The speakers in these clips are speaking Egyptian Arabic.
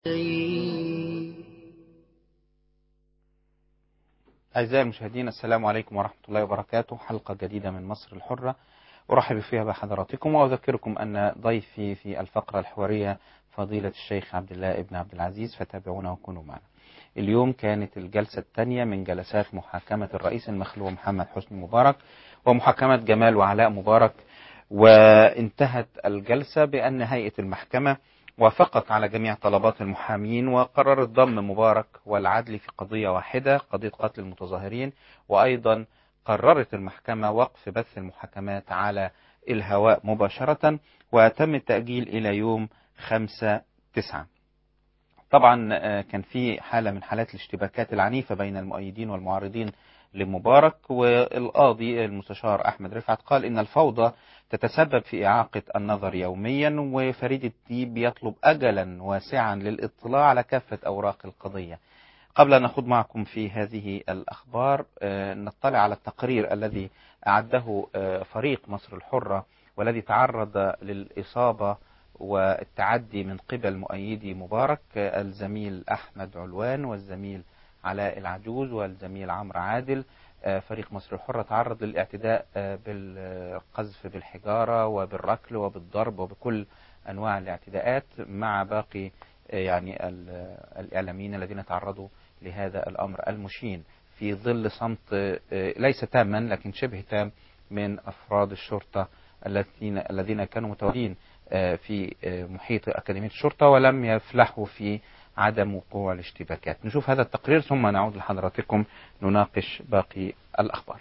أعزائي المشاهدين السلام عليكم ورحمة الله وبركاته حلقة جديدة من مصر الحرة أرحب فيها بحضراتكم وأذكركم أن ضيفي في الفقرة الحوارية فضيلة الشيخ عبد الله ابن عبد العزيز فتابعونا وكونوا معنا اليوم كانت الجلسة الثانية من جلسات محاكمة الرئيس المخلوع محمد حسني مبارك ومحاكمة جمال وعلاء مبارك وانتهت الجلسة بأن هيئة المحكمة وافقت على جميع طلبات المحامين وقررت ضم مبارك والعدل في قضية واحدة قضية قتل المتظاهرين وأيضا قررت المحكمة وقف بث المحاكمات على الهواء مباشرة وتم التأجيل إلى يوم خمسة تسعة طبعا كان في حالة من حالات الاشتباكات العنيفة بين المؤيدين والمعارضين لمبارك والقاضي المستشار أحمد رفعت قال إن الفوضى تتسبب في إعاقة النظر يوميا وفريد الديب يطلب أجلا واسعا للإطلاع على كافة أوراق القضية قبل أن نخوض معكم في هذه الأخبار نطلع على التقرير الذي أعده فريق مصر الحرة والذي تعرض للإصابة والتعدي من قبل مؤيدي مبارك الزميل أحمد علوان والزميل علاء العجوز والزميل عمرو عادل فريق مصر الحرة تعرض للاعتداء بالقذف بالحجارة وبالركل وبالضرب وبكل أنواع الاعتداءات مع باقي يعني الإعلاميين الذين تعرضوا لهذا الأمر المشين في ظل صمت ليس تاما لكن شبه تام من أفراد الشرطة الذين الذين كانوا متواجدين في محيط أكاديمية الشرطة ولم يفلحوا في عدم وقوع الاشتباكات نشوف هذا التقرير ثم نعود لحضراتكم نناقش باقي الأخبار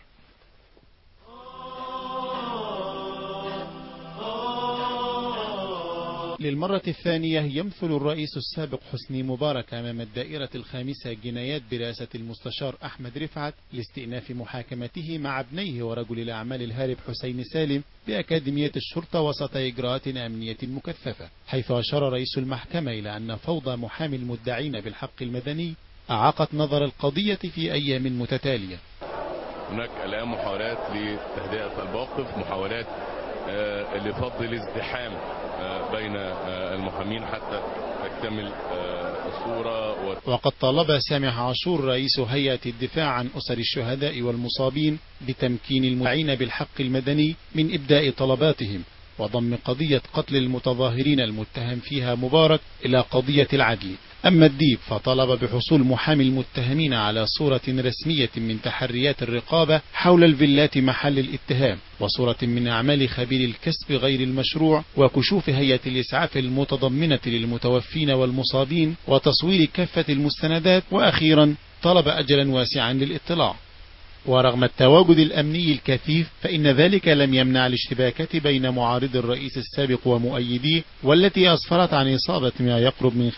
للمرة الثانية يمثل الرئيس السابق حسني مبارك أمام الدائرة الخامسة جنايات برئاسة المستشار أحمد رفعت لاستئناف محاكمته مع ابنيه ورجل الأعمال الهارب حسين سالم بأكاديمية الشرطة وسط إجراءات أمنية مكثفة حيث أشار رئيس المحكمة إلى أن فوضى محامي المدعين بالحق المدني أعاقت نظر القضية في أيام متتالية هناك الآن محاولات لتهدئة الموقف محاولات لفض الازدحام بين المحامين حتى تكتمل الصورة و... وقد طالب سامح عاشور رئيس هيئة الدفاع عن أسر الشهداء والمصابين بتمكين المدعين بالحق المدني من إبداء طلباتهم وضم قضية قتل المتظاهرين المتهم فيها مبارك إلى قضية العدل أما الديب فطلب بحصول محامي المتهمين على صورة رسمية من تحريات الرقابة حول الفيلات محل الاتهام وصورة من أعمال خبير الكسب غير المشروع وكشوف هيئة الإسعاف المتضمنة للمتوفين والمصابين وتصوير كافة المستندات وأخيرا طلب أجلا واسعا للاطلاع ورغم التواجد الأمني الكثيف فإن ذلك لم يمنع الاشتباكات بين معارض الرئيس السابق ومؤيديه والتي أسفرت عن إصابة ما يقرب من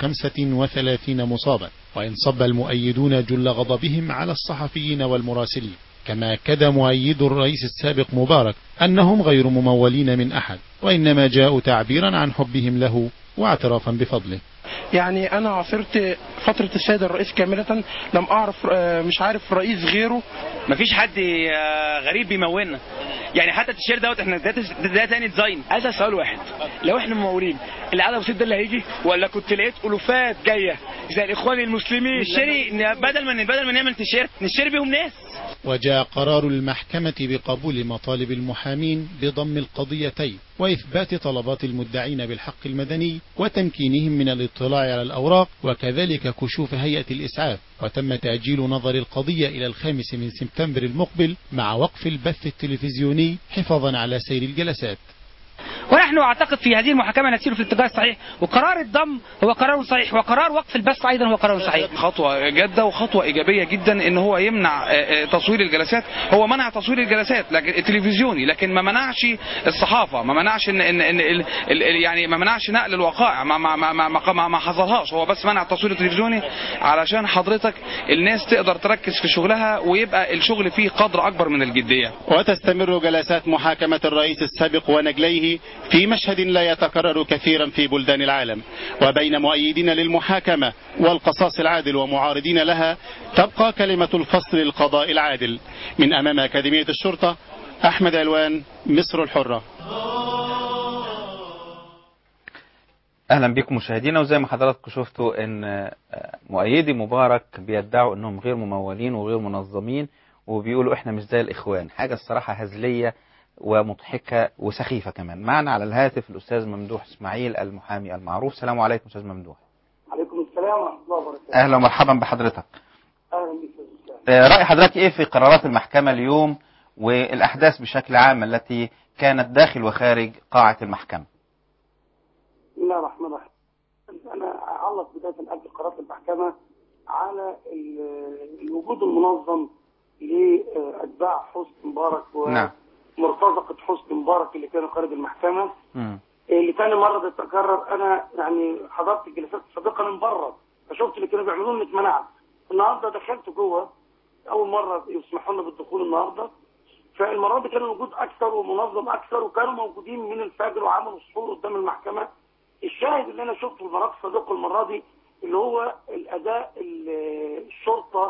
35 مصابا وإن صب المؤيدون جل غضبهم على الصحفيين والمراسلين كما أكد مؤيد الرئيس السابق مبارك أنهم غير ممولين من أحد وإنما جاءوا تعبيرا عن حبهم له واعترافا بفضله يعني انا عاصرت فتره السيد الرئيس كامله لم اعرف مش عارف رئيس غيره مفيش حد غريب بيمولنا يعني حتى التيشيرت دوت احنا ده, ده تاني ديزاين عايز اسال سؤال واحد لو احنا ممولين العدد بسيط ده اللي هيجي ولا كنت لقيت الوفات جايه زي الاخوان المسلمين نشتري بدل ما بدل ما نعمل تيشيرت نشتري بيهم ناس وجاء قرار المحكمة بقبول مطالب المحامين بضم القضيتين وإثبات طلبات المدعين بالحق المدني وتمكينهم من الاطلاع على الأوراق وكذلك كشوف هيئة الإسعاف وتم تأجيل نظر القضية إلى الخامس من سبتمبر المقبل مع وقف البث التلفزيوني حفاظا على سير الجلسات ونحن اعتقد في هذه المحاكمه نسير في الاتجاه الصحيح وقرار الضم هو قرار صحيح وقرار وقف البث ايضا هو قرار صحيح خطوه جاده وخطوه ايجابيه جدا ان هو يمنع تصوير الجلسات هو منع تصوير الجلسات لكن التلفزيوني لكن ما منعش الصحافه ما منعش ان, إن, إن ال ال يعني ما منعش نقل الوقائع ما ما ما ما, ما, ما حصلهاش هو بس منع التصوير التلفزيوني علشان حضرتك الناس تقدر تركز في شغلها ويبقى الشغل فيه قدر اكبر من الجديه وتستمر جلسات محاكمه الرئيس السابق ونجليه في مشهد لا يتكرر كثيرا في بلدان العالم وبين مؤيدين للمحاكمة والقصاص العادل ومعارضين لها تبقى كلمة الفصل للقضاء العادل من أمام أكاديمية الشرطة أحمد علوان مصر الحرة اهلا بكم مشاهدينا وزي ما حضراتكم شفتوا ان آه، مؤيدي مبارك بيدعوا انهم غير ممولين وغير منظمين وبيقولوا احنا مش زي الاخوان حاجه الصراحه هزليه ومضحكه وسخيفه كمان معنا على الهاتف الاستاذ ممدوح اسماعيل المحامي المعروف السلام عليكم استاذ ممدوح عليكم السلام ورحمة الله وبركاته اهلا ومرحبا بحضرتك أهلا بك يا أستاذ آه، راي حضرتك ايه في قرارات المحكمه اليوم والاحداث بشكل عام التي كانت داخل وخارج قاعه المحكمه بسم الله الرحمن الرحيم أنا أعلق بداية قبل قرارات المحكمة على ال- الوجود المنظم لأتباع حسني مبارك نعم. ومرتزقة حسني مبارك اللي كانوا خارج المحكمة مم. اللي تاني مرة تتكرر أنا يعني حضرت الجلسات السابقة من بره فشفت اللي كانوا بيعملوه إني اتمنعت النهارده دخلت جوه أول مرة يسمحوا لنا بالدخول النهارده فالمرة دي كان الوجود أكثر ومنظم أكثر وكانوا موجودين من الفجر وعملوا صفور قدام المحكمة الشاهد اللي أنا شفته المرات السابقة المرة دي اللي هو الأداء ال- الشرطة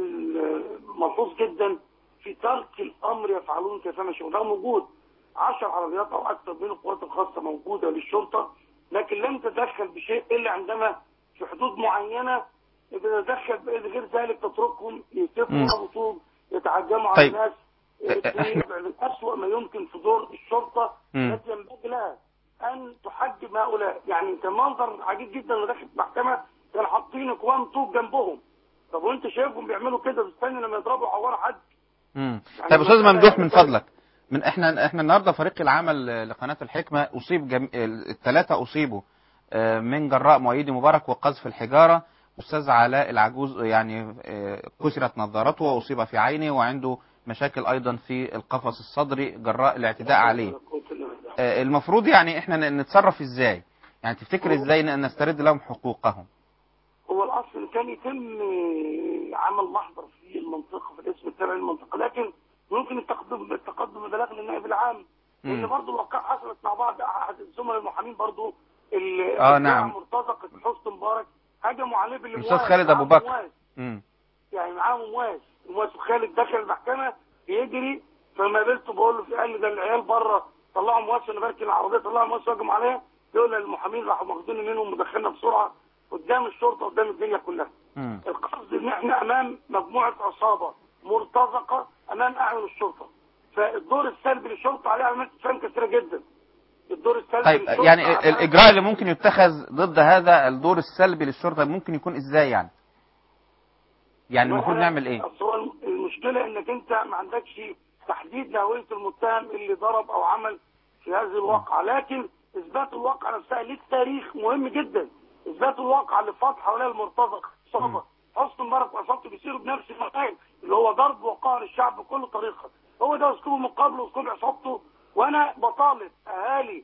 الملحوظ جدا في ترك الأمر يفعلون كيفما يشاءون ده موجود 10 عربيات أو أكثر من القوات الخاصة موجودة للشرطة لكن لم تتدخل بشيء إلا عندما في حدود معينة تتدخل غير ذلك تتركهم يتفقوا مم. أبو طوب يتعجموا على طيب. الناس إحنا- من أسوأ ما يمكن في دور الشرطة مم. التي ينبغي لها أن تحجم هؤلاء يعني كان منظر عجيب جدا لما دخلت المحكمة كانوا حاطين اكوام طوب جنبهم طب وانت شايفهم بيعملوا كده بتستنى لما يضربوا يعوروا حد مم. يعني طيب استاذ المسألة ممدوح من يعني- فضلك من احنا احنا النهارده فريق العمل لقناه الحكمه اصيب جم... الثلاثه اصيبوا آه، من جراء مؤيدي مبارك وقذف الحجاره استاذ علاء العجوز يعني آه، كسرت نظارته واصيب في عينه وعنده مشاكل ايضا في القفص الصدري جراء الاعتداء عليه آه، المفروض يعني احنا ن- نتصرف ازاي يعني تفتكر ازاي ن- نسترد لهم حقوقهم هو الاصل كان يتم عمل محضر في المنطقه في الاسم التابع للمنطقه لكن ممكن التقدم التقدم ببلاغ للنائب العام لان مم. برضه الواقع حصلت مع بعض احد الزملاء المحامين برضه اللي آه، نعم. مرتزقه حسن مبارك هجموا عليه بالمواس الاستاذ خالد ابو معاه بكر مواس. مم. يعني معاه مواس مواس وخالد دخل المحكمه بيجري فما قابلته بقول له في قال لي ده العيال بره طلعوا مواس انا بركن العربيه طلعوا مواس وهجموا عليا يقول للمحامين راحوا واخديني منهم ودخلنا بسرعه قدام الشرطه قدام الدنيا كلها مم. القصد ان احنا امام مجموعه عصابه مرتزقه امام اعين الشرطه فالدور السلبي للشرطه عليه علامات استفهام كثيره جدا الدور السلبي طيب للشرطة يعني عليه- الاجراء اللي ممكن يتخذ ضد هذا الدور السلبي للشرطه ممكن يكون ازاي يعني يعني المفروض وأنا- نعمل ايه أصل هو المشكله انك انت ما عندكش تحديد لهويه المتهم اللي ضرب او عمل في هذه الواقعه لكن اثبات الواقعه نفسها للتاريخ مهم جدا اثبات الواقعه لفتح هؤلاء المرتزقه عصابه حسن مبارك وعصابته بيصيروا بنفس المكان اللي هو ضرب وقهر الشعب بكل طريقه هو ده اسلوب مقابل اسلوب عصابته وانا بطالب اهالي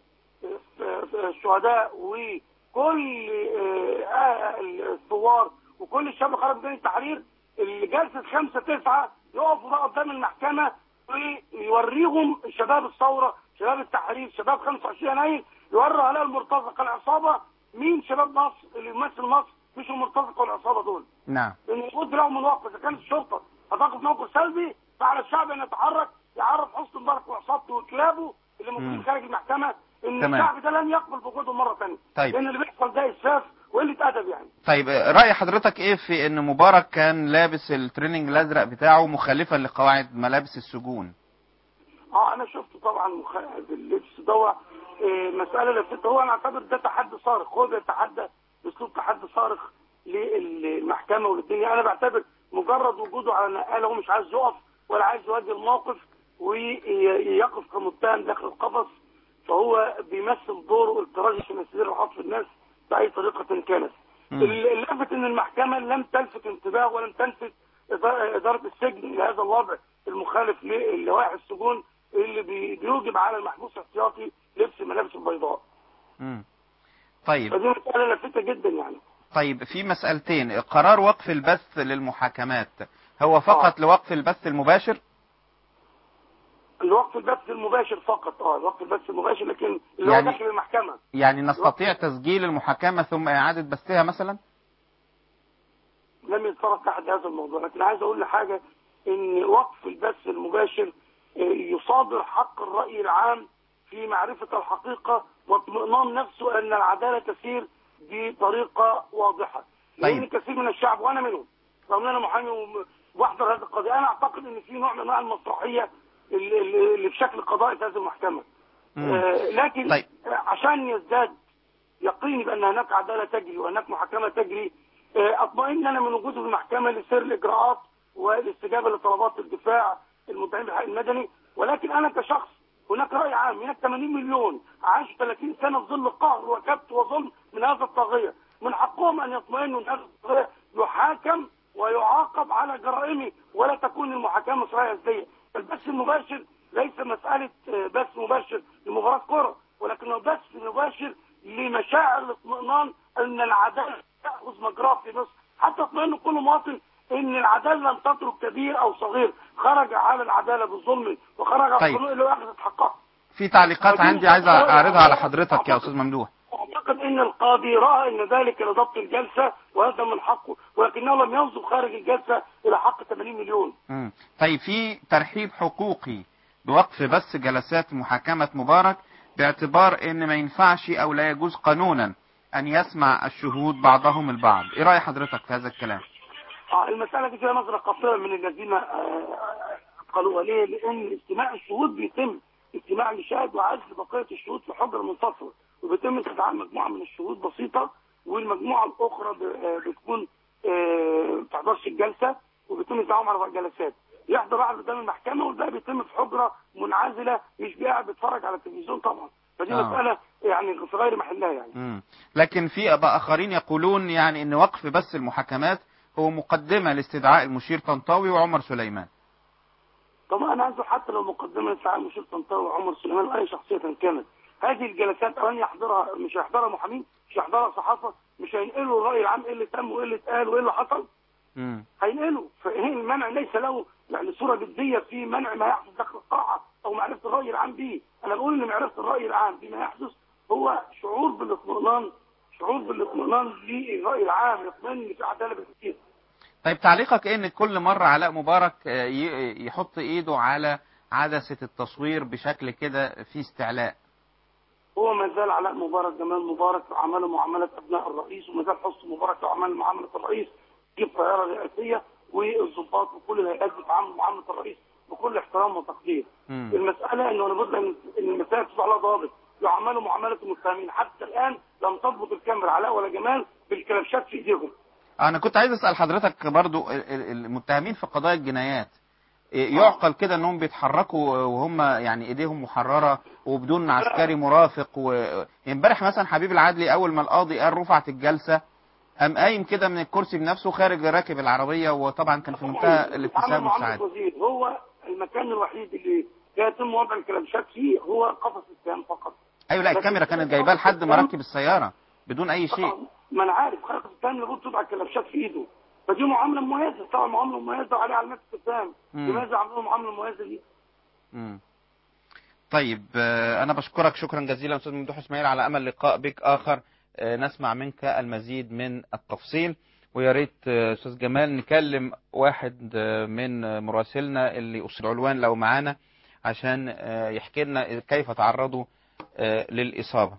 الشهداء وكل آه، الثوار وكل الشباب اللي خرج من التحرير اللي جلسه خمسة تسعة يقفوا بقى قدام المحكمة ويوريهم شباب الثورة شباب التحرير شباب 25 يناير يوروا هؤلاء المرتزقة العصابة مين شباب مصر اللي يمثل مصر مش المرتزقة والعصابة دول نعم لان يقود لهم الوقت اذا كانت الشرطة هتقف موقف سلبي فعلى الشعب ان يتحرك يعرف حسن مبارك وعصابته وكلابه اللي مم. موجودين خارج المحكمة ان تمام. الشعب ده لن يقبل بوجودهم مرة ثانية طيب. لان اللي بيحصل ده اسفاف وقلة ادب يعني طيب آه، راي حضرتك ايه في ان مبارك كان لابس التريننج الازرق بتاعه مخالفا لقواعد ملابس السجون اه انا شفت طبعا مخ... اللبس ده إيه مساله لفتة هو انا اعتبر ده تحدي صارخ هو بيتحدى باسلوب تحدي صارخ للمحكمه وللدنيا انا بعتبر مجرد وجوده على نقاله هو مش عايز يقف ولا عايز يواجه الموقف ويقف كمتهم داخل القفص فهو بيمثل دوره التراجع في مسير عطف الناس باي طريقه كانت. مم. اللافت ان المحكمه لم تلفت انتباه ولم تلفت إدارة- اداره السجن لهذا الوضع المخالف للوائح السجون اللي بي- بيوجب على المحبوس احتياطي لبس ملابس البيضاء مم. طيب فدي مساله لافته جدا يعني طيب في مسألتين قرار وقف البث للمحاكمات هو فقط لوقف البث المباشر الوقت البث المباشر فقط اه الوقت البث المباشر لكن اللي يعني- هو داخل المحكمه يعني نستطيع تسجيل المحاكمة ثم إعادة بثها مثلا لم يتصرف تحت هذا الموضوع لكن عايز اقول لحاجه ان وقف البث المباشر آه، يصادر حق الراي العام في معرفه الحقيقه واطمئنان نفسه ان العداله تسير بطريقه واضحه لان طيب. كثير من الشعب وانا منهم رغم ان انا محامي وم- واحضر هذه القضيه انا اعتقد ان في نوع من انواع المسرحيه اللي, اللي اللي بشكل قضائي في هذه المحكمه مم. آه، لكن طيب. آه، عشان يزداد يقيني بان هناك عداله تجري وهناك محاكمه تجري آه، اطمئن انا من وجودي في المحكمه لسير الاجراءات والاستجابه لطلبات الدفاع المدعين بالحق المدني ولكن انا كشخص هناك راي عام هناك 80 مليون عاشوا 30 سنه في ظل قهر وكبت وظلم من هذا الطاغيه من حقهم ان يطمئنوا ان هذا الطاغيه يحاكم ويعاقب على جرائمه ولا تكون المحاكمه مصريه ازليه البث المباشر ليس مساله آه، بث مباشر لمباراه كره ولكنه بث مباشر لمشاعر الاطمئنان ان العداله تاخذ مجراها في مصر حتى يطمئن كل مواطن ان العداله لم تترك كبير او صغير خرج على العداله بالظلم وخرج على طيب. القانون اللي اخذت حقها في تعليقات عندي عايز اعرضها على حضرتك يا استاذ ممدوح اعتقد ان القاضي راى ان ذلك لضبط الجلسه وهذا من حقه ولكنه لم ينظر خارج الجلسه الى حق 80 مليون مم. طيب في ترحيب حقوقي بوقف بث جلسات محاكمة مبارك باعتبار ان ما ينفعش او لا يجوز قانونا ان يسمع الشهود بعضهم البعض ايه رأي حضرتك في هذا الكلام آه، المسألة دي فيها نظرة قصيرة من الذين آه، قالوها ليه؟ لأن استماع الشهود بيتم استماع لشاهد وعزل بقية الشهود في حجرة منفصلة وبيتم استدعاء مجموعة من الشهود بسيطة والمجموعة الأخرى ب- آه، بتكون آه، ما بتحضرش الجلسة وبيتم استدعائهم على جلسات يحضر واحد قدام المحكمة والباقي بيتم في حجرة منعزلة مش قاعد بيتفرج على التلفزيون طبعا فدي آه. مسألة يعني في غير محلها يعني مم. لكن في اباء اخرين يقولون يعني ان وقف بث المحاكمات هو مقدمة لاستدعاء المشير طنطاوي وعمر سليمان طبعا انا عايزه حتى لو مقدمه لسعاد مشير طنطاوي وعمر سليمان واي شخصيه كانت هذه الجلسات اولا يحضرها مش هيحضرها محامين مش هيحضرها صحافه مش هينقلوا الراي العام ايه اللي تم وايه اللي اتقال وايه اللي حصل مم. هينقلوا فايه المنع ليس له يعني صوره جديه في منع ما يحدث داخل القاعه او معرفه الراي العام به انا بقول ان معرفه الراي العام بما يحدث هو شعور بالاطمئنان شعور بالاطمئنان للراي العام يطمئن ان في عداله بالكثير طيب تعليقك ايه ان كل مرة علاء مبارك آه، ي- يحط ايده على عدسة التصوير بشكل كده في استعلاء هو ما زال علاء مبارك جمال مبارك عمله معامله ابناء الرئيس وما زال حسن مبارك عمل معامله الرئيس في الطياره الرئاسيه والضباط وكل الهيئات بتعامل معامله الرئيس بكل احترام وتقدير. مم. المساله انه لابد ان إن المسائل تبقى لها ضابط يعاملوا معامله المتهمين حتى الان لم تضبط الكاميرا علاء ولا جمال بالكلبشات في ايديهم. انا كنت عايز اسال حضرتك برضو ال- ال- المتهمين في قضايا الجنايات إيه، يعقل كده انهم بيتحركوا وهم يعني ايديهم محرره وبدون عسكري مرافق و- امبارح مثلا حبيب العدلي اول ما القاضي قال رفعت الجلسه قام قايم كده من الكرسي بنفسه خارج راكب العربيه وطبعا كان في منتهى عمل الابتسام معامله والسعاده وزير هو المكان الوحيد اللي يتم وضع الكلبشات فيه هو قفص السهام فقط. ايوه لا الكاميرا كانت جايباه لحد ما ركب السياره بدون اي شيء ما انا عارف خلق التام لابد تضع الكلبشات في ايده فدي معامله مميزه طبعا معامله مميزه وعليها علامات استفهام مم. لماذا عملوا المعامله المميزه دي؟ مم. طيب آه، أنا بشكرك شكرا جزيلا أستاذ ممدوح إسماعيل على أمل لقاء بك آخر آه، نسمع منك المزيد من التفصيل ويا ريت آه، أستاذ جمال نكلم واحد آه، من آه، مراسلنا اللي أصل العنوان لو معانا عشان آه، يحكي لنا كيف تعرضوا آه، للإصابة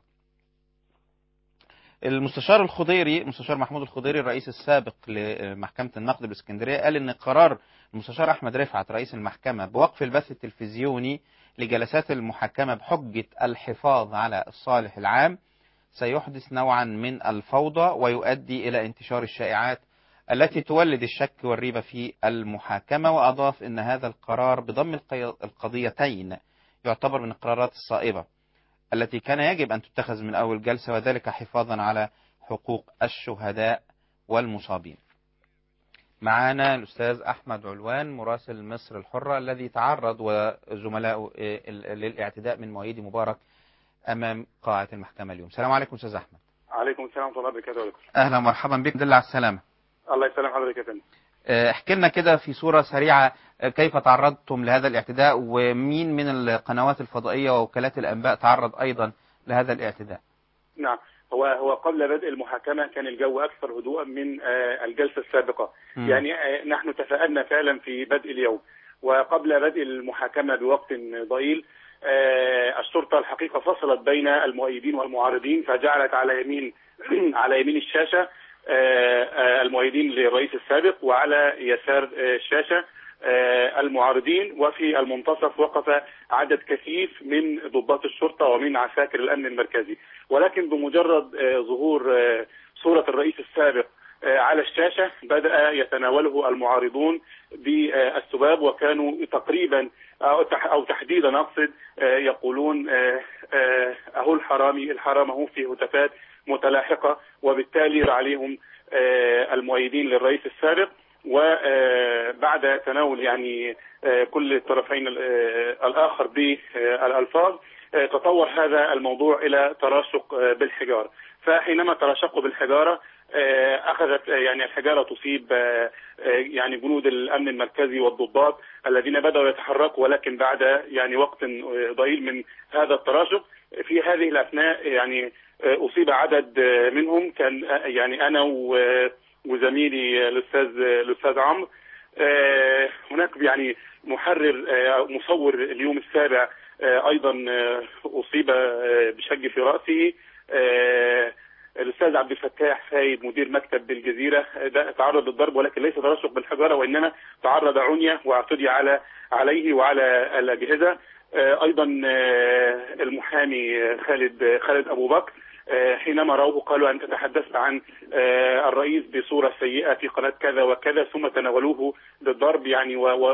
المستشار الخضيري المستشار محمود الخضيري الرئيس السابق لمحكمة النقد بالاسكندرية قال ان قرار المستشار احمد رفعت رئيس المحكمة بوقف البث التلفزيوني لجلسات المحاكمة بحجة الحفاظ على الصالح العام سيحدث نوعا من الفوضى ويؤدي الى انتشار الشائعات التي تولد الشك والريبة في المحاكمة وأضاف أن هذا القرار بضم القي- القضيتين يعتبر من القرارات الصائبة التي كان يجب أن تتخذ من أول جلسة وذلك حفاظا على حقوق الشهداء والمصابين معنا الأستاذ أحمد علوان مراسل مصر الحرة الذي تعرض وزملائه إيه، ال- للاعتداء من مؤيدي مبارك أمام قاعة المحكمة اليوم السلام عليكم أستاذ أحمد عليكم السلام ورحمه الله وبركاته وعليكم أهلا ومرحبا بك دل على السلامة الله يسلم حضرتك يا فندم آه، احكي لنا كده في صورة سريعة آه، كيف تعرضتم لهذا الاعتداء ومين من القنوات الفضائية ووكالات الأنباء تعرض أيضا لهذا الاعتداء نعم هو هو قبل بدء المحاكمه كان الجو اكثر هدوءا من آه، الجلسه السابقه مم. يعني آه، نحن تفائلنا فعلا في بدء اليوم وقبل بدء المحاكمه بوقت ضئيل آه، الشرطة الحقيقة فصلت بين المؤيدين والمعارضين فجعلت على يمين على يمين الشاشة آه، آه، المؤيدين للرئيس السابق وعلى يسار آه، الشاشة آه، المعارضين وفي المنتصف وقف عدد كثيف من ضباط الشرطة ومن عساكر الأمن المركزي ولكن بمجرد آه، ظهور آه، صورة الرئيس السابق آه، على الشاشة بدأ يتناوله المعارضون بالسباب وكانوا تقريبا أو تح- أو تحديدا أقصد آه، يقولون آه، آه، أهو الحرامي الحرام أهو في هتافات متلاحقة وبالتالي عليهم آه، المؤيدين للرئيس السابق وبعد تناول يعني آه، كل الطرفين آه، الآخر بالألفاظ آه، تطور هذا الموضوع إلى تراشق آه، بالحجارة فحينما تراشقوا بالحجارة آه، أخذت آه، يعني الحجارة تصيب آه، آه، يعني جنود الأمن المركزي والضباط الذين بدأوا يتحركوا ولكن بعد يعني وقت آه، ضئيل من هذا التراشق في هذه الأثناء يعني آه، أصيب عدد آه، منهم كان آه، يعني أنا و- وزميلي الأستاذ الأستاذ عمرو آه، هناك يعني محرر آه، مصور اليوم السابع آه، أيضا آه، أصيب آه، بشج في رأسه آه، الاستاذ عبد الفتاح فايد مدير مكتب بالجزيره ده تعرض للضرب ولكن ليس ترشق بالحجاره وانما تعرض عنيه واعتدي على عليه وعلى الاجهزه آه، ايضا آه، المحامي آه، خالد خالد ابو بكر آه، حينما راوه قالوا انت تحدثت عن آه، الرئيس بصوره سيئه في قناه كذا وكذا ثم تناولوه بالضرب يعني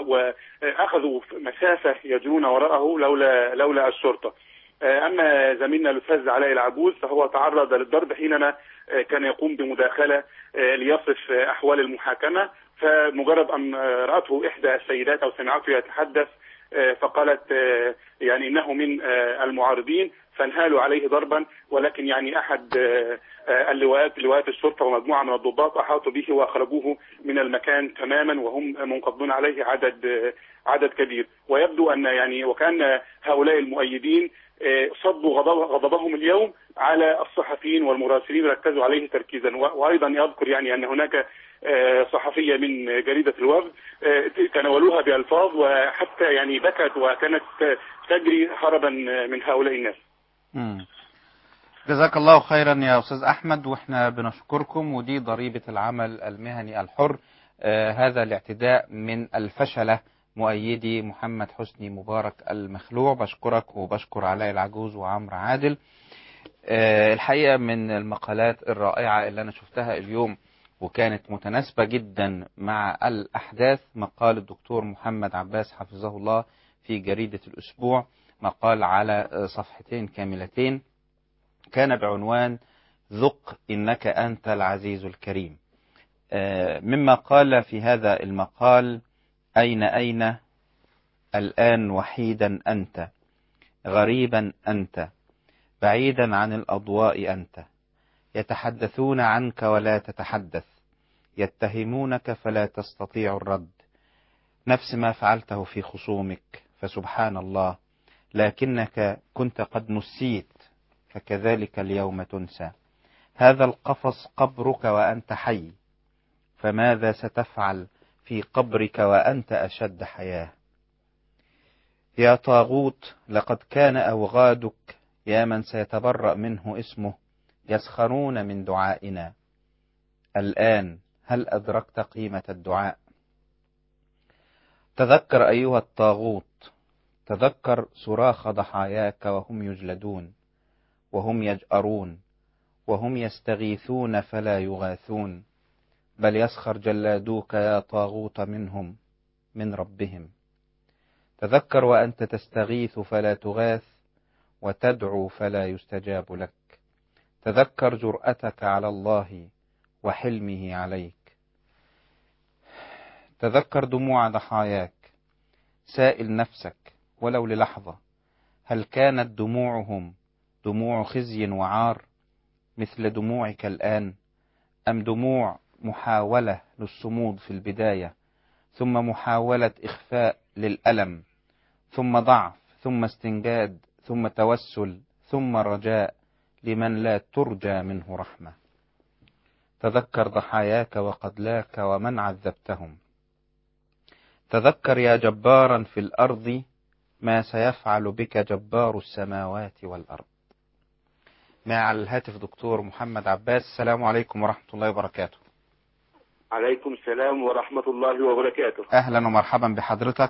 واخذوا مسافه يجرون وراءه لولا لولا الشرطه. آه، اما زميلنا الاستاذ علاء العجوز فهو تعرض للضرب حينما آه، كان يقوم بمداخله آه، ليصف آه، احوال المحاكمه فمجرد ان آه، راته احدى السيدات او سمعته يتحدث آه، فقالت آه، يعني انه من آه، المعارضين فانهالوا عليه ضربا ولكن يعني احد آه، آه، اللواءات لواءات الشرطه ومجموعه من الضباط احاطوا به واخرجوه من المكان تماما وهم منقضون عليه عدد آه، عدد كبير ويبدو ان يعني وكان هؤلاء المؤيدين آه، صدوا غضب- غضبهم اليوم على الصحفيين والمراسلين ركزوا عليه تركيزا و- وايضا يذكر يعني ان هناك آه، صحفيه من جريده الوفد آه، تناولوها بالفاظ وحتى يعني بكت وكانت تجري هربا من هؤلاء الناس. مم. جزاك الله خيرا يا أستاذ أحمد وإحنا بنشكركم ودي ضريبة العمل المهني الحر آه هذا الاعتداء من الفشلة مؤيدي محمد حسني مبارك المخلوع بشكرك وبشكر علاء العجوز وعمرو عادل آه الحقيقة من المقالات الرائعة اللي أنا شفتها اليوم وكانت متناسبة جدا مع الأحداث مقال الدكتور محمد عباس حفظه الله في جريدة الأسبوع مقال على آه، صفحتين كاملتين كان بعنوان ذق إنك أنت العزيز الكريم آه، مما قال في هذا المقال أين أين الآن وحيدا أنت غريبا أنت بعيدا عن الأضواء أنت يتحدثون عنك ولا تتحدث يتهمونك فلا تستطيع الرد نفس ما فعلته في خصومك فسبحان الله لكنك كنت قد نسيت فكذلك اليوم تنسى هذا القفص قبرك وأنت حي فماذا ستفعل في قبرك وأنت أشد حياة يا طاغوت لقد كان أوغادك يا من سيتبرأ منه اسمه يسخرون من دعائنا الآن هل أدركت قيمة الدعاء تذكر أيها الطاغوت تذكر صراخ ضحاياك وهم يجلدون وهم يجأرون وهم يستغيثون فلا يغاثون بل يسخر جلادوك يا طاغوت منهم من ربهم تذكر وأنت تستغيث فلا تغاث وتدعو فلا يستجاب لك تذكر جرأتك على الله وحلمه عليك تذكر دموع ضحاياك سائل نفسك ولو للحظة هل كانت دموعهم دموع خزي وعار مثل دموعك الآن أم دموع محاولة للصمود في البداية ثم محاولة إخفاء للألم ثم ضعف ثم استنجاد ثم توسل ثم رجاء لمن لا ترجى منه رحمة تذكر ضحاياك وقتلاك ومن عذبتهم تذكر يا جبارا في الأرض ما سيفعل بك جبار السماوات والأرض مع على الهاتف دكتور محمد عباس السلام عليكم ورحمة الله وبركاته عليكم السلام ورحمة الله وبركاته أهلا ومرحبا بحضرتك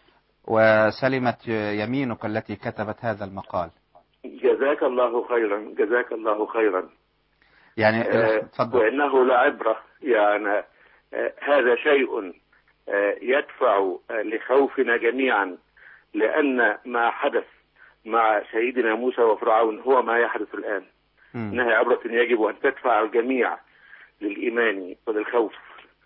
وسلمت يمينك التي كتبت هذا المقال جزاك الله خيرا جزاك الله خيرا يعني آه، اتفضل وإنه لعبرة يعني آه، هذا شيء آه، يدفع آه، لخوفنا جميعا لأن ما حدث مع سيدنا موسى وفرعون هو ما يحدث الآن مم. إنها عبرة يجب أن تدفع الجميع للإيمان وللخوف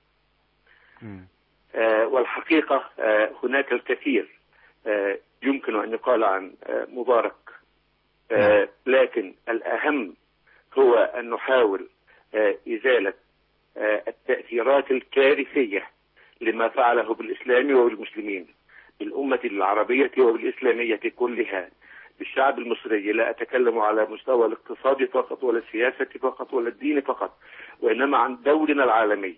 مم. آه، والحقيقة آه، هناك الكثير آه، يمكن أن يقال عن آه، مبارك آه، لكن الأهم هو أن نحاول آه، إزالة آه، التأثيرات الكارثية لما فعله بالإسلام وبالمسلمين بالأمة العربية وبالإسلامية كلها بالشعب المصري لا أتكلم على مستوى الاقتصاد فقط ولا السياسة فقط ولا الدين فقط وإنما عن دورنا العالمي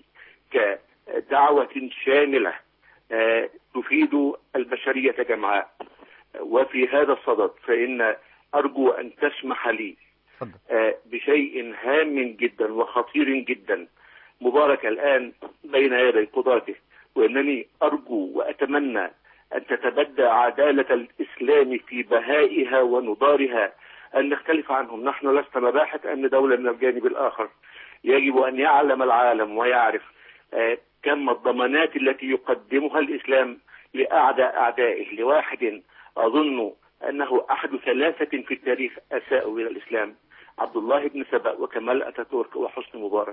كدعوة شاملة آه، تفيد البشرية جمعاء وفي هذا الصدد فإن أرجو أن تسمح لي اتفضل. آه، بشيء هام جدا وخطير جدا مبارك الآن بين يدي قضاته وإنني أرجو وأتمنى أن تتبدى عدالة الإسلام في بهائها ونضارها أن نختلف عنهم نحن لسنا مباحث أن دولة من الجانب الآخر يجب أن يعلم العالم ويعرف آه، كم الضمانات التي يقدمها الإسلام لأعداء أعدائه لواحد أظن أنه أحد ثلاثة في التاريخ أساءوا إلى الإسلام عبد الله بن سبأ وكمال أتاتورك وحسني مبارك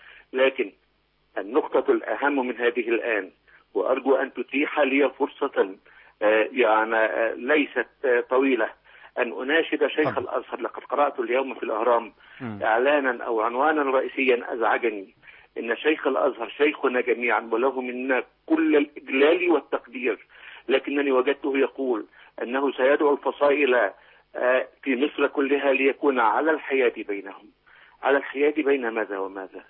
لكن النقطة الأهم من هذه الآن وأرجو أن تتيح لي فرصة آه، يعني آه، ليست آه، طويلة أن أناشد شيخ تفضل. الأزهر لقد قرأت اليوم في الأهرام مم. إعلانا أو عنوانا رئيسيا أزعجني إن شيخ الأزهر شيخنا جميعا وله منا كل الإجلال والتقدير لكنني وجدته يقول أنه سيدعو الفصائل آه، في مصر كلها ليكون على الحياة بينهم على الحياة بين ماذا وماذا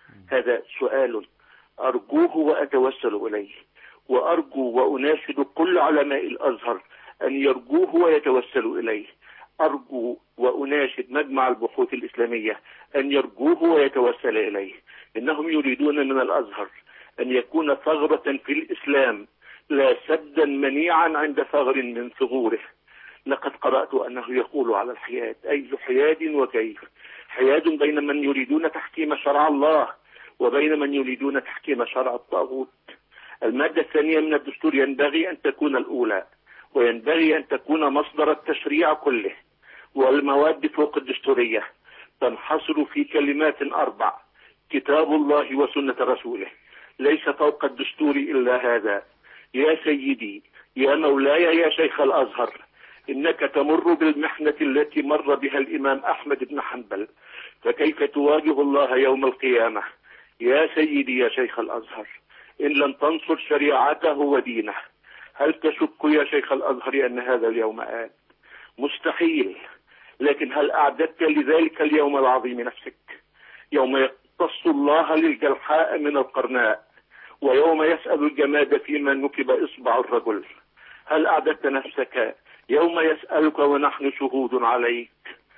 هذا سؤال أرجوه وأتوسل إليه وأرجو وأناشد كل علماء الأزهر أن يرجوه ويتوسلوا إليه أرجو وأناشد مجمع البحوث الإسلامية أن يرجوه ويتوسل إليه إنهم يريدون من الأزهر أن يكون ثغرة في الإسلام لا سدا منيعا عند ثغر من ثغوره لقد قرأت أنه يقول على الحياد أي حياد وكيف حياد بين من يريدون تحكيم شرع الله وبين من يريدون تحكيم شرع الطاغوت المادة الثانية من الدستور ينبغي أن تكون الأولى وينبغي أن تكون مصدر التشريع كله والمواد فوق الدستورية تنحصر في كلمات أربع كتاب الله وسنة رسوله ليس فوق الدستور إلا هذا يا سيدي يا مولاي يا شيخ الأزهر إنك تمر بالمحنة التي مر بها الإمام أحمد بن حنبل فكيف تواجه الله يوم القيامة يا سيدي يا شيخ الأزهر إن لم تنصر شريعته ودينه هل تشك يا شيخ الأزهر أن هذا اليوم آت مستحيل لكن هل أعددت لذلك اليوم العظيم نفسك يوم يقتص الله للجلحاء من القرناء ويوم يسأل الجماد فيما نكب إصبع الرجل هل أعددت نفسك يوم يسألك ونحن شهود عليك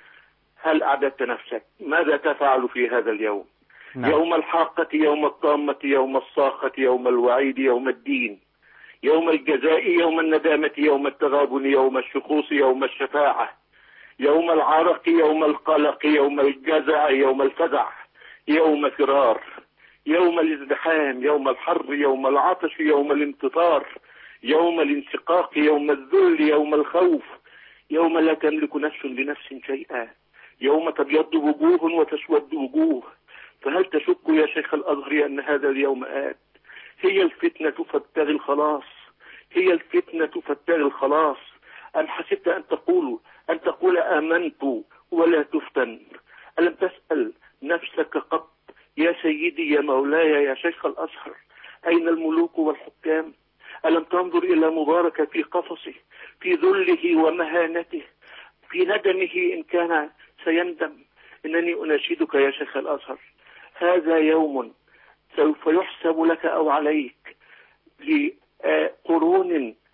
هل أعددت نفسك ماذا تفعل في هذا اليوم نعم. يوم الحاقة يوم الطامة يوم الصاخة يوم الوعيد يوم الدين يوم الجزاء يوم الندامة يوم التغابن يوم الشخوص يوم الشفاعة يوم العرق يوم القلق يوم الجزع يوم الفزع يوم فرار يوم الازدحام يوم الحر يوم العطش يوم الانتصار يوم الانشقاق يوم الذل يوم الخوف يوم لا تملك نفس لنفس شيئا يوم تبيض وجوه وتسود وجوه فهل تشك يا شيخ الأزهر أن هذا اليوم آت هي الفتنة فابتغي الخلاص هي الفتنة فابتغي الخلاص أم حسبت أن تقول أن تقول آمنت ولا تفتن ألم تسأل نفسك قط يا سيدي يا مولاي يا شيخ الأزهر أين الملوك والحكام ألم تنظر إلى مبارك في قفصه في ذله ومهانته في ندمه إن كان سيندم إنني أناشدك يا شيخ الأزهر هذا يوم سوف يحسب لك أو عليك لقرون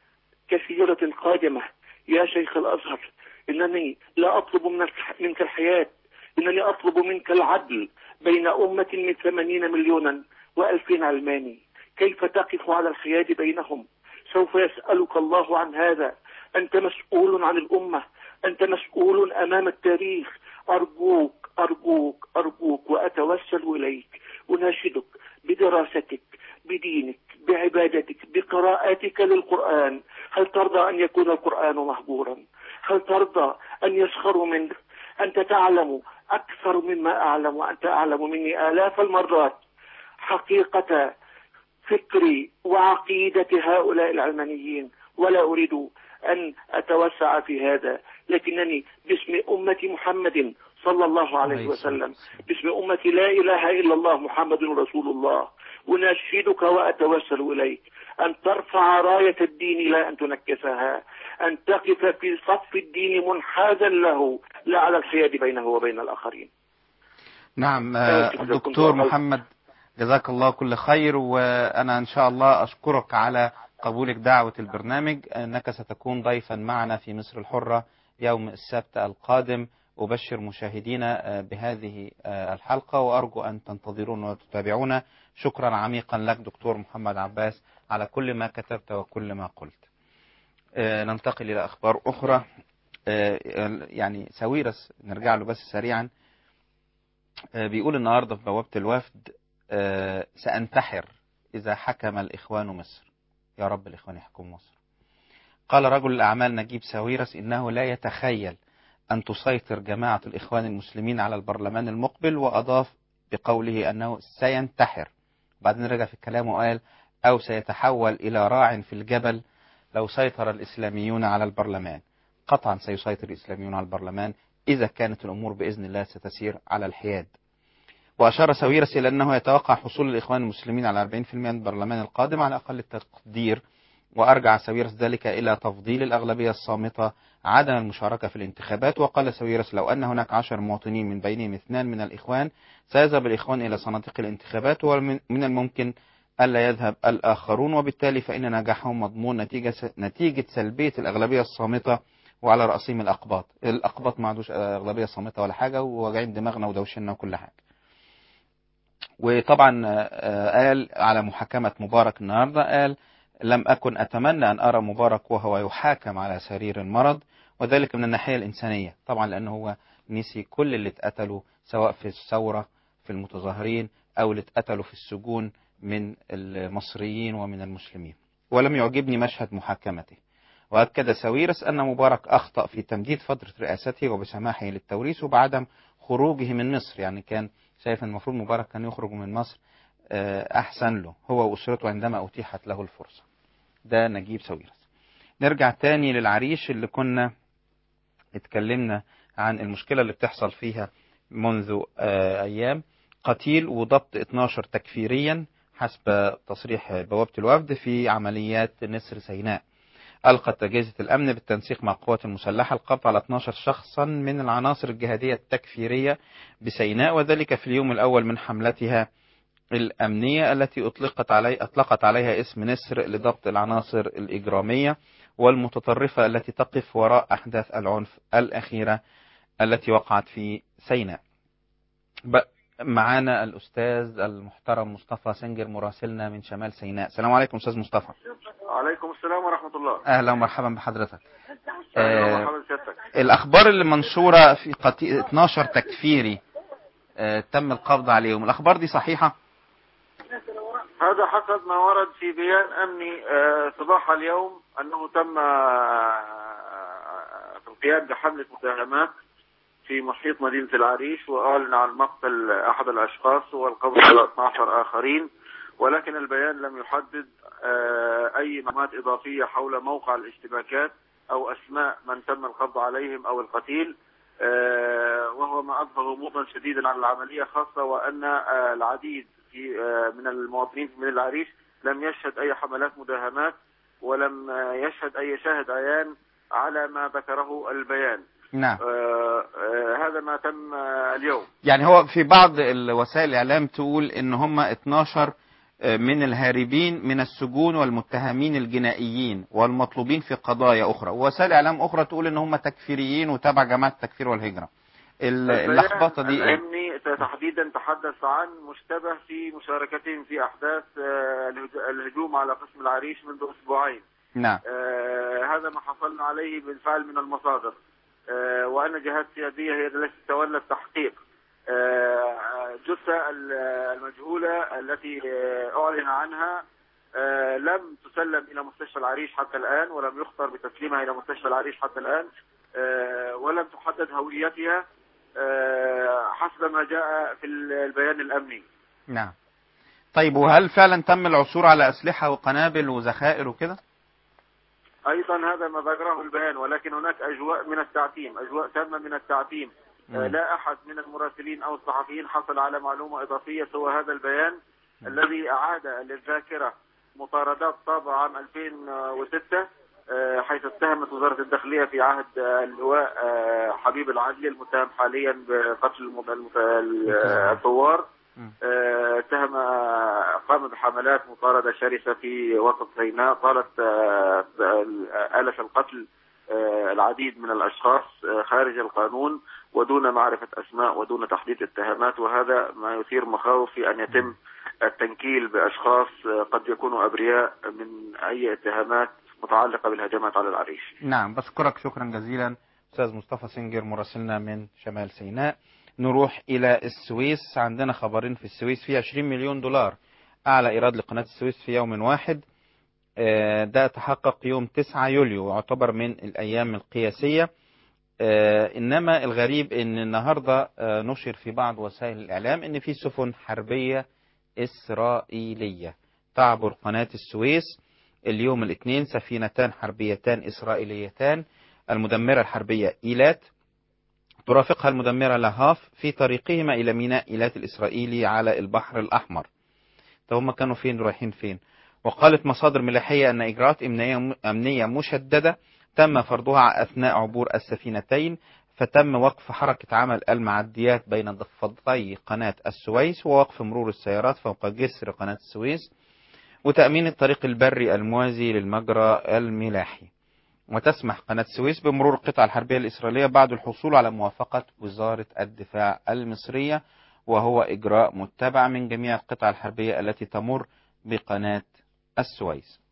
كثيرة قادمة يا شيخ الأزهر إنني لا أطلب منك منك الحياة إنني أطلب منك العدل بين أمة من ثمانين مليونا وألفين علماني كيف تقف على الحياة بينهم سوف يسألك الله عن هذا أنت مسؤول عن الأمة أنت مسؤول أمام التاريخ أرجوك أرجوك أرجوك وأتوسل إليك أناشدك بدراستك بدينك بعبادتك بقراءتك للقرآن هل ترضى أن يكون القرآن مهجورا هل ترضى أن يسخروا منك أنت تعلم أكثر مما أعلم وأنت أعلم مني آلاف المرات حقيقة فكري وعقيدة هؤلاء العلمانيين ولا أريد أن أتوسع في هذا لكنني باسم أمة محمد صلى الله عليه وسلم باسم أمة لا إله إلا الله محمد رسول الله أناشدك وأتوسل إليك أن ترفع راية الدين لا أن تنكسها أن تقف في صف الدين منحازا له لا على الحياد بينه وبين الآخرين نعم آه، دكتور محمد جزاك الله كل خير وأنا إن شاء الله أشكرك على قبولك دعوة البرنامج أنك ستكون ضيفا معنا في مصر الحرة يوم السبت القادم أبشر مشاهدينا آه، بهذه آه، الحلقة وأرجو أن تنتظرونا وتتابعونا شكرا عميقا لك دكتور محمد عباس على كل ما كتبت وكل ما قلت آه، ننتقل إلى أخبار أخرى آه، يعني ساويرس نرجع له بس سريعا آه، بيقول النهاردة في بوابة الوفد آه، سأنتحر إذا حكم الإخوان مصر يا رب الإخوان يحكموا مصر قال رجل الأعمال نجيب ساويرس إنه لا يتخيل أن تسيطر جماعة الإخوان المسلمين على البرلمان المقبل وأضاف بقوله أنه سينتحر بعدين رجع في الكلام وقال أو سيتحول إلى راع في الجبل لو سيطر الإسلاميون على البرلمان قطعا سيسيطر الإسلاميون على البرلمان إذا كانت الأمور بإذن الله ستسير على الحياد وأشار ساويرس إلى أنه يتوقع حصول الإخوان المسلمين على 40% من البرلمان القادم على أقل التقدير وأرجع ساويرس ذلك إلى تفضيل الأغلبية الصامتة عدم المشاركة في الانتخابات وقال ساويرس لو أن هناك عشر مواطنين من بينهم اثنان من الإخوان سيذهب الإخوان إلى صناديق الانتخابات ومن الممكن ألا يذهب الآخرون وبالتالي فإن نجاحهم مضمون نتيجة نتيجة سلبية الأغلبية الصامتة وعلى رأسهم الأقباط الأقباط ما عندوش أغلبية صامتة ولا حاجة وواجعين دماغنا ودوشنا وكل حاجة وطبعا آه، قال على محاكمة مبارك النهاردة قال لم أكن أتمنى أن أرى مبارك وهو يحاكم على سرير المرض وذلك من الناحية الإنسانية طبعا لأنه هو نسي كل اللي اتقتلوا سواء في الثورة في المتظاهرين أو اللي اتقتلوا في السجون من المصريين ومن المسلمين ولم يعجبني مشهد محاكمته وأكد ساويرس أن مبارك أخطأ في تمديد فترة رئاسته وبسماحه للتوريث وبعدم خروجه من مصر يعني كان شايف أن المفروض مبارك كان يخرج من مصر آه، أحسن له هو وأسرته عندما أتيحت له الفرصة ده نجيب ساويرس نرجع تاني للعريش اللي كنا اتكلمنا عن المشكلة اللي بتحصل فيها منذ آه، أيام قتيل وضبط 12 تكفيريا حسب تصريح بوابة الوفد في عمليات نسر سيناء ألقت أجهزة الأمن بالتنسيق مع القوات المسلحة القبض على 12 شخصا من العناصر الجهادية التكفيرية بسيناء وذلك في اليوم الأول من حملتها الأمنية التي أطلقت, علي أطلقت عليها اسم نسر لضبط العناصر الإجرامية والمتطرفة التي تقف وراء أحداث العنف الأخيرة التي وقعت في سيناء ب- معانا الأستاذ المحترم مصطفى سنجر مراسلنا من شمال سيناء السلام عليكم أستاذ مصطفى عليكم السلام ورحمة الله أهلا ومرحبا بحضرتك أهلا آه، ومرحبا سيادتك الأخبار اللي منشورة في قتي... 12 تكفيري آه، تم القبض عليهم الأخبار دي صحيحة هذا حسب ما ورد في بيان أمني آه، صباح اليوم أنه تم آه، في القيام بحملة مساهمات في محيط مدينة العريش وأعلن عن مقتل أحد الأشخاص والقبض على 12 آخرين ولكن البيان لم يحدد آه، أي معلومات إضافية حول موقع الاشتباكات أو أسماء من تم القبض عليهم أو القتيل آه، وهو ما أضفى غموضا شديدا على العملية خاصة وأن آه، العديد في آه، من المواطنين من العريش لم يشهد أي حملات مداهمات ولم آه، يشهد أي شاهد عيان على ما ذكره البيان نعم آه، آه، هذا ما تم آه، اليوم يعني هو في بعض الوسائل الإعلام تقول إن هم 12 من الهاربين من السجون والمتهمين الجنائيين والمطلوبين في قضايا أخرى ووسائل إعلام أخرى تقول إن هم تكفيريين وتبع جماعة التكفير والهجرة ال- اللخبطة دي إيه؟ الأمني تحديدا تحدث عن مشتبه في مشاركتهم في أحداث آه، الهج- الهجوم على قسم العريش منذ أسبوعين نعم آه، هذا ما حصلنا عليه بالفعل من المصادر آه، وأن جهات سيادية هي التي تتولى التحقيق آه، جثة ال- المجهولة التي آه، أعلن عنها آه، لم تسلم إلى مستشفى العريش حتى الآن ولم يخطر بتسليمها إلى مستشفى العريش حتى الآن آه، ولم تحدد هويتها آه، حسب ما جاء في البيان الأمني نعم طيب وهل فعلا تم العثور على أسلحة وقنابل وذخائر وكده؟ ايضا هذا ما ذكره البيان ولكن هناك اجواء من التعتيم اجواء تامه من التعتيم آه، لا احد من المراسلين او الصحفيين حصل على معلومه اضافيه سوى هذا البيان الذي اعاد للذاكره مطاردات طابع عام 2006 آه، حيث اتهمت وزاره الداخليه في عهد آه، اللواء آه، حبيب العدلي المتهم حاليا بقتل المت- المت- الثوار آه، اتهم آه، قام بحملات مطاردة شرسة في وسط سيناء طالت آه، آه، آلف القتل آه، العديد من الأشخاص آه، خارج القانون ودون معرفة أسماء ودون تحديد اتهامات وهذا ما يثير مخاوف في أن يتم التنكيل بأشخاص آه، قد يكونوا أبرياء من أي اتهامات متعلقة بالهجمات على العريش نعم بشكرك شكرا جزيلا أستاذ مصطفى سنجر مراسلنا من شمال سيناء نروح إلى السويس عندنا خبرين في السويس في 20 مليون دولار أعلى إيراد لقناة السويس في يوم واحد آه، ده تحقق يوم 9 يوليو يعتبر من الأيام القياسية آه، إنما الغريب إن النهاردة آه، نشر في بعض وسائل الإعلام إن في سفن حربية إسرائيلية تعبر قناة السويس اليوم الاثنين سفينتان حربيتان إسرائيليتان المدمرة الحربية إيلات ترافقها المدمرة لهاف في طريقهما إلى ميناء إيلات الإسرائيلي على البحر الأحمر طب هم كانوا فين رايحين فين وقالت مصادر ملاحية أن إجراءات أمنية, أمنية مشددة تم فرضها أثناء عبور السفينتين فتم وقف حركة عمل المعديات بين ضفتي قناة السويس ووقف مرور السيارات فوق جسر قناة السويس وتأمين الطريق البري الموازي للمجرى الملاحي وتسمح قناة السويس بمرور القطع الحربية الإسرائيلية بعد الحصول على موافقة وزارة الدفاع المصرية وهو إجراء متبع من جميع القطع الحربية التي تمر بقناة السويس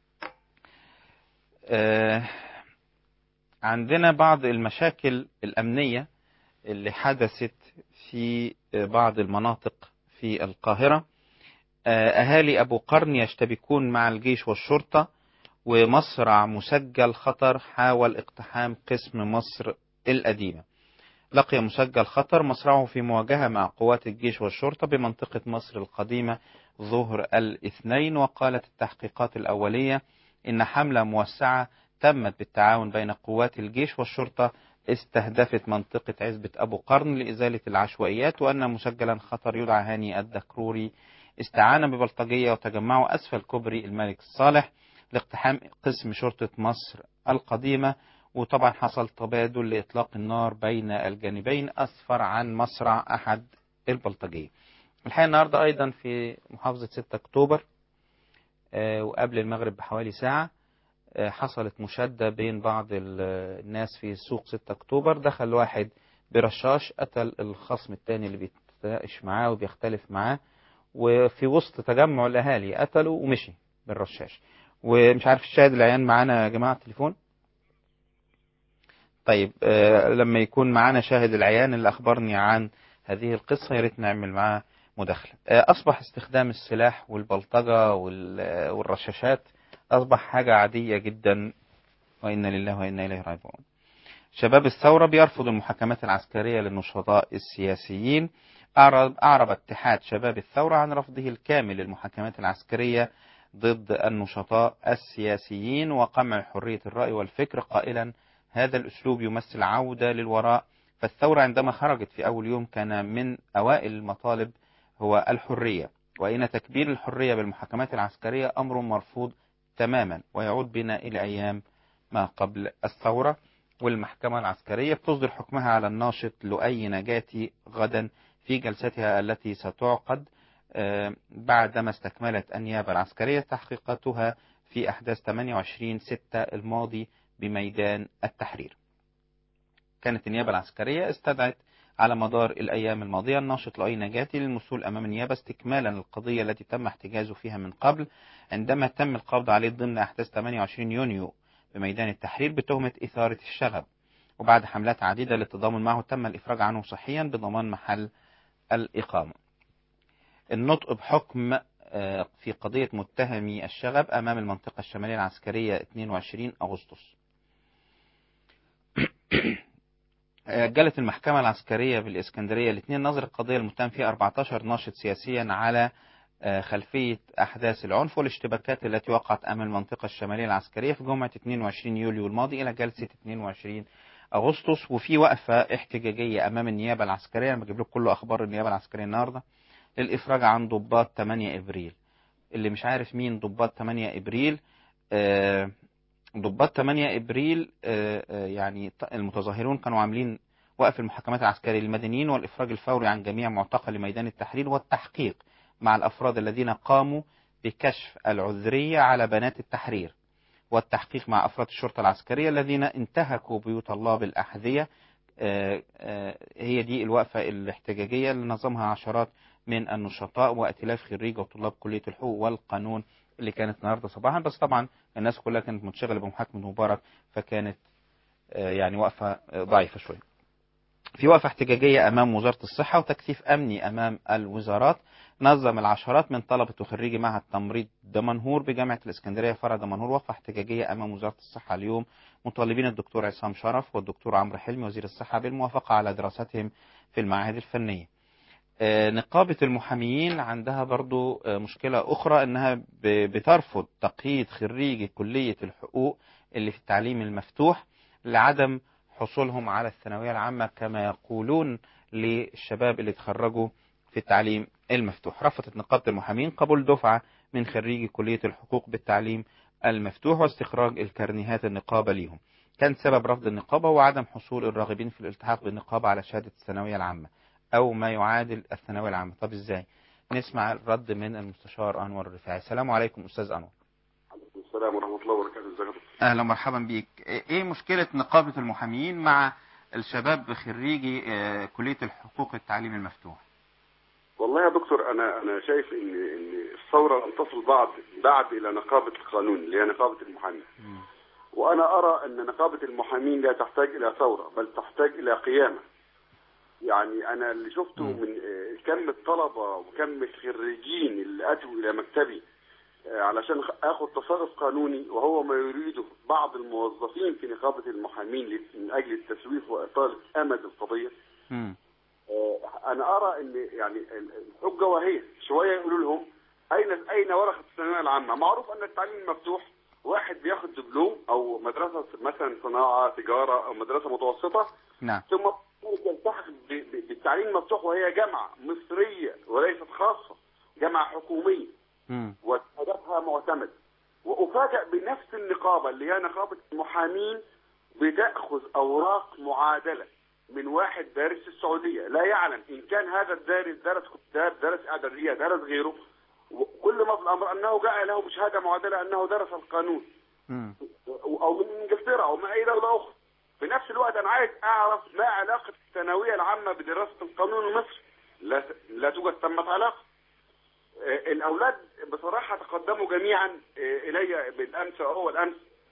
آه عندنا بعض المشاكل الأمنية اللي حدثت في بعض المناطق في القاهرة آه أهالي أبو قرن يشتبكون مع الجيش والشرطة ومصرع مسجل خطر حاول اقتحام قسم مصر القديمة لقي مسجل خطر مصرعه في مواجهة مع قوات الجيش والشرطة بمنطقة مصر القديمة ظهر الاثنين وقالت التحقيقات الأولية إن حملة موسعة تمت بالتعاون بين قوات الجيش والشرطة استهدفت منطقة عزبة أبو قرن لإزالة العشوائيات وأن مسجلا خطر يدعى هاني الدكروري استعان ببلطجية وتجمعوا أسفل كوبري الملك الصالح لاقتحام قسم شرطة مصر القديمة وطبعا حصل تبادل لإطلاق النار بين الجانبين أسفر عن مصرع أحد البلطجية الحقيقة النهاردة أيضا في محافظة 6 أكتوبر آه وقبل المغرب بحوالي ساعة آه حصلت مشادة بين بعض الناس في سوق 6 أكتوبر دخل واحد برشاش قتل الخصم الثاني اللي بيتناقش معاه وبيختلف معاه وفي وسط تجمع الأهالي قتله ومشي بالرشاش ومش عارف الشاهد العيان معانا يا جماعة التليفون طيب آه لما يكون معانا شاهد العيان اللي أخبرني عن هذه القصة يا ريت نعمل معاه مداخلة آه أصبح استخدام السلاح والبلطجة والرشاشات أصبح حاجة عادية جدا وإنا لله وإنا إليه راجعون شباب الثورة بيرفض المحاكمات العسكرية للنشطاء السياسيين أعرب, أعرب اتحاد شباب الثورة عن رفضه الكامل للمحاكمات العسكرية ضد النشطاء السياسيين وقمع حرية الرأي والفكر قائلا هذا الأسلوب يمثل عودة للوراء فالثورة عندما خرجت في أول يوم كان من أوائل المطالب هو الحرية وإن تكبير الحرية بالمحاكمات العسكرية أمر مرفوض تماما ويعود بنا إلى أيام ما قبل الثورة والمحكمة العسكرية بتصدر حكمها على الناشط لؤي نجاتي غدا في جلستها التي ستعقد آه، بعدما استكملت النيابة العسكرية تحقيقاتها في أحداث 28 6 الماضي بميدان التحرير كانت النيابة العسكرية استدعت على مدار الأيام الماضية الناشط لؤي نجاتي للمثول أمام النيابة استكمالا للقضية التي تم احتجازه فيها من قبل عندما تم القبض عليه ضمن أحداث 28 يونيو بميدان التحرير بتهمة إثارة الشغب وبعد حملات عديدة للتضامن معه تم الإفراج عنه صحيا بضمان محل الإقامة النطق بحكم آه، في قضية متهمي الشغب أمام المنطقة الشمالية العسكرية 22 أغسطس أجلت المحكمة العسكرية بالإسكندرية الاثنين نظر القضية المتهم فيها 14 ناشط سياسيا على آه، خلفية أحداث العنف والاشتباكات التي وقعت أمام المنطقة الشمالية العسكرية في جمعة 22 يوليو الماضي إلى جلسة 22 أغسطس وفي وقفة احتجاجية أمام النيابة العسكرية أنا بجيب لكم كل أخبار النيابة العسكرية النهاردة للإفراج عن ضباط 8 إبريل اللي مش عارف مين ضباط 8 إبريل آه، ضباط 8 إبريل آه، آه، يعني ط- المتظاهرون كانوا عاملين وقف المحاكمات العسكرية للمدنيين والإفراج الفوري عن جميع معتقل ميدان التحرير والتحقيق مع الأفراد الذين قاموا بكشف العذرية على بنات التحرير والتحقيق مع أفراد الشرطة العسكرية الذين انتهكوا بيوت الله بالأحذية آه، آه، هي دي الوقفة الاحتجاجية اللي نظمها عشرات من النشطاء وائتلاف خريج وطلاب كلية الحقوق والقانون اللي كانت النهارده صباحا بس طبعا الناس كلها كانت منشغلة بمحاكمة مبارك فكانت آه، يعني وقفة آه، ضعيفة شوية في وقفة احتجاجية أمام وزارة الصحة وتكثيف أمني أمام الوزارات نظم العشرات من طلبة وخريجي معهد تمريض دمنهور بجامعة الإسكندرية فرع دمنهور وقفة احتجاجية أمام وزارة الصحة اليوم مطالبين الدكتور عصام شرف والدكتور عمرو حلمي وزير الصحة بالموافقة على دراستهم في المعاهد الفنية آه، نقابة المحاميين عندها برضو آه، مشكلة أخرى أنها ب- بترفض تقييد خريجي كلية الحقوق اللي في التعليم المفتوح لعدم حصولهم على الثانوية العامة كما يقولون للشباب اللي تخرجوا في التعليم المفتوح رفضت نقابة المحامين قبول دفعة من خريجي كلية الحقوق بالتعليم المفتوح واستخراج الكرنيهات النقابة ليهم كان سبب رفض النقابة هو عدم حصول الراغبين في الالتحاق بالنقابة على شهادة الثانوية العامة أو ما يعادل الثانوية العامة طب إزاي نسمع الرد من المستشار أنور الرفاعي السلام عليكم أستاذ أنور السلام ورحمة الله وبركاته ازيك يا دكتور؟ أهلا ومرحبا بيك إيه مشكلة نقابة المحامين مع الشباب خريجي آه، كلية الحقوق التعليم المفتوح والله يا دكتور انا انا شايف ان ان الثوره لم تصل بعد بعد الى نقابه القانون اللي هي نقابه المحامين وانا ارى ان نقابه المحامين لا تحتاج الى ثوره بل تحتاج الى قيامه يعني انا اللي شفته من آه، كم الطلبه وكم الخريجين اللي اتوا الى مكتبي آه، علشان خ- اخد تصرف قانوني وهو ما يريده بعض الموظفين في نقابه المحامين ل- من اجل التسويف واطاله امد القضيه مم. آه، انا ارى ان يعني ال- الحجه وهي شويه يقولوا لهم اين اين ورقه الثانويه العامه معروف ان التعليم مفتوح واحد بياخد دبلوم او مدرسه مثلا صناعه تجاره او مدرسه متوسطه نعم ثم يلتحق ب- ب- بالتعليم المفتوح وهي جامعه مصريه وليست خاصه جامعه حكوميه مم. وهدفها معتمد وافاجئ بنفس النقابه اللي هي نقابه المحامين بتاخذ اوراق معادله من واحد دارس في السعوديه لا يعلم ان كان هذا الدارس درس كتاب درس اعداديه درس غيره وكل ما في الامر انه جاء له بشهاده معادله انه درس القانون مم. او من انجلترا او من اي دوله اخرى في نفس الوقت انا عايز اعرف ما علاقه الثانويه العامه بدراسه القانون المصري لا لا توجد ثمه علاقه آه، الاولاد بصراحه تقدموا جميعا آه، الي بالامس اول امس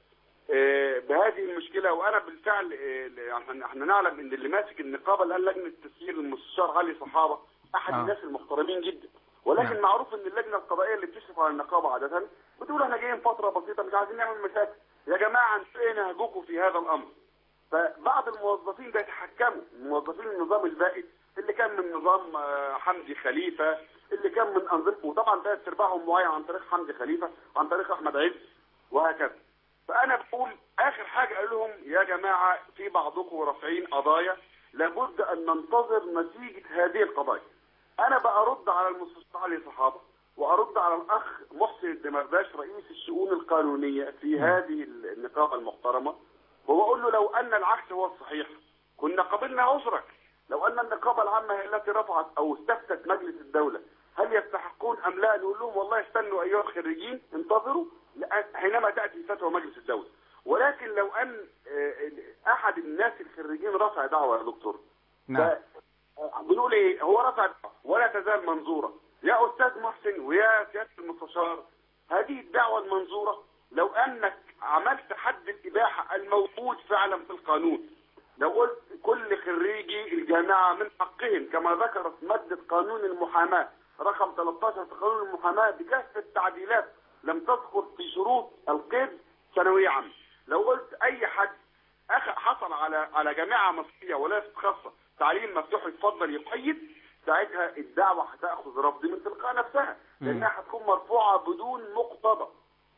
آه، بهذه المشكله وانا بالفعل آه، يعني احنا نعلم ان اللي ماسك النقابه الان لجنه تسيير المستشار علي صحابه احد آه. الناس المحترمين جدا ولكن نعم. معروف ان اللجنه القضائيه اللي بتشرف على النقابه عاده بتقول احنا جايين فتره بسيطه مش عايزين نعمل مشاكل يا جماعه انتوا ايه نهجوكم في هذا الامر فبعض الموظفين بيتحكموا موظفين النظام البائد اللي كان من نظام آه، حمدي خليفه اللي كان من انظمه وطبعا ثلاث ارباعهم معين عن طريق حمدي خليفه عن طريق احمد عز وهكذا فانا بقول اخر حاجه قال لهم يا جماعه في بعضكم رافعين قضايا لابد ان ننتظر نتيجه هذه القضايا انا برد على المستشار علي صحابه وارد على الاخ محسن الدمرداش رئيس الشؤون القانونيه في هذه النقابه المحترمه وبقول له لو ان العكس هو الصحيح كنا قبلنا عذرك لو ان النقابه العامه هي التي رفعت او استفتت مجلس الدوله هل يستحقون ام لا نقول لهم والله استنوا ايها الخريجين انتظروا لأن- حينما تاتي فتوى مجلس الدوله ولكن لو ان آه، احد الناس الخريجين رفع دعوه يا دكتور نعم ف- بنقول ايه هو رفع دعوة ولا تزال منظوره يا استاذ محسن ويا سياده المستشار هذه الدعوه المنظوره لو انك عملت حد الاباحه الموجود فعلا في القانون لو قلت كل خريجي الجامعه من حقهم كما ذكرت ماده قانون المحاماه رقم 13 في قانون المحاماه بكافه التعديلات لم تذكر في شروط القيد ثانويه عامه لو قلت اي حد أخ حصل على على جامعه مصريه ولا خاصه تعليم مفتوح يتفضل يقيد ساعتها الدعوه هتاخذ رفض من تلقاء نفسها لانها هتكون مرفوعه بدون مقتضى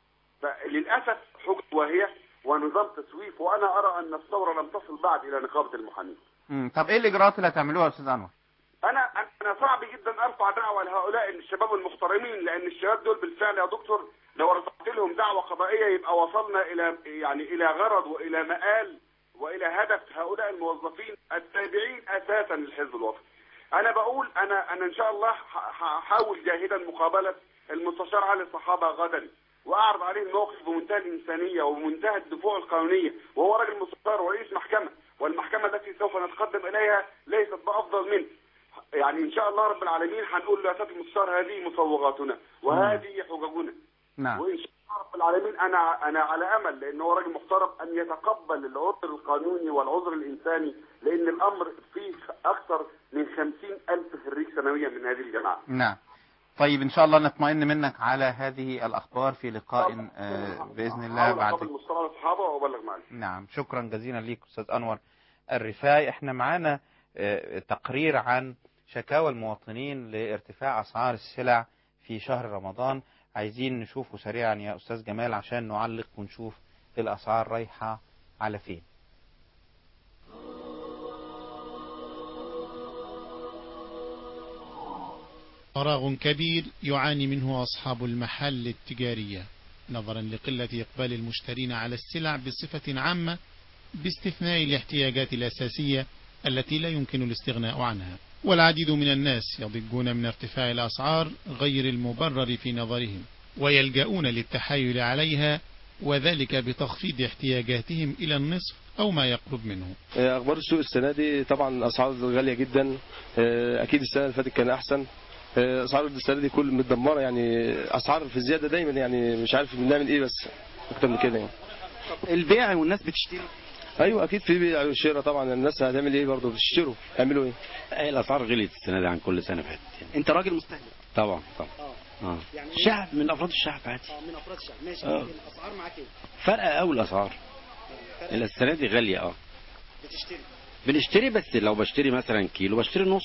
فللاسف حجه واهيه ونظام تسويف وانا ارى ان الثوره لم تصل بعد الى نقابه المحامين مم. طب ايه الاجراءات اللي هتعملوها يا استاذ انور انا انا صعب جدا ارفع دعوه لهؤلاء الشباب المحترمين لان الشباب دول بالفعل يا دكتور لو رفعت لهم دعوه قضائيه يبقى وصلنا الى يعني الى غرض والى مآل والى هدف هؤلاء الموظفين التابعين اساسا للحزب الوطني. انا بقول انا انا ان شاء الله ح- هحاول جاهدا مقابله المستشار علي الصحابه غدا واعرض عليه الموقف بمنتهى الانسانيه وبمنتهى الدفوع القانونيه وهو راجل مستشار ورئيس محكمه والمحكمه التي سوف نتقدم اليها ليست بافضل منه. يعني ان شاء الله رب العالمين هنقول له يا سياده المستشار هذه مصوغاتنا وهذه حججنا نعم وان شاء الله رب العالمين انا انا على امل لان هو راجل محترم ان يتقبل العذر القانوني والعذر الانساني لان الامر فيه اكثر من خمسين الف خريج سنويا من هذه الجماعه نعم طيب ان شاء الله نطمئن منك على هذه الاخبار في لقاء آه، باذن الله حاول بعد اقابل المستشار اصحابه وابلغ معي نعم شكرا جزيلا ليك استاذ انور الرفاعي احنا معانا آه، تقرير عن شكاوى المواطنين لارتفاع اسعار السلع في شهر رمضان عايزين نشوفه سريعا يا استاذ جمال عشان نعلق ونشوف الاسعار رايحه على فين فراغ كبير يعاني منه أصحاب المحل التجارية نظرا لقلة إقبال المشترين على السلع بصفة عامة باستثناء الاحتياجات الأساسية التي لا يمكن الاستغناء عنها والعديد من الناس يضجون من ارتفاع الأسعار غير المبرر في نظرهم ويلجؤون للتحايل عليها وذلك بتخفيض احتياجاتهم إلى النصف أو ما يقرب منه اخبار السوق السنه دي طبعا اسعار غاليه جدا اه، اكيد السنه اللي فاتت كان احسن اه، اسعار السنه دي كل متدمره يعني اسعار في زياده دايما يعني مش عارف بنعمل ايه بس اكتر من كده يعني البيع والناس بتشتري ايوه اكيد في بيع وشراء طبعا الناس هتعمل ايه برضه بتشتروا يعملوا ايه ايه الاسعار غليت السنه دي عن كل سنه فاتت يعني. انت راجل مستهلك طبعا طبعا اه يعني شعب من افراد الشعب عادي من افراد الشعب ماشي آه. الاسعار معاك ايه؟ فرق قوي الاسعار السنه دي غاليه اه بتشتري بنشتري بس لو بشتري مثلا كيلو بشتري نص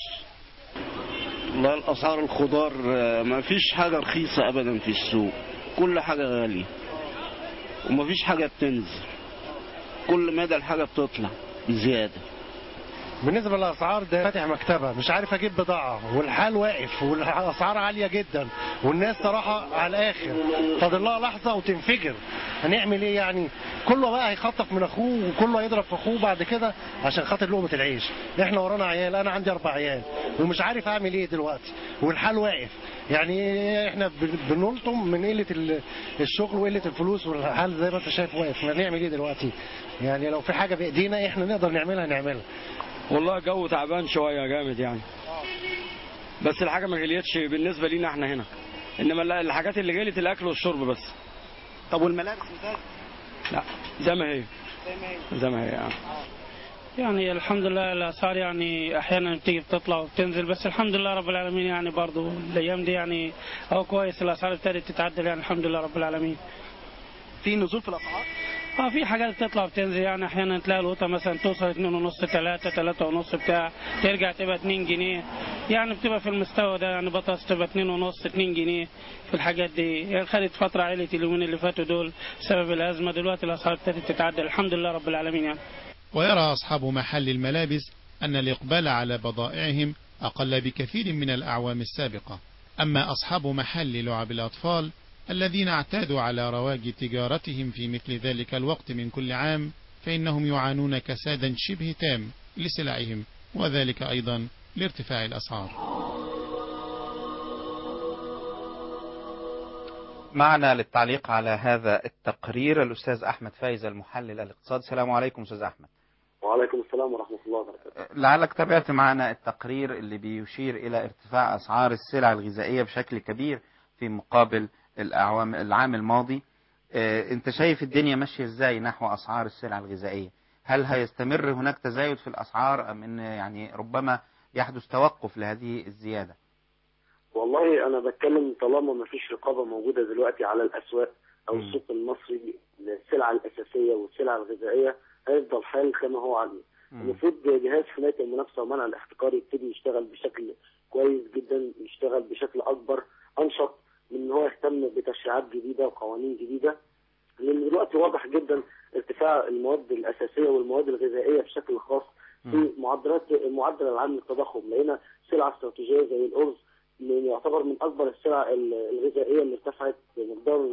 والله الاسعار الخضار آه، ما فيش حاجه رخيصه ابدا في السوق كل حاجه غاليه وما فيش حاجه بتنزل كل مدى الحاجه بتطلع بزياده بالنسبة للأسعار ده فاتح مكتبة مش عارف أجيب بضاعة والحال واقف والأسعار عالية جدا والناس صراحة على الآخر فاضل لها لحظة وتنفجر هنعمل إيه يعني كله بقى هيخطف من أخوه وكله هيضرب في أخوه بعد كده عشان خاطر لقمة العيش إحنا ورانا عيال أنا عندي أربع عيال ومش عارف أعمل إيه دلوقتي والحال واقف يعني إحنا بن- بنلطم من قلة ال- الشغل وقلة الفلوس والحال زي ما أنت شايف واقف إحنا هنعمل إيه دلوقتي يعني لو في حاجة بإيدينا إحنا نقدر نعملها نعملها والله جو تعبان شويه جامد يعني بس الحاجه ما غليتش بالنسبه لينا احنا هنا انما لا- الحاجات اللي غليت الاكل والشرب بس طب والملابس مزاج لا زي ما هي زي ما هي زي ما هي يعني. يعني الحمد لله الاسعار يعني احيانا بتيجي بتطلع وبتنزل بس الحمد لله رب العالمين يعني برضو الايام دي يعني هو كويس الاسعار ابتدت تتعدل يعني الحمد لله رب العالمين في نزول في الاسعار اه في حاجات بتطلع وبتنزل يعني احيانا تلاقي القطه مثلا توصل 2 ونص 3 3 ونص بتاع ترجع تبقى 2 جنيه يعني بتبقى في المستوى ده يعني بطاطس تبقى 2 ونص 2 جنيه في الحاجات دي يعني خدت فتره علت اليومين اللي فاتوا دول بسبب الازمه دلوقتي الاسعار ابتدت تتعدل الحمد لله رب العالمين يعني ويرى أصحاب محل الملابس أن الإقبال على بضائعهم أقل بكثير من الأعوام السابقة أما أصحاب محل لعب الأطفال الذين اعتادوا على رواج تجارتهم في مثل ذلك الوقت من كل عام فإنهم يعانون كسادا شبه تام لسلعهم وذلك أيضا لارتفاع الأسعار معنا للتعليق على هذا التقرير الأستاذ أحمد فايز المحلل الاقتصادي السلام عليكم أستاذ أحمد وعليكم السلام ورحمة الله وبركاته لعلك تابعت معنا التقرير اللي بيشير إلى ارتفاع أسعار السلع الغذائية بشكل كبير في مقابل الأعوام العام الماضي آه، أنت شايف الدنيا ماشية إزاي نحو أسعار السلع الغذائية هل هيستمر هناك تزايد في الأسعار أم أن يعني ربما يحدث توقف لهذه الزيادة والله أنا بتكلم طالما ما فيش رقابة موجودة دلوقتي على الأسواق أو السوق المصري للسلع الأساسية والسلع الغذائية هيفضل حال كما هو عليه المفروض جهاز حماية المنافسة ومنع الاحتكار يبتدي يشتغل بشكل كويس جدا يشتغل بشكل أكبر أنشط من إن هو يهتم بتشريعات جديدة وقوانين جديدة لأن دلوقتي واضح جدا ارتفاع المواد الأساسية والمواد الغذائية بشكل خاص في معدلات معدل العام للتضخم لقينا سلعة استراتيجية زي الأرز من يعتبر من أكبر السلع الغذائية اللي ارتفعت بمقدار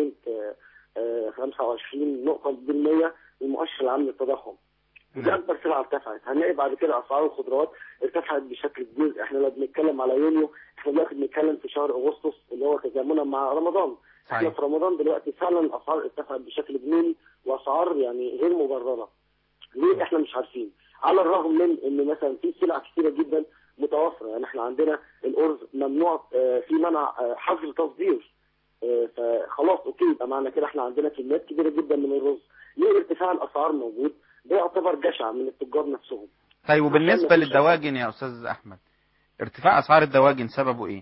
0.25 نقطة بالمية من مؤشر العام للتضخم ودي أكبر سلعة ارتفعت هنلاقي بعد كده أسعار الخضروات ارتفعت بشكل كبير احنا لو بنتكلم على يونيو احنا دلوقتي بنتكلم في شهر أغسطس اللي هو تزامنا مع رمضان احنا في رمضان دلوقتي فعلا الأسعار ارتفعت بشكل جنوني وأسعار يعني غير مبررة ليه احنا مش عارفين على الرغم من ان مثلا في سلع كثيره جدا متوفره يعني احنا عندنا الارز ممنوع آه، في منع آه، حظر تصدير آه، فخلاص اوكي يبقى معنى كده احنا عندنا كميات كبيره جدا من الرز ليه ارتفاع الاسعار موجود ده يعتبر جشع من التجار نفسهم طيب وبالنسبة عشان مفيش- للدواجن يا أستاذ أحمد ارتفاع أسعار الدواجن سببه إيه؟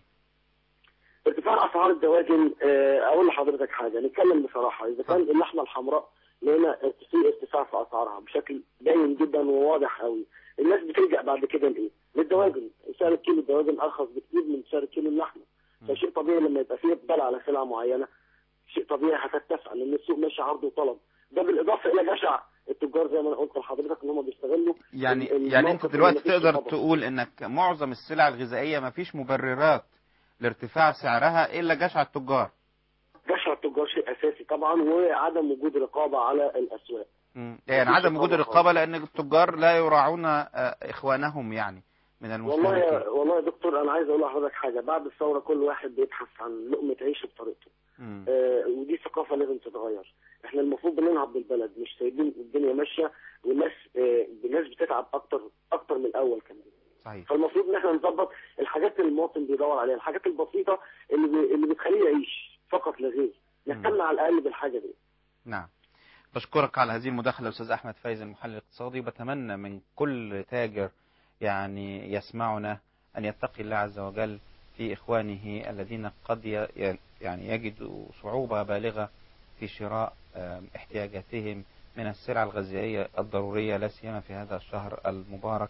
ارتفاع اسعار الدواجن آه، اقول لحضرتك حاجه نتكلم بصراحه اذا كان اللحمه الحمراء لقينا في ارتفاع في اسعارها بشكل باين جدا وواضح قوي الناس بتلجا بعد كده لايه؟ للدواجن سعر كيلو الدواجن ارخص بكتير من سعر كيلو اللحمه فشيء طبيعي لما يبقى فيه اقبال على سلعه معينه شيء طبيعي هترتفع لان السوق ماشي عرض وطلب ده بالاضافه الى جشع التجار زي ما انا قلت لحضرتك ان هم بيستغلوا يعني ال- يعني أنت الموقف اللي دلوقتي مفيش تقدر رقابة. تقول إنك معظم السلع الغذائية مفيش مبررات لارتفاع سعرها إلا جشع التجار جشع التجار شيء اساسي طبعا وعدم وجود رقابه على الاسواق مم. يعني مفيش عدم وجود رقابة الرقابة لأن التجار لا يراعون آه، إخوانهم يعني من والله المستهلكين يا والله يا دكتور انا عايز اقول لحضرتك حاجه بعد الثوره كل واحد بيبحث عن لقمه عيش بطريقته مم. آه ودي ثقافه لازم تتغير احنا المفروض بننهض بالبلد مش سايبين الدنيا ماشيه والناس آه الناس بتتعب اكتر اكتر من الاول كمان صحيح فالمفروض ان احنا نظبط الحاجات اللي المواطن بيدور عليها الحاجات البسيطه اللي بي... اللي بتخليه يعيش فقط لا غير نهتم على الاقل بالحاجه دي نعم بشكرك على هذه المداخلة أستاذ أحمد فايز المحلل الاقتصادي وبتمنى من كل تاجر يعني يسمعنا أن يتقي الله عز وجل في إخوانه الذين قد ي- يعني يجدوا صعوبة بالغة في شراء آم، احتياجاتهم من السلع الغذائية الضرورية لا سيما في هذا الشهر المبارك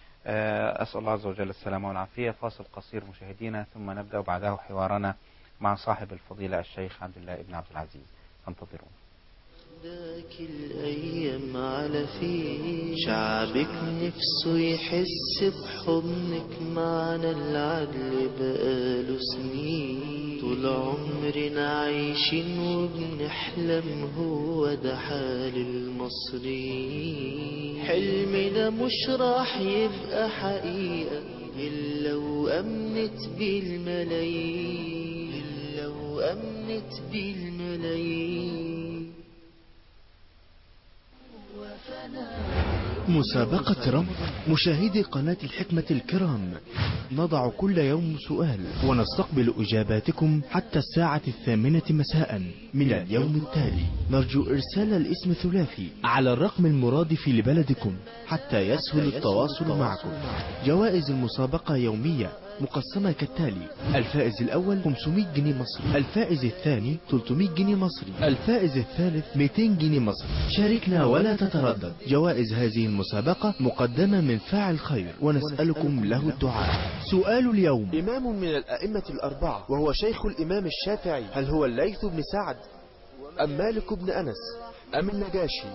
آه، أسأل الله عز وجل السلامة والعافية فاصل قصير مشاهدينا ثم نبدأ بعده حوارنا مع صاحب الفضيلة الشيخ عبد الله بن عبد العزيز انتظرونا ذاك الأيام على فيه شعبك نفسه يحس بحضنك معنا العدل بقاله سنين طول عمرنا عايشين وبنحلم هو ده حال المصريين حلمنا مش راح يبقى حقيقة إلا وأمنت بالملايين إلا وأمنت بالملايين مسابقة رمض مشاهدي قناة الحكمة الكرام نضع كل يوم سؤال ونستقبل إجاباتكم حتى الساعة الثامنة مساء من اليوم التالي نرجو إرسال الاسم ثلاثي على الرقم المرادف لبلدكم حتى يسهل التواصل معكم جوائز المسابقة يومية مقسمة كالتالي الفائز الأول 500 جنيه مصري الفائز الثاني 300 جنيه مصري الفائز الثالث 200 جنيه مصري شاركنا ولا تتردد جوائز هذه المسابقة مقدمة من فاعل خير ونسألكم له الدعاء سؤال اليوم إمام من الأئمة الأربعة وهو شيخ الإمام الشافعي هل هو الليث بن سعد أم مالك بن أنس أم النجاشي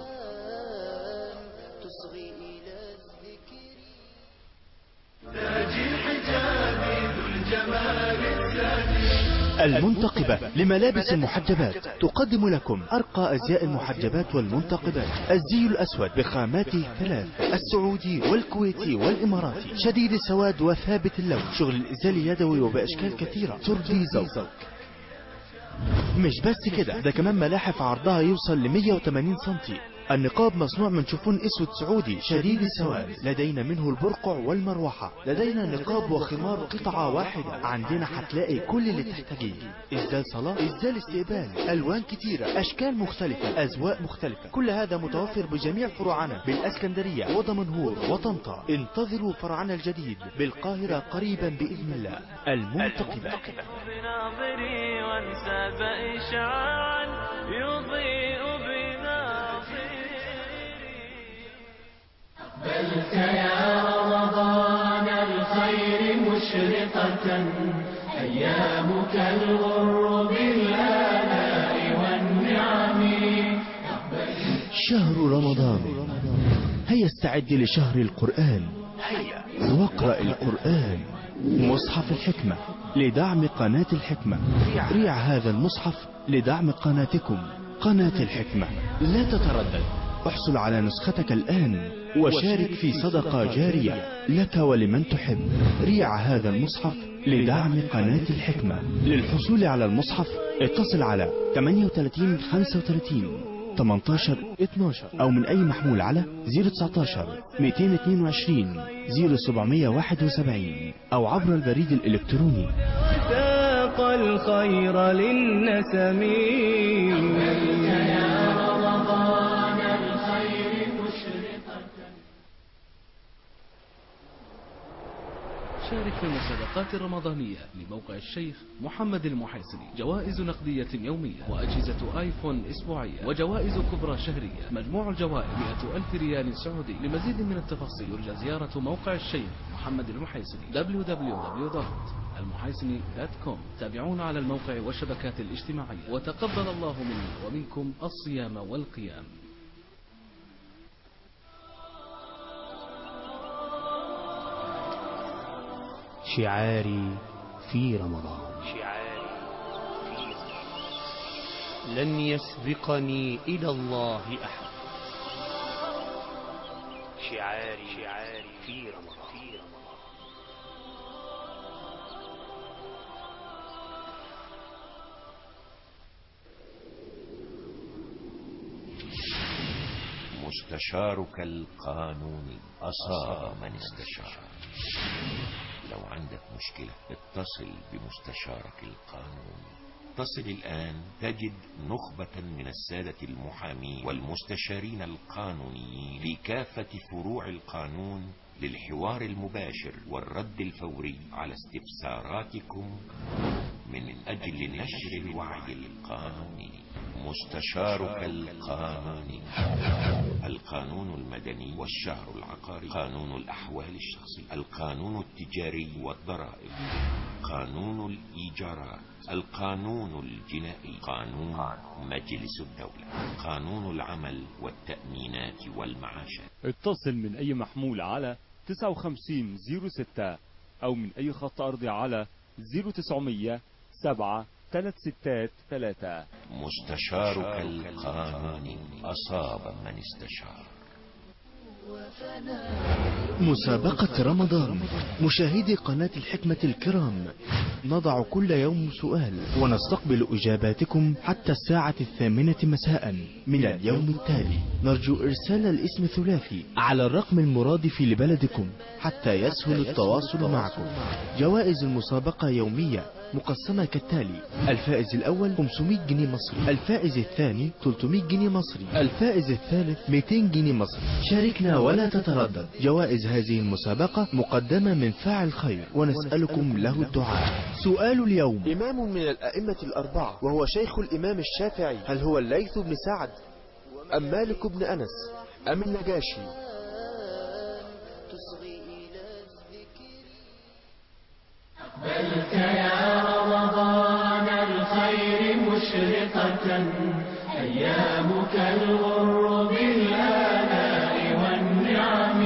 المنتقبة لملابس المحجبات تقدم لكم أرقى أزياء المحجبات والمنتقبات الزي الأسود بخاماته ثلاث السعودي والكويتي والإماراتي شديد السواد وثابت اللون شغل الإزالي يدوي وبأشكال كثيرة ترضي ذوقك مش بس كده ده كمان ملاحف عرضها يوصل ل 180 سنتي النقاب مصنوع من شفون اسود سعودي شديد السواد لدينا منه البرقع والمروحة لدينا نقاب وخمار قطعة واحدة عندنا هتلاقي كل اللي تحتاجيه ازدال صلاة ازدال استقبال الوان كتيرة اشكال مختلفة اذواق مختلفة كل هذا متوفر بجميع فروعنا بالاسكندرية ودمنهور وطنطا انتظروا فرعنا الجديد بالقاهرة قريبا باذن الله المنتقبة بناظري وانساب إشعاعا يضيء بناظري بلك يا رمضان الخير مشرقة أيامك الغر بالآلاء والنعم شهر رمضان هيا استعد لشهر القرآن واقرأ القرآن مصحف الحكمة لدعم قناة الحكمة ريع هذا المصحف لدعم قناتكم قناة الحكمة لا تتردد احصل على نسختك الآن وشارك في صدقة جارية لك ولمن تحب ريع هذا المصحف لدعم قناة الحكمة للحصول على المصحف اتصل على 38 35 18 12 او من اي محمول على 019 222 0771 او عبر البريد الالكتروني وساق الخير للنسم يا رمضان الخير مشرقة شارك في المسابقات الرمضانية لموقع الشيخ محمد المحيصري جوائز نقدية يومية وأجهزة آيفون أسبوعية وجوائز كبرى شهرية مجموع الجوائز 100 ألف ريال سعودي لمزيد من التفاصيل يرجى زيارة موقع الشيخ محمد المحيصري www.المحيصري.com تابعونا على الموقع والشبكات الاجتماعية وتقبل الله منا ومنكم الصيام والقيام شعاري في رمضان لن يسبقني إلى الله أحد شعاري شعاري في رمضان مستشارك القانوني أصاب من استشار لو عندك مشكلة اتصل بمستشارك القانوني اتصل الآن تجد نخبة من السادة المحامين والمستشارين القانونيين لكافة فروع القانون للحوار المباشر والرد الفوري على استفساراتكم من أجل نشر الوعي القانوني مستشارك القانوني القانون المدني والشهر العقاري قانون الأحوال الشخصية القانون التجاري والضرائب قانون الإيجارات القانون الجنائي قانون مجلس الدولة قانون العمل والتأمينات والمعاشات اتصل من أي محمول على 5906 أو من أي خط أرضي على 0900 7 3 ستات 3 مستشارك القانوني أصاب من استشار مسابقة رمضان مشاهدي قناة الحكمة الكرام نضع كل يوم سؤال ونستقبل إجاباتكم حتى الساعة الثامنة مساء من اليوم التالي نرجو إرسال الاسم ثلاثي على الرقم المرادف لبلدكم حتى يسهل التواصل معكم جوائز المسابقة يومية مقسمة كالتالي الفائز الأول 500 جنيه مصري الفائز الثاني 300 جنيه مصري الفائز الثالث 200 جنيه مصري شاركنا ولا تتردد جوائز هذه المسابقة مقدمة من فاعل خير ونسألكم له الدعاء سؤال اليوم إمام من الأئمة الأربعة وهو شيخ الإمام الشافعي هل هو الليث بن سعد أم مالك بن أنس أم النجاشي بلك يا رمضان الخير مشرقة أيامك الغر بالآلاء والنعم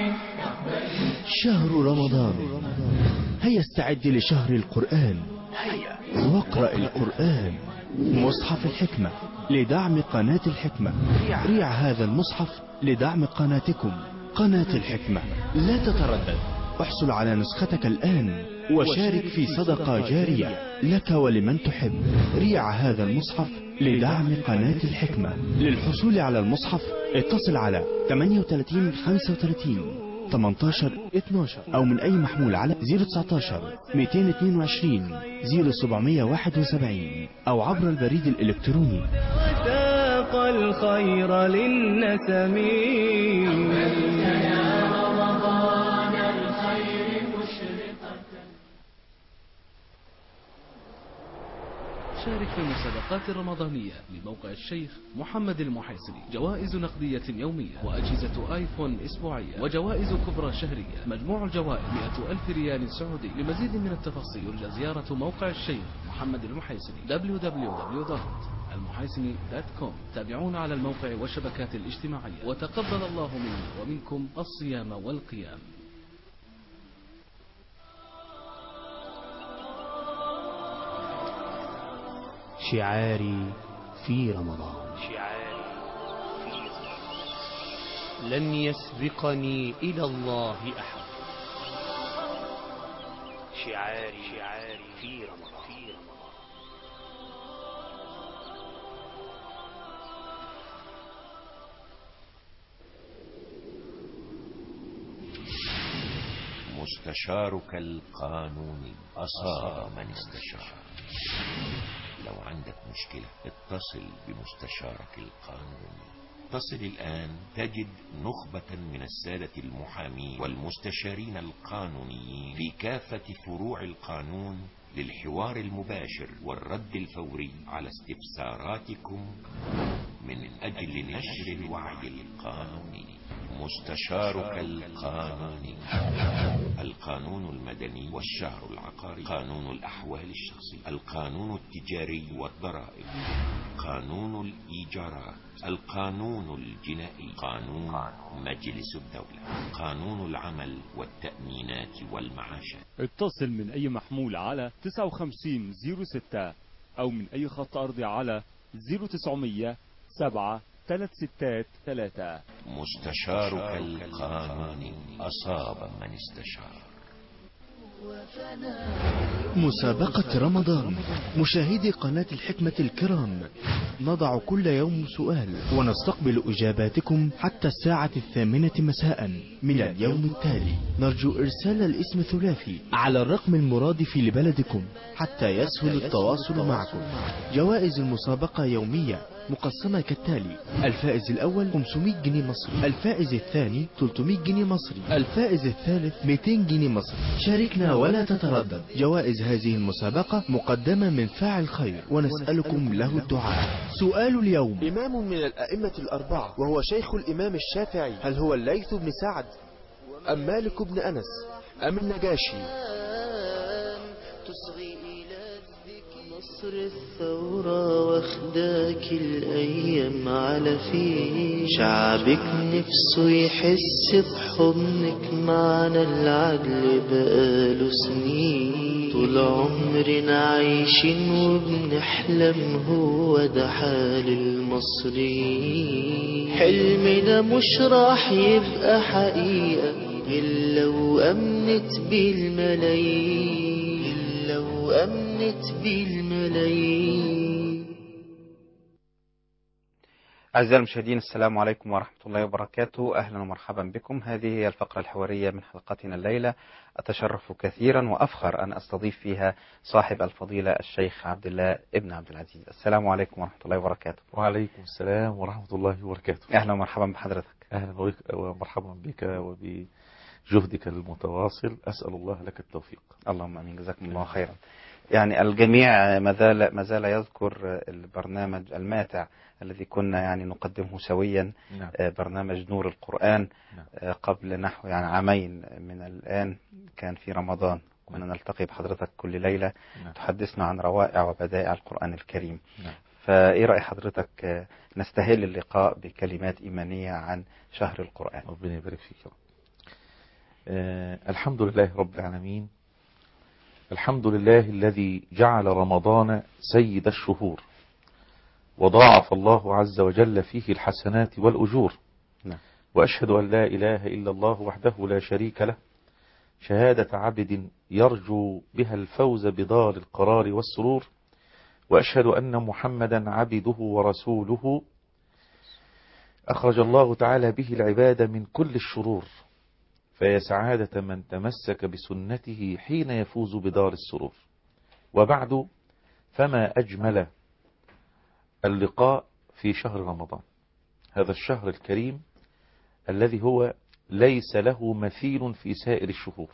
شهر رمضان هيا استعد لشهر القرآن واقرأ القرآن مصحف الحكمة لدعم قناة الحكمة ريع هذا المصحف لدعم قناتكم قناة الحكمة لا تتردد احصل على نسختك الآن وشارك في صدقة جارية لك ولمن تحب ريع هذا المصحف لدعم قناة الحكمة للحصول على المصحف اتصل على 38 35 18 12 أو من أي محمول على 019 222 0771 أو عبر البريد الإلكتروني وساق الخير للنسم يا رمضان الخير مشرقة شارك في المسابقات الرمضانية لموقع الشيخ محمد المحيصري جوائز نقدية يومية وأجهزة آيفون أسبوعية وجوائز كبرى شهرية مجموع الجوائز 100 ألف ريال سعودي لمزيد من التفاصيل يرجى زيارة موقع الشيخ محمد المحيصري www.المحيصري.com تابعونا على الموقع والشبكات الاجتماعية وتقبل الله منا ومنكم الصيام والقيام شعاري في رمضان شعاري في لن يسبقني إلى الله أحد شعاري شعاري في رمضان في رمضان مستشارك القانوني أصاب من استشار لو عندك مشكلة اتصل بمستشارك القانوني اتصل الآن تجد نخبة من السادة المحامين والمستشارين القانونيين في كافة فروع القانون للحوار المباشر والرد الفوري على استفساراتكم من أجل نشر الوعي القانوني مستشارك القانوني القانون المدني والشهر العقاري قانون الأحوال الشخصية القانون التجاري والضرائب قانون الإيجارات القانون الجنائي قانون مجلس الدولة قانون العمل والتأمينات والمعاشات اتصل من أي محمول على 5906 أو من أي خط أرضي على 0900 7 3 ستات 3 مستشارك القانوني أصاب من استشار مسابقة رمضان مشاهدي قناة الحكمة الكرام نضع كل يوم سؤال ونستقبل إجاباتكم حتى الساعة الثامنة مساء من اليوم التالي نرجو إرسال الاسم ثلاثي على الرقم المرادف لبلدكم حتى يسهل التواصل معكم جوائز المسابقة يومية مقسمة كالتالي الفائز الأول 500 جنيه مصري الفائز الثاني 300 جنيه مصري الفائز الثالث 200 جنيه مصري شاركنا ولا تتردد جوائز هذه المسابقة مقدمة من فاعل خير ونسألكم له الدعاء سؤال اليوم إمام من الأئمة الأربعة وهو شيخ الإمام الشافعي هل هو الليث بن سعد أم مالك بن أنس أم النجاشي تصغي إلى الذكر مصر الثورة واخداك الأيام على فيه شعبك نفسه يحس بحضنك معنا العدل بقاله سنين طول عمرنا عايشين وبنحلم هو ده حال المصريين حلمنا مش راح يبقى حقيقة إلا لو أمنت بالملايين إلا لو أمنت بالملايين أعزائي المشاهدين السلام عليكم ورحمة الله وبركاته أهلا ومرحبا بكم هذه هي الفقرة الحوارية من حلقتنا الليلة أتشرف كثيرا وأفخر أن أستضيف فيها صاحب الفضيلة الشيخ عبد الله ابن عبد العزيز السلام عليكم ورحمة الله وبركاته وعليكم السلام ورحمة الله وبركاته أهلا ومرحبا بحضرتك أهلا بك ومرحبا بك وبجهدك المتواصل أسأل الله لك التوفيق اللهم أمين جزاكم الله خيرا يعني الجميع ما زال ما زال يذكر البرنامج الماتع الذي كنا يعني نقدمه سويا نعم. برنامج نور القرآن نعم. قبل نحو يعني عامين من الآن كان في رمضان كنا نلتقي بحضرتك كل ليلة نعم. تحدثنا عن روائع وبدائع القرآن الكريم نعم. فإيه رأي حضرتك نستهل اللقاء بكلمات إيمانية عن شهر القرآن ربنا يبارك فيك آه الحمد لله رب العالمين الحمد لله الذي جعل رمضان سيد الشهور وضاعف الله عز وجل فيه الحسنات والأجور نعم. وأشهد أن لا إله إلا الله وحده لا شريك له شهادة عبد يرجو بها الفوز بدار القرار والسرور وأشهد أن محمدا عبده ورسوله أخرج الله تعالى به العباد من كل الشرور فيا سعادة من تمسك بسنته حين يفوز بدار السرور وبعد فما أجمل اللقاء في شهر رمضان هذا الشهر الكريم الذي هو ليس له مثيل في سائر الشهور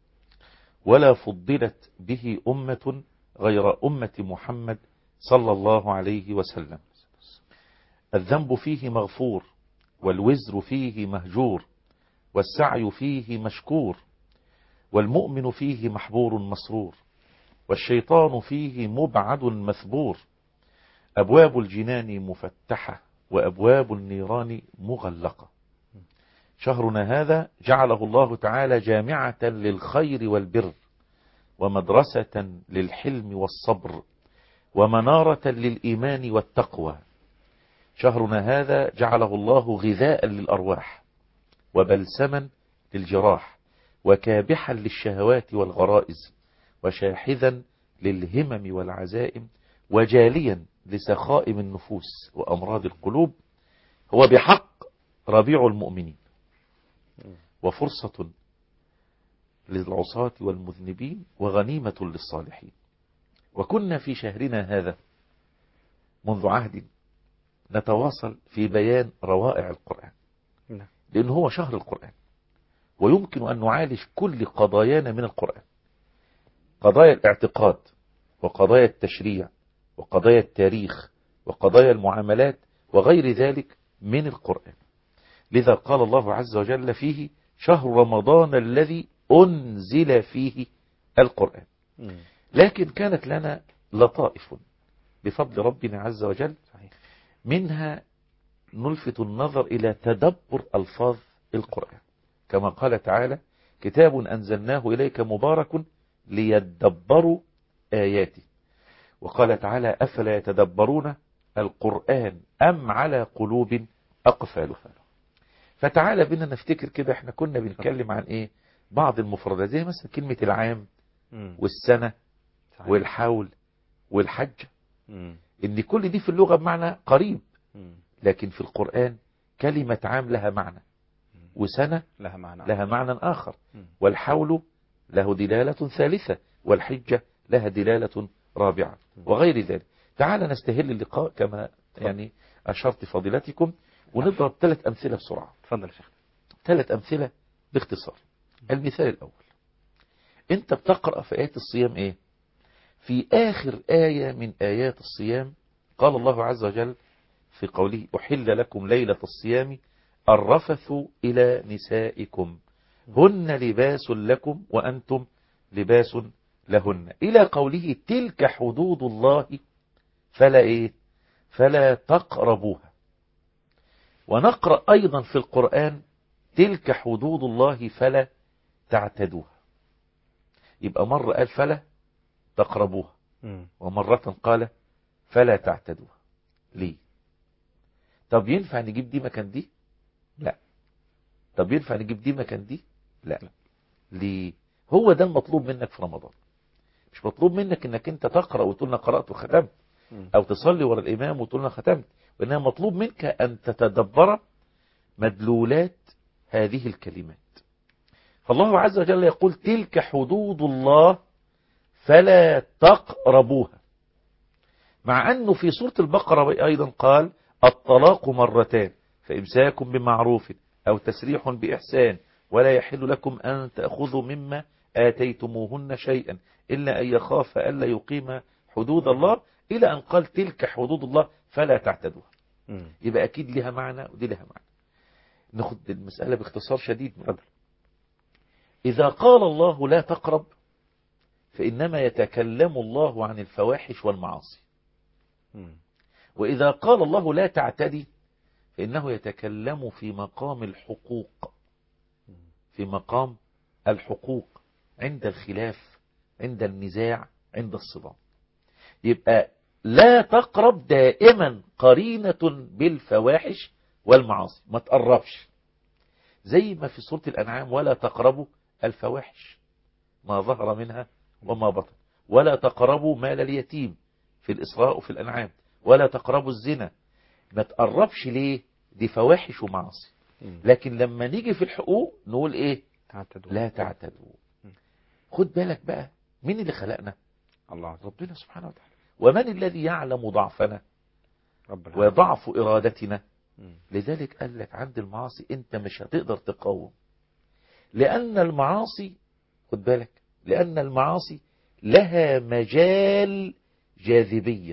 ولا فضلت به أمة غير أمة محمد صلى الله عليه وسلم الذنب فيه مغفور والوزر فيه مهجور والسعي فيه مشكور والمؤمن فيه محبور مسرور والشيطان فيه مبعد مثبور أبواب الجنان مفتحة وأبواب النيران مغلقة شهرنا هذا جعله الله تعالى جامعة للخير والبر ومدرسة للحلم والصبر ومنارة للإيمان والتقوى شهرنا هذا جعله الله غذاء للأرواح وبلسما للجراح وكابحا للشهوات والغرائز وشاحذا للهمم والعزائم وجاليا لسخائم النفوس وأمراض القلوب هو بحق ربيع المؤمنين وفرصة للعصاة والمذنبين وغنيمة للصالحين وكنا في شهرنا هذا منذ عهد نتواصل في بيان روائع القرآن نعم. لأن هو شهر القرآن ويمكن أن نعالج كل قضايانا من القرآن قضايا الاعتقاد وقضايا التشريع وقضايا التاريخ وقضايا المعاملات وغير ذلك من القرآن لذا قال الله عز وجل فيه شهر رمضان الذي أنزل فيه القرآن لكن كانت لنا لطائف بفضل ربنا عز وجل منها نلفت النظر إلى تدبر ألفاظ القرآن كما قال تعالى كتاب أنزلناه إليك مبارك ليدبروا آياته وقال تعالى أفلا يتدبرون القرآن أم على قلوب أقفالها فتعالى بنا نفتكر كده احنا كنا بنتكلم عن ايه بعض المفردات زي مثلا كلمة العام والسنة والحول والحج ان كل دي في اللغة بمعنى قريب لكن في القرآن كلمة عام لها معنى وسنة لها معنى لها معنى آخر والحول له دلالة ثالثة والحجة لها دلالة رابعة وغير ذلك تعال نستهل اللقاء كما يعني أشرت فضيلتكم ونضرب ثلاث أمثلة بسرعة تفضل يا شيخ ثلاث أمثلة باختصار المثال الأول أنت بتقرأ في آيات الصيام إيه في آخر آية من آيات الصيام قال الله عز وجل في قوله أحل لكم ليلة الصيام الرفث إلى نسائكم هن لباس لكم وأنتم لباس لهن إلى قوله تلك حدود الله فلا إيه فلا تقربوها ونقرأ أيضا في القرآن تلك حدود الله فلا تعتدوها يبقى مرة قال فلا تقربوها ومرة قال فلا تعتدوها ليه طب ينفع نجيب دي مكان دي لا طب ينفع نجيب دي مكان دي لا ليه هو ده المطلوب منك في رمضان مش مطلوب منك انك انت تقرأ وتقول لنا قرأت وختمت او تصلي ورا الامام وتقول لنا ختمت وانما مطلوب منك ان تتدبر مدلولات هذه الكلمات فالله عز وجل يقول تلك حدود الله فلا تقربوها مع أنه في سورة البقرة أيضا قال الطلاق مرتان فإمساك بمعروف أو تسريح بإحسان ولا يحل لكم أن تأخذوا مما آتيتموهن شيئا إلا أن يخاف ألا يقيم حدود الله إلى أن قال تلك حدود الله فلا تعتدوها يبقى أكيد لها معنى ودي لها معنى ناخد المسألة باختصار شديد مقدر إذا قال الله لا تقرب فإنما يتكلم الله عن الفواحش والمعاصي وإذا قال الله لا تعتدي فإنه يتكلم في مقام الحقوق في مقام الحقوق عند الخلاف عند النزاع عند الصدام يبقى لا تقرب دائما قرينة بالفواحش والمعاصي ما تقربش زي ما في سورة الأنعام ولا تقربوا الفواحش ما ظهر منها وما بطن ولا تقربوا مال اليتيم في الإسراء وفي الأنعام ولا تقربوا الزنا ما تقربش ليه دي فواحش ومعاصي لكن لما نيجي في الحقوق نقول ايه تعتدوا لا تعتدوا خد بالك بقى مين اللي خلقنا الله ربنا سبحانه وتعالى ومن الذي يعلم ضعفنا رب العالمين. وضعف إرادتنا لذلك قال لك عند المعاصي انت مش هتقدر تقاوم لأن المعاصي خد بالك لأن المعاصي لها مجال جاذبية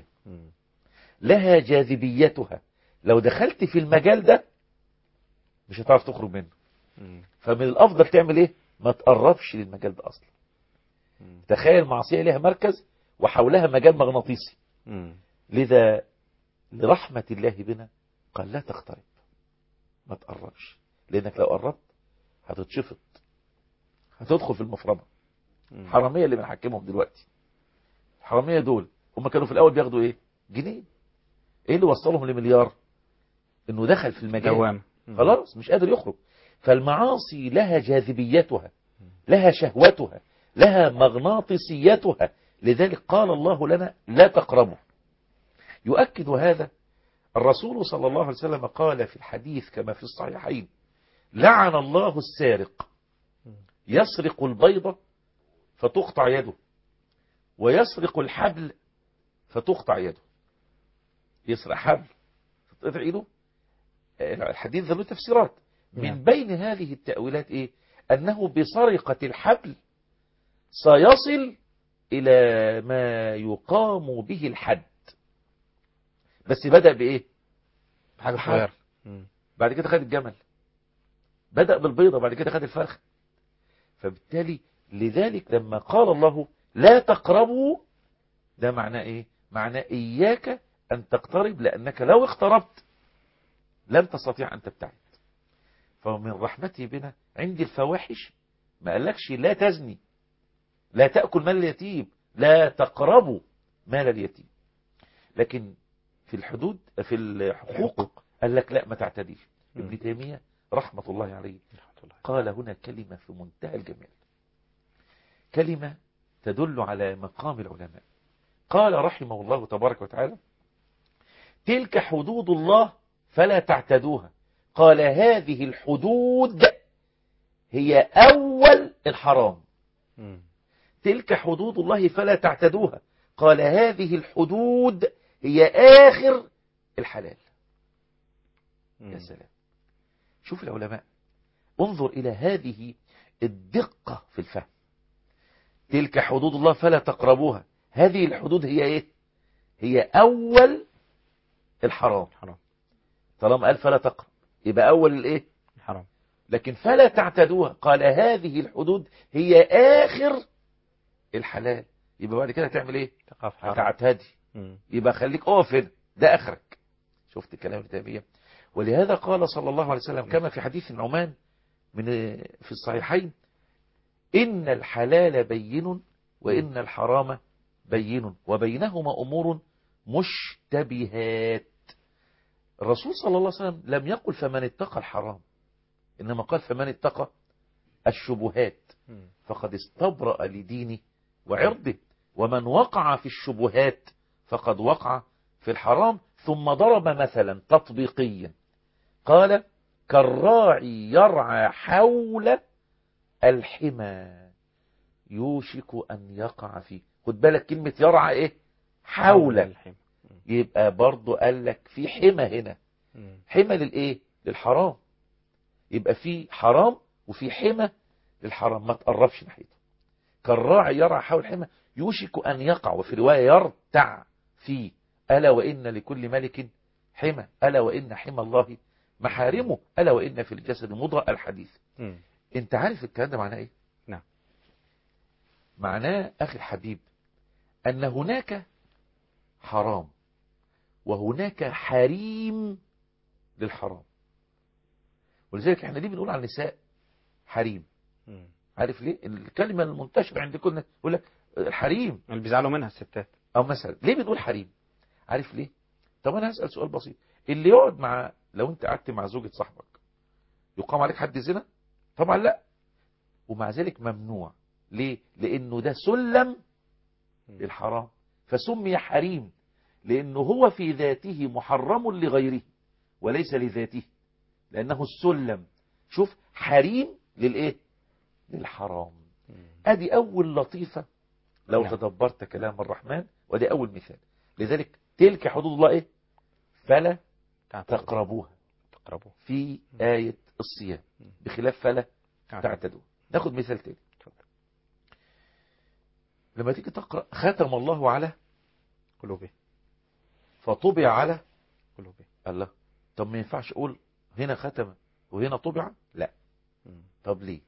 لها جاذبيتها لو دخلت في المجال ده مش هتعرف تخرج منه فمن الأفضل تعمل ايه ما تقربش للمجال ده أصلا تخيل معصية لها مركز وحولها مجال مغناطيسي لذا لرحمة الله بنا قال لا تقترب ما تقربش لأنك لو قربت هتتشفط هتدخل في المفرمة حرامية اللي بنحكمهم دلوقتي الحرامية دول هم كانوا في الأول بياخدوا إيه جنيه إيه اللي وصلهم لمليار إنه دخل في المجال دوام. خلاص مش قادر يخرج فالمعاصي لها جاذبيتها لها شهوتها لها مغناطيسيتها لذلك قال الله لنا لا تقربوا يؤكد هذا الرسول صلى الله عليه وسلم قال في الحديث كما في الصحيحين لعن الله السارق يسرق البيضة فتقطع يده ويسرق الحبل فتقطع يده يسرق حبل فتقطع يده الحديث ذا له تفسيرات من بين هذه التأويلات ايه انه بسرقة الحبل سيصل الى ما يقام به الحد بس بدأ بايه حاجة صغيرة بعد كده خد الجمل بدأ بالبيضة بعد كده خد الفرخ فبالتالي لذلك لما قال الله لا تقربوا ده معناه ايه معناه اياك ان تقترب لانك لو اقتربت لن تستطيع ان تبتعد فمن رحمته بنا عند الفواحش ما قالكش لا تزني لا تأكل مال اليتيم لا تقربوا مال اليتيم لكن في الحدود في الحقوق قال لك لا ما تعتديش ابن تيمية رحمة الله عليه قال هنا كلمة في منتهى الجمال كلمة تدل على مقام العلماء قال رحمه الله تبارك وتعالى تلك حدود الله فلا تعتدوها قال هذه الحدود هي أول الحرام تلك حدود الله فلا تعتدوها قال هذه الحدود هي آخر الحلال يا سلام شوف العلماء انظر إلى هذه الدقة في الفهم تلك حدود الله فلا تقربوها هذه الحدود هي ايه هي اول الحرام حرام طالما قال فلا تقرب يبقى اول الايه الحرام لكن فلا تعتدوها قال هذه الحدود هي اخر الحلال يبقى بعد كده تعمل ايه تقف هتعتدي يبقى خليك اقف هنا ده اخرك شفت الكلام التابعية ولهذا قال صلى الله عليه وسلم كما في حديث النعمان من في الصحيحين إن الحلال بين وإن الحرام بين وبينهما أمور مشتبهات الرسول صلى الله عليه وسلم لم يقل فمن اتقى الحرام إنما قال فمن اتقى الشبهات فقد استبرأ لدينه وعرضه ومن وقع في الشبهات فقد وقع في الحرام ثم ضرب مثلا تطبيقيا قال كالراعي يرعى حول الحمى يوشك أن يقع فيه خد بالك كلمة يرعى إيه حول الحمى يبقى برضو قال لك في حمى هنا حمى للإيه للحرام يبقى في حرام وفي حمى للحرام ما تقربش ناحيته كالراعي يرعى حول الحمى يوشك أن يقع وفي رواية يرتع فيه ألا وإن لكل ملك حمى ألا وإن حمى الله محارمه ألا وإن في الجسد مضغة الحديث انت عارف الكلام ده معناه ايه نعم معناه اخي الحبيب ان هناك حرام وهناك حريم للحرام ولذلك احنا ليه بنقول على النساء حريم عارف ليه الكلمة المنتشرة عند كل الناس يقول لك الحريم اللي بيزعلوا منها الستات او مثلا ليه بنقول حريم عارف ليه طب انا هسأل سؤال بسيط اللي يقعد مع لو انت قعدت مع زوجة صاحبك يقام عليك حد زنا طبعا لا ومع ذلك ممنوع ليه لانه ده سلم للحرام فسمي حريم لانه هو في ذاته محرم لغيره وليس لذاته لانه السلم شوف حريم للايه للحرام ادي اول لطيفة لو نعم. تدبرت كلام الرحمن ودي اول مثال لذلك تلك حدود الله ايه فلا تقربوها تقربوها في آية الصيام بخلاف فلا تعتدوا ناخد مثال تاني لما تيجي تقرأ ختم الله على قلوبه فطبع على قلوبه الله طب ما ينفعش اقول هنا ختم وهنا طبع لا طب ليه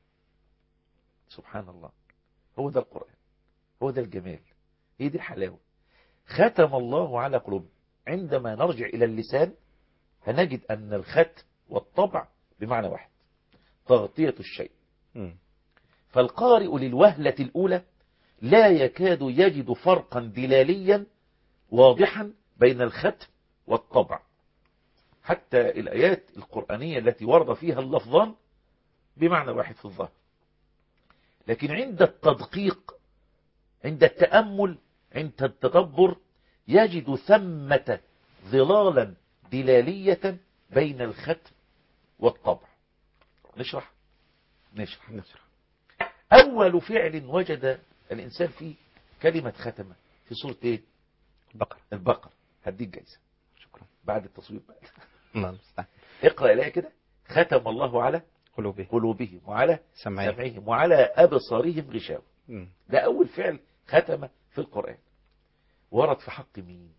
سبحان الله هو ده القرآن هو ده الجمال هي دي الحلاوة ختم الله على قلوب عندما نرجع إلى اللسان هنجد أن الختم والطبع بمعنى واحد تغطية الشيء فالقارئ للوهلة الأولى لا يكاد يجد فرقا دلاليا واضحا بين الختم والطبع حتى الآيات القرآنية التي ورد فيها اللفظان بمعنى واحد في الظاهر لكن عند التدقيق عند التأمل عند التدبر يجد ثمة ظلالا دلالية بين الختم والطبع نشرح نشرح نشرح أول فعل وجد الإنسان فيه كلمة ختمة في سورة إيه البقرة البقرة هديك جايزة شكرا بعد التصوير بقى الله المستعان اقرأ الآية كده ختم الله على قلوبه قلوبهم وعلى سمعهم. سمعهم وعلى أبصارهم غشاوة مم. ده أول فعل ختم في القرآن ورد في حق مين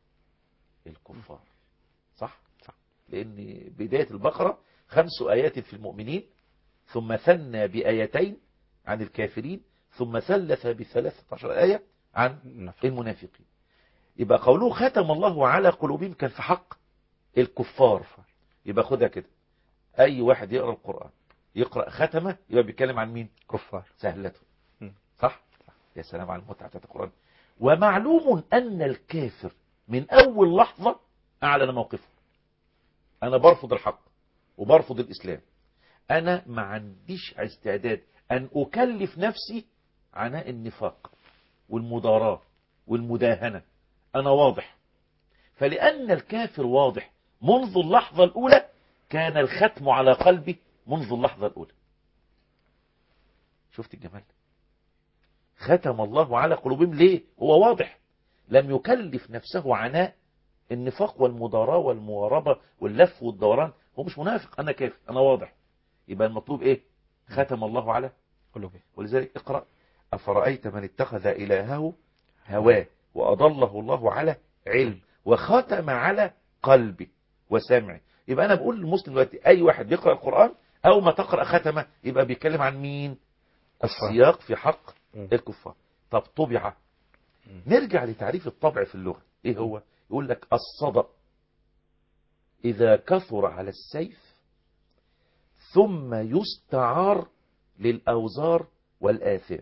الكفار صح صح لأن بداية البقرة خمس آيات في المؤمنين ثم ثنى بآيتين عن الكافرين ثم ثلث بثلاثة عشر آية عن المنافقين يبقى قوله ختم الله على قلوبهم كان في حق الكفار يبقى خدها كده أي واحد يقرأ القرآن يقرأ ختمة يبقى بيتكلم عن مين كفار سهلته صح يا سلام على المتعة بتاعت القرآن ومعلوم أن الكافر من أول لحظة أعلن موقفه أنا برفض الحق وبرفض الإسلام أنا ما عنديش استعداد أن أكلف نفسي عناء النفاق والمضاراة والمداهنة أنا واضح فلأن الكافر واضح منذ اللحظة الأولى كان الختم على قلبي منذ اللحظة الأولى شفت الجمال ختم الله على قلوبهم ليه هو واضح لم يكلف نفسه عناء النفاق والمضاراة والمواربة واللف والدوران هو مش منافق أنا كافر أنا واضح يبقى المطلوب إيه ختم الله على قلوبه ولذلك اقرأ أفرأيت من اتخذ إلهه هواه وأضله الله على علم وختم على قلبه وسمعه يبقى أنا بقول للمسلم دلوقتي أي واحد بيقرأ القرآن أو ما تقرأ ختمه يبقى بيتكلم عن مين السياق في حق الكفار طب طبع نرجع لتعريف الطبع في اللغة ايه هو يقول لك الصدى اذا كثر على السيف ثم يستعار للأوزار والآثام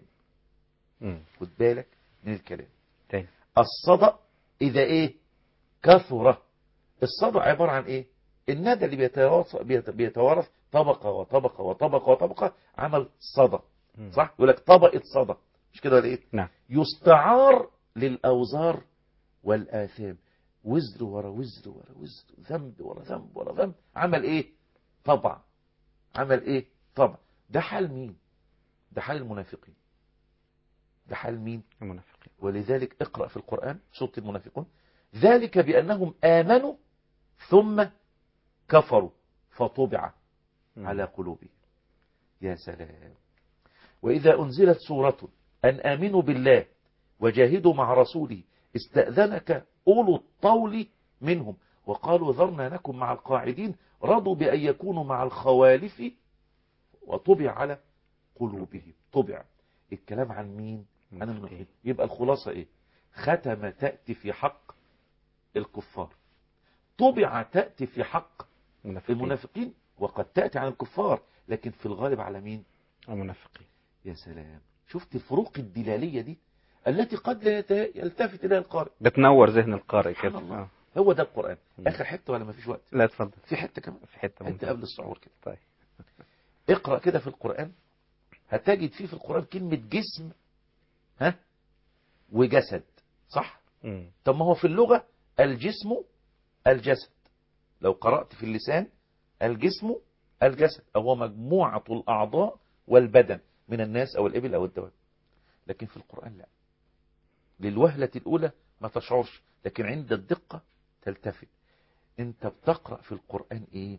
خد بالك من الكلام تاني. الصدى إذا إيه كثر الصدى عبارة عن إيه الندى اللي بيتوارث بيت- بيتوارث طبقة وطبقة وطبقة وطبقة عمل صدى صح يقول لك طبقة صدى مش كده ولا إيه نعم يستعار للأوزار والآثام وزر ورا وزر ورا وزر ذنب ورا ذنب ورا ذنب عمل إيه طبع عمل إيه طبع ده حال مين ده حال المنافقين ده حال مين المنافقين ولذلك اقرأ في القرآن سورة المنافقون ذلك بأنهم آمنوا ثم كفروا فطبع على قلوبهم يا سلام وإذا أنزلت سورة أن آمنوا بالله وجاهدوا مع رسوله استأذنك أولو الطول منهم وقالوا ذرنا نكن مع القاعدين رضوا بأن يكونوا مع الخوالف وطبع على قلوبهم طبع الكلام عن مين عن المنافقين يبقى الخلاصة ايه ختم تأتي في حق الكفار طبع تأتي في حق المنافقين. المنافقين وقد تأتي عن الكفار لكن في الغالب على مين المنافقين يا سلام شفت الفروق الدلالية دي التي قد لا يت- يلتفت إليها القارئ بتنور ذهن القارئ سبحان كده الله. آه. هو ده القرآن آخر حتة ولا ما فيش وقت لا اتفضل في حتة كمان في حتة حتة ممتازة. قبل السعور كده طيب اقرأ كده في القرآن هتجد فيه في القرآن كلمة جسم ها وجسد صح مم. طب ما هو في اللغة الجسم الجسد لو قرأت في اللسان الجسم الجسد هو مجموعة الأعضاء والبدن من الناس أو الإبل أو الدواب لكن في القرآن لا للوهلة الأولى ما تشعرش لكن عند الدقة تلتفت انت بتقرأ في القرآن ايه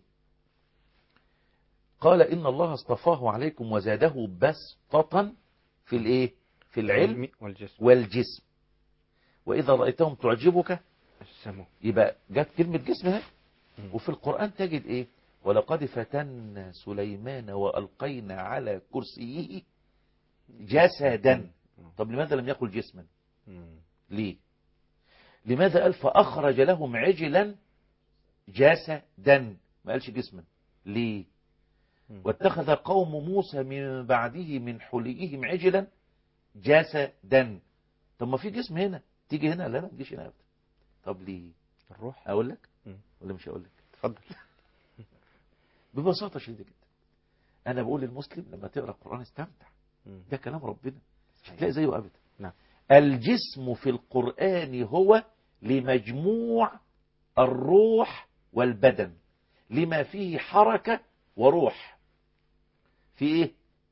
قال إن الله اصطفاه عليكم وزاده بسطة في الايه في العلم والجسم والجسم وإذا رأيتهم تعجبك السمو يبقى جت كلمة جسم اهي وفي القرآن تجد ايه ولقد فتنا سليمان وألقينا على كرسيه جسدا طب لماذا لم يقل جسما ليه لماذا قال فأخرج لهم عجلا جسدا ما قالش جسما ليه واتخذ قوم موسى من بعده من حليهم عجلا جسدا طب ما في جسم هنا تيجي هنا لا لا ما تجيش هنا أبدا طب ليه الروح اقول لك مم. ولا مش هقول لك اتفضل ببساطة شديدة جدا انا بقول للمسلم لما تقرأ القرآن استمتع مم. ده كلام ربنا مش هتلاقي زيه ابدا نعم الجسم في القرآن هو لمجموع الروح والبدن لما فيه حركة وروح في ايه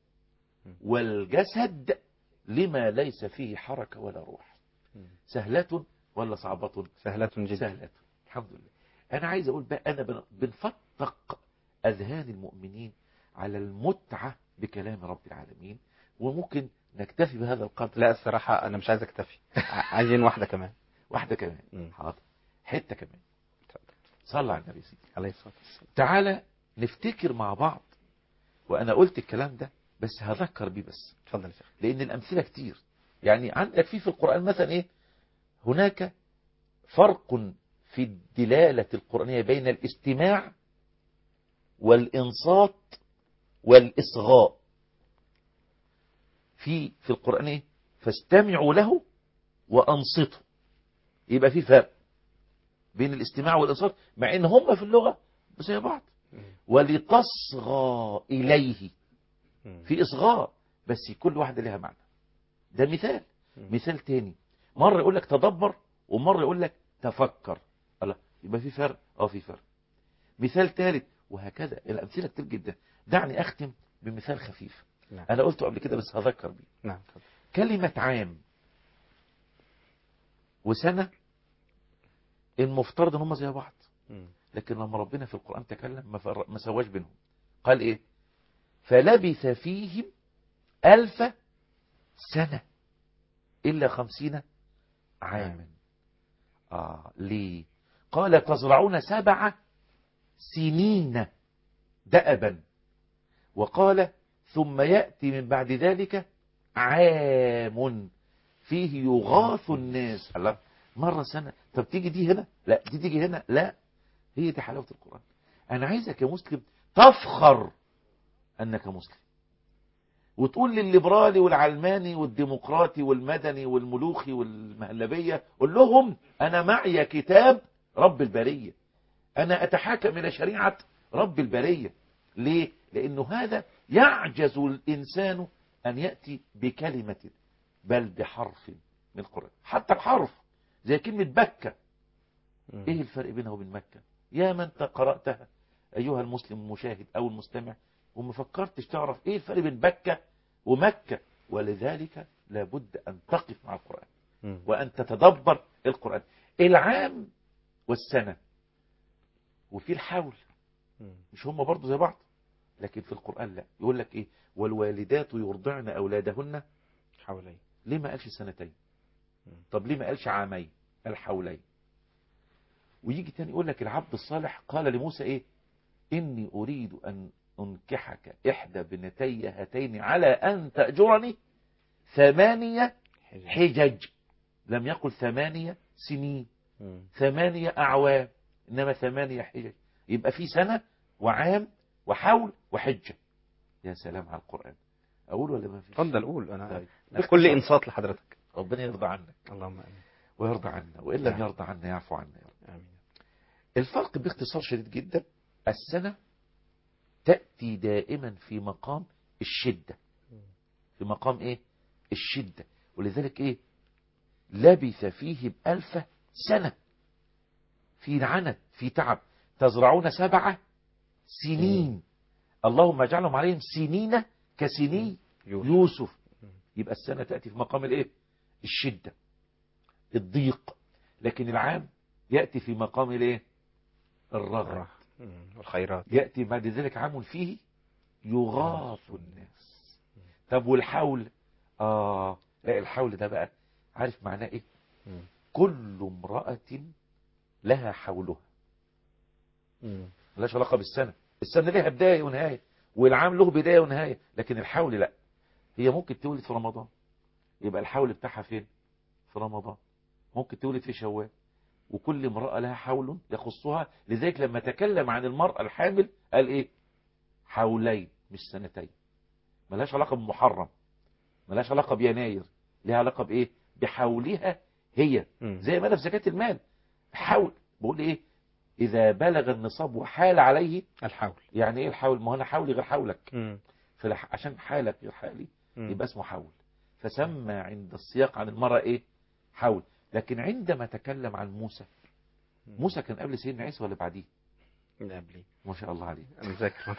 والجسد لما ليس فيه حركة ولا روح سهلة ولا صعبة سهلة جدا سهلة الحمد لله أنا عايز أقول بقى أنا بن- بنفتق أذهان المؤمنين على المتعة بكلام رب العالمين وممكن نكتفي بهذا القدر لا الصراحة أنا مش عايز أكتفي ع- عايزين واحدة كمان واحدة كمان مم. حاضر حتة كمان صلى على النبي سيدي عليه الصلاة والسلام تعالى نفتكر مع بعض وأنا قلت الكلام ده بس هذكر بيه بس اتفضل يا شيخ لأن الأمثلة كتير يعني عندك في في القرآن مثلا إيه هناك فرق في الدلالة القرآنية بين الاستماع والإنصات والإصغاء في في القرآن إيه فاستمعوا له وأنصتوا يبقى في فرق بين الاستماع والإنصات مع إن هم في اللغة زي بعض ولتصغى إليه في إصغاء بس كل واحدة لها معنى ده مثال مثال تاني مرة يقول لك تدبر ومرة يقول لك تفكر الله يبقى في فرق اه في فرق مثال ثالث وهكذا الأمثلة كتير جدا دعني أختم بمثال خفيف نعم. أنا قلته قبل كده بس هذكر بيه نعم اتفضل. كلمة عام وسنة المفترض ان هم زي بعض مم. لكن لما ربنا في القرآن تكلم ما, فر... ما سواش بينهم قال ايه فلبث فيهم ألف سنة إلا خمسين عاما آه ليه قال تزرعون سبع سنين دأبا وقال ثم يأتي من بعد ذلك عام فيه يغاث الناس الله مرة سنة طب تيجي دي هنا لا دي تيجي هنا لا هي دي حلاوة القرآن أنا عايزك يا مسلم تفخر أنك مسلم وتقول للليبرالي والعلماني والديمقراطي والمدني والملوخي والمهلبية قول لهم أنا معي كتاب رب البرية أنا أتحاكم إلى شريعة رب البرية ليه؟ لأنه هذا يعجز الإنسان أن يأتي بكلمة بل بحرف من القرآن حتى بحرف زي كلمة بكة ايه الفرق بينها وبين مكة يا من انت قرأتها ايها المسلم المشاهد او المستمع وما فكرتش تعرف ايه الفرق بين بكة ومكة ولذلك لابد ان تقف مع القرآن مم. وان تتدبر القرآن العام والسنة وفي الحول مم. مش هم برضو زي بعض لكن في القرآن لا يقول لك ايه والوالدات يرضعن اولادهن حوالي ليه ما قالش سنتين طب ليه ما قالش عامين قال حولين ويجي تاني يقول لك العبد الصالح قال لموسى ايه اني اريد ان انكحك احدى بنتي هاتين على ان تأجرني ثمانية حجج لم يقل ثمانية سنين مم. ثمانية اعوام انما ثمانية حجج يبقى في سنة وعام وحول وحجة يا سلام على القرآن اقول ولا ما فيش اتفضل قول أنا طيب. بكل إنصات لحضرتك ربنا يرضى عنك اللهم آمين ويرضى عنا وإن لم نعم. يرضى عنا يعفو عنا يا رب آمين الفرق باختصار شديد جدا السنة تأتي دائما في مقام الشدة في مقام ايه الشدة ولذلك ايه لبث فيهم ألف سنة في عنت في تعب تزرعون سبعة سنين اللهم اجعلهم عليهم سنين كسني يوسف يبقى السنة تأتي في مقام الايه الشدة الضيق لكن العام يأتي في مقام الايه الرغبة والخيرات يأتي بعد ذلك عام فيه يغاث الناس طب والحول آه لا الحول ده بقى عارف معناه ايه كل امرأة لها حولها ملاش علاقة بالسنة السنة لها بداية ونهاية والعام له بداية ونهاية لكن الحول لا هي ممكن تولد في رمضان يبقى الحول بتاعها فين في رمضان ممكن تولد في شوال وكل امرأة لها حول يخصها لذلك لما تكلم عن المرأة الحامل قال ايه حولين مش سنتين ملهاش علاقة بمحرم ملهاش علاقة بيناير لها علاقة بايه بحولها هي زي ما انا في زكاة المال حول بقول ايه اذا بلغ النصاب وحال عليه الحول يعني ايه الحول ما هو انا حولي غير حولك فلح... عشان حالك غير حالي يبقى اسمه حول فسمى عند السياق عن المرأة ايه حول لكن عندما تكلم عن موسى موسى كان قبل سيدنا عيسى ولا بعديه قبلي ما شاء الله عليه انا ذاكر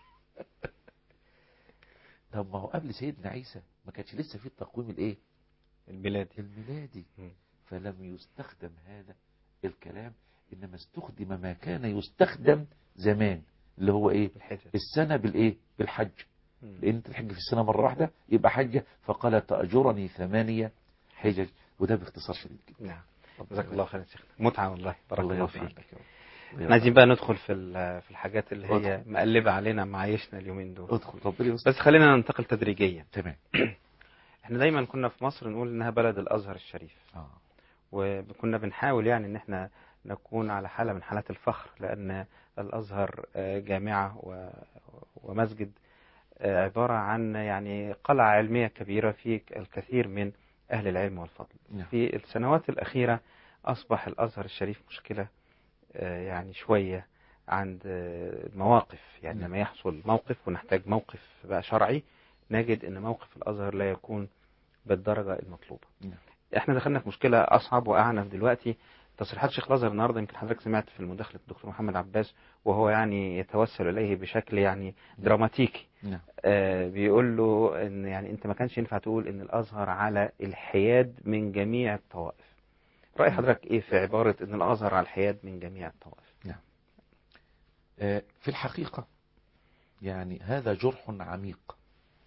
طب ما هو قبل سيدنا عيسى ما كانش لسه في التقويم الايه الميلادي الميلادي فلم يستخدم هذا الكلام انما استخدم ما كان يستخدم زمان اللي هو ايه الحجة. السنة بالايه بالحج لان انت الحج في السنة مرة واحدة يبقى حجة فقال تأجرني ثمانية حجج وده باختصار شديد جدا نعم جزاك الله خير يا شيخ متعة والله بارك الله الله يوفقك فيك يا رب. احنا عايزين بقى ندخل في ال- في الحاجات اللي هي ادخل. مقلبة علينا معايشنا اليومين دول ادخل ربنا يستر. بس خلينا ننتقل تدريجيا تمام احنا دايما كنا في مصر نقول انها بلد الازهر الشريف آه. وكنا بنحاول يعني ان احنا نكون على حالة من حالات الفخر لان الازهر آه، جامعة و- ومسجد آه، عبارة عن يعني قلعة علمية كبيرة في الكثير من أهل العلم والفضل نعم. في السنوات الأخيرة أصبح الأزهر الشريف مشكلة آه، يعني شوية عند آه، المواقف يعني نعم. لما يحصل موقف ونحتاج موقف بقى شرعي نجد أن موقف الأزهر لا يكون بالدرجة المطلوبة نعم. احنا دخلنا في مشكلة أصعب وأعنف دلوقتي تصريحات شيخ الأزهر النهاردة يمكن حضرتك سمعت في المداخلة الدكتور محمد عباس وهو يعني يتوسل إليه بشكل يعني دراماتيكي نعم آه، بيقول له ان يعني انت ما كانش ينفع تقول ان الازهر على الحياد من جميع الطوائف راي حضرتك ايه في عباره ان الازهر على الحياد من جميع الطوائف نعم آه، في الحقيقة يعني هذا جرح عميق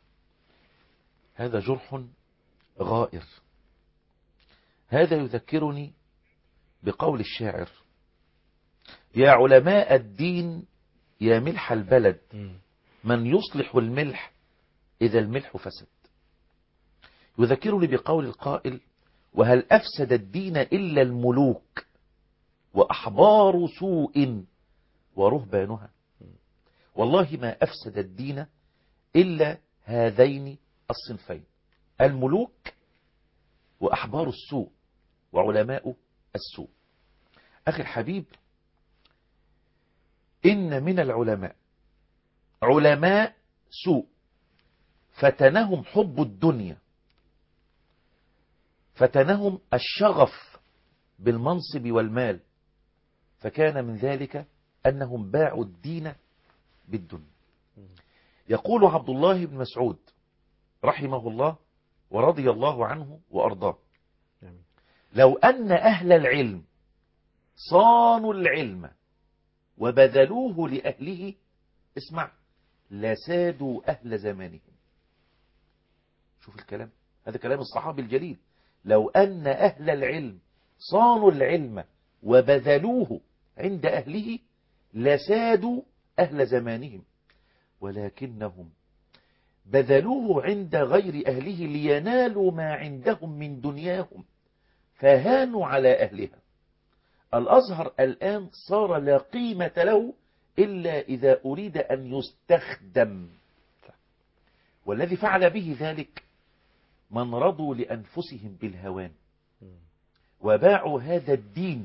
هذا جرح غائر هذا يذكرني بقول الشاعر يا علماء الدين يا ملح البلد من يصلح الملح إذا الملح فسد يذكرني بقول القائل وهل أفسد الدين إلا الملوك وأحبار سوء ورهبانها والله ما أفسد الدين إلا هذين الصنفين الملوك وأحبار السوء وعلماء السوء أخي الحبيب إن من العلماء علماء سوء فتنهم حب الدنيا فتنهم الشغف بالمنصب والمال فكان من ذلك أنهم باعوا الدين بالدنيا يقول عبد الله بن مسعود رحمه الله ورضي الله عنه وأرضاه لو أن أهل العلم صانوا العلم وبذلوه لأهله اسمع لسادوا أهل زمانهم شوف الكلام هذا كلام الصحابي الجليل لو أن أهل العلم صانوا العلم وبذلوه عند أهله لسادوا أهل زمانهم ولكنهم بذلوه عند غير أهله لينالوا ما عندهم من دنياهم فهانوا على أهلها الأزهر الآن صار لا قيمة له إلا إذا أريد أن يستخدم والذي فعل به ذلك من رضوا لأنفسهم بالهوان وباعوا هذا الدين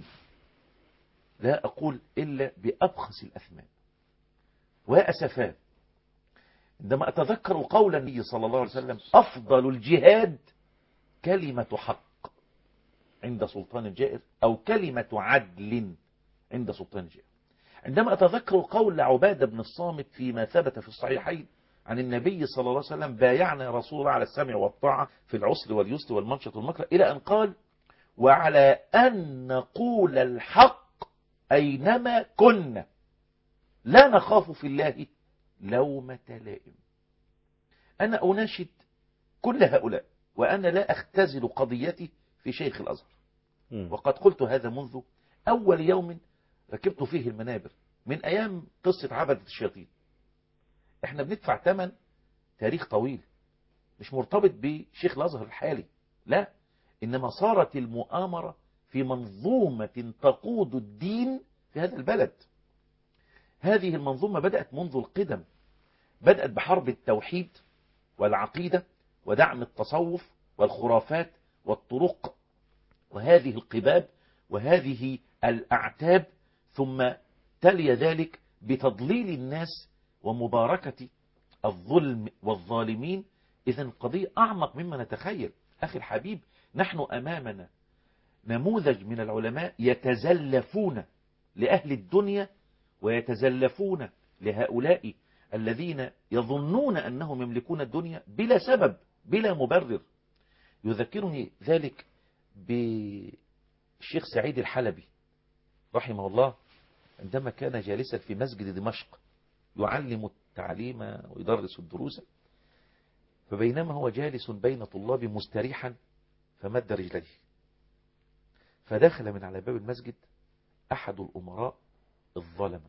لا أقول إلا بأبخس الأثمان وأسفا عندما أتذكر قول النبي صلى الله عليه وسلم أفضل الجهاد كلمة حق عند سلطان جائر أو كلمة عدل عند سلطان جائر عندما أتذكر قول عبادة بن الصامت فيما ثبت في الصحيحين عن النبي صلى الله عليه وسلم بايعنا يا رسول الله على السمع والطاعة في العسر واليسر والمنشط والمكره إلى أن قال وعلى أن نقول الحق أينما كنا لا نخاف في الله لومة لائم أنا أناشد كل هؤلاء وأنا لا أختزل قضيتي في شيخ الأزهر وقد قلت هذا منذ أول يوم ركبت فيه المنابر من أيام قصة عبدة الشياطين احنا بندفع ثمن تاريخ طويل مش مرتبط بشيخ الأزهر الحالي لا إنما صارت المؤامرة في منظومة تقود الدين في هذا البلد هذه المنظومة بدأت منذ القدم بدأت بحرب التوحيد والعقيدة ودعم التصوف والخرافات والطرق وهذه القباب وهذه الأعتاب ثم تلي ذلك بتضليل الناس ومباركة الظلم والظالمين إذا القضية أعمق مما نتخيل أخي الحبيب نحن أمامنا نموذج من العلماء يتزلفون لأهل الدنيا ويتزلفون لهؤلاء الذين يظنون أنهم يملكون الدنيا بلا سبب بلا مبرر يذكرني ذلك بالشيخ سعيد الحلبي رحمه الله عندما كان جالسا في مسجد دمشق يعلم التعليم ويدرس الدروس فبينما هو جالس بين طلاب مستريحا فمد رجليه فدخل من على باب المسجد أحد الأمراء الظلمة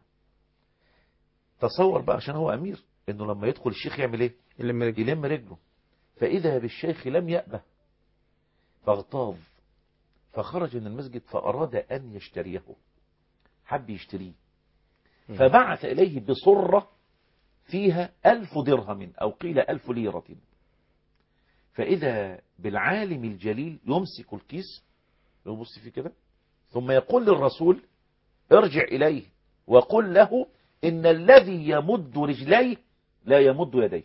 تصور بقى عشان هو أمير إنه لما يدخل الشيخ يعمل إيه يلم رجله, يلم رجله فإذا بالشيخ لم يأبه فاغتاظ فخرج من المسجد فأراد أن يشتريه حب يشتريه فبعث إليه بصرة فيها ألف درهم أو قيل ألف ليرة فإذا بالعالم الجليل يمسك الكيس يبص فيه كده ثم يقول للرسول ارجع إليه وقل له إن الذي يمد رجليه لا يمد يديه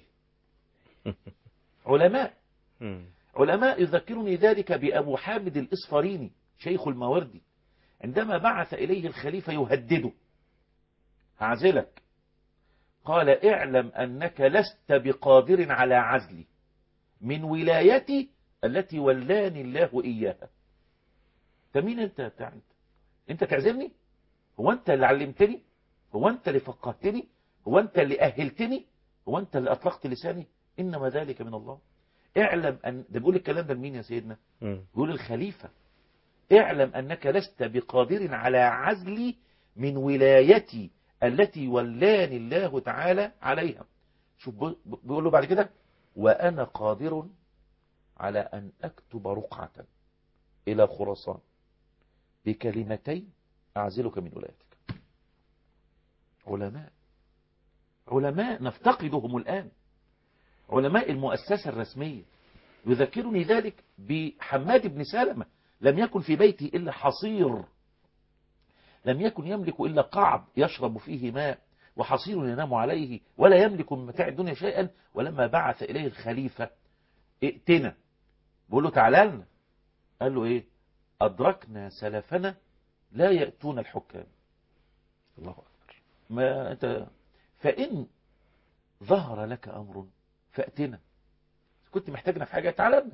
علماء علماء يذكرني ذلك بأبو حامد الإصفريني شيخ الماوردي عندما بعث إليه الخليفة يهدده هعزلك قال اعلم أنك لست بقادر على عزلي من ولايتي التي ولاني الله إياها انت مين انت بتاع انت انت تعزلني هو انت اللي علمتني هو انت اللي فقهتني هو انت اللي أهلتني هو انت اللي أطلقت لساني إنما ذلك من الله اعلم أن ده بيقول الكلام ده لمين يا سيدنا بيقول الخليفة اعلم أنك لست بقادر على عزلي من ولايتي التي ولاني الله تعالى عليها شوف بيقول له بعد كده وأنا قادر على أن أكتب رقعة إلى خراسان بكلمتين أعزلك من ولايتك علماء علماء نفتقدهم الآن علماء المؤسسة الرسمية يذكرني ذلك بحماد بن سلمة لم يكن في بيته إلا حصير لم يكن يملك إلا قعب يشرب فيه ماء وحصير ينام عليه ولا يملك من متاع الدنيا شيئا ولما بعث إليه الخليفة ائتنا بقول له تعالى لنا قال له إيه أدركنا سلفنا لا يأتون الحكام الله أكبر ما أنت فإن ظهر لك أمر فأتنا كنت محتاجنا في حاجة تعالى لنا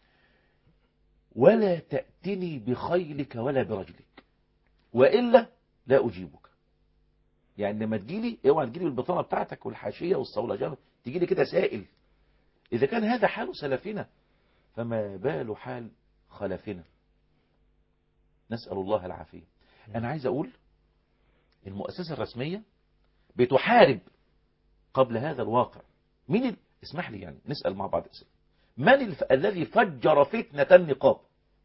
ولا تأتني بخيلك ولا برجلك وإلا لا أجيبك يعني لما تجيلي اوعى تجيلي بالبطانة بتاعتك والحاشية والصولجان تجيلي كده سائل إذا كان هذا حال سلفنا فما بال حال خلفنا نسأل الله العافية أنا عايز أقول المؤسسة الرسمية بتحارب قبل هذا الواقع مين ال... اسمح لي يعني نسأل مع بعض اسئله من الف... الذي فجر فتنة النقاب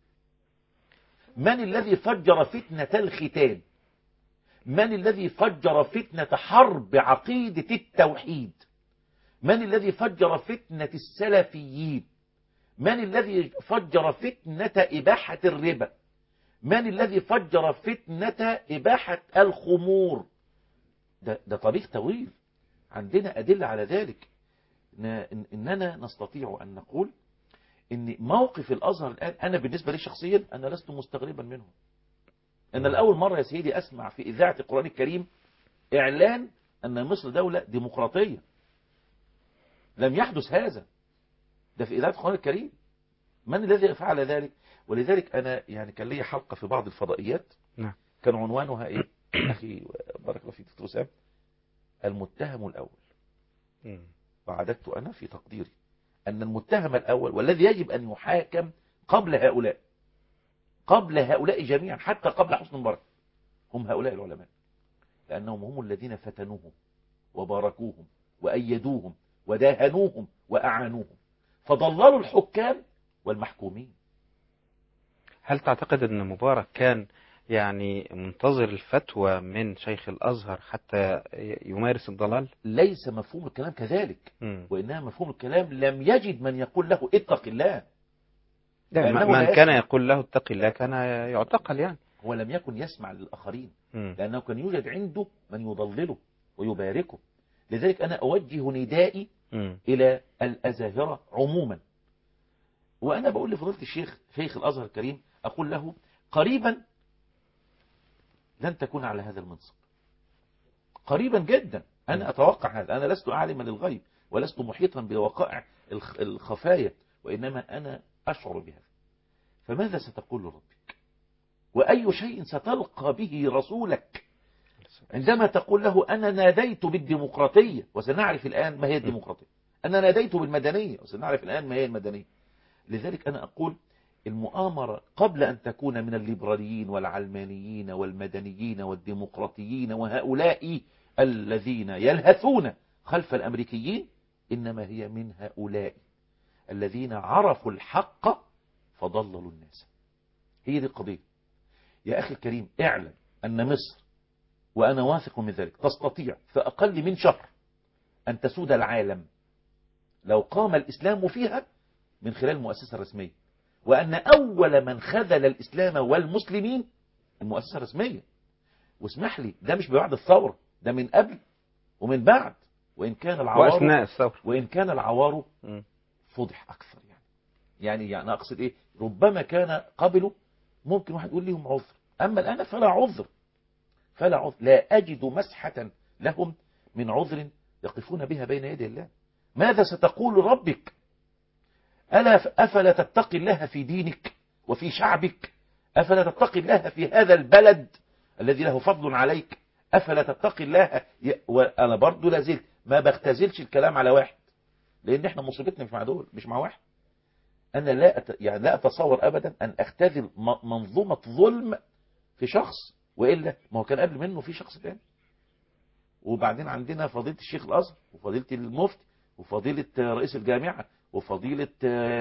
من الذي فجر فتنة الختان من الذي فجر فتنة حرب عقيدة التوحيد من الذي فجر فتنة السلفيين من الذي فجر فتنة إباحة الربا من الذي فجر فتنة إباحة الخمور ده, ده طريق طويل عندنا أدلة على ذلك ن- إن- اننا نستطيع ان نقول ان موقف الازهر الان انا بالنسبه لي شخصيا انا لست مستغربا منه انا لاول مره يا سيدي اسمع في اذاعه القران الكريم اعلان ان مصر دوله ديمقراطيه لم يحدث هذا ده في اذاعه القران الكريم من الذي فعل ذلك ولذلك انا يعني كان لي حلقه في بعض الفضائيات نعم. كان عنوانها ايه اخي بارك الله فيك دكتور اسامه المتهم الاول وعددت انا في تقديري ان المتهم الاول والذي يجب ان يحاكم قبل هؤلاء قبل هؤلاء جميعا حتى قبل حسن مبارك هم هؤلاء العلماء لانهم هم الذين فتنوهم وباركوهم وايدوهم وداهنوهم واعانوهم فضللوا الحكام والمحكومين هل تعتقد أن مبارك كان يعني منتظر الفتوى من شيخ الأزهر حتى يمارس الضلال ليس مفهوم الكلام كذلك مم. وإنما مفهوم الكلام لم يجد من يقول له اتق الله لأنه من لا كان يسمع. يقول له اتق الله كان يعتقل يعني هو لم يكن يسمع للآخرين مم. لأنه كان يوجد عنده من يضلله ويباركه لذلك أنا أوجه ندائي مم. إلى الأزاهرة عموما وأنا بقول لفضيلة الشيخ شيخ الأزهر الكريم أقول له قريبا لن تكون على هذا المنصب قريبا جدا أنا أتوقع هذا أنا لست أعلم للغيب ولست محيطا بوقائع الخ- الخفايا وإنما أنا أشعر بهذا فماذا ستقول لربك وأي شيء ستلقى به رسولك عندما تقول له أنا ناديت بالديمقراطية وسنعرف الآن ما هي الديمقراطية أنا ناديت بالمدنية وسنعرف الآن ما هي المدنية لذلك أنا أقول المؤامرة قبل أن تكون من الليبراليين والعلمانيين والمدنيين والديمقراطيين وهؤلاء الذين يلهثون خلف الأمريكيين إنما هي من هؤلاء الذين عرفوا الحق فضللوا الناس هي دي القضية يا أخي الكريم اعلم أن مصر وأنا واثق من ذلك تستطيع في أقل من شهر أن تسود العالم لو قام الإسلام فيها من خلال المؤسسة الرسمية وأن أول من خذل الإسلام والمسلمين المؤسسة الرسمية واسمح لي ده مش بعد الثورة ده من قبل ومن بعد وإن كان العوار وأثناء الثورة وإن كان العوار مم. فضح أكثر يعني يعني يعني أقصد إيه ربما كان قبله ممكن واحد يقول لهم عذر أما الآن فلا عذر فلا عذر لا أجد مسحة لهم من عذر يقفون بها بين يدي الله ماذا ستقول ربك ألا أفلا تتقي الله في دينك وفي شعبك أفلا تتقي الله في هذا البلد الذي له فضل عليك أفلا تتقي الله ي... وأنا برضو لازلت ما بختزلش الكلام على واحد لأن احنا مصيبتنا مش مع دول مش مع واحد أنا لا أت... يعني لا أتصور أبدا أن أختزل م... منظومة ظلم في شخص وإلا ما هو كان قبل منه في شخص تاني وبعدين عندنا فضيلة الشيخ الأزهر وفضيلة المفتي وفضيلة رئيس الجامعة وفضيلة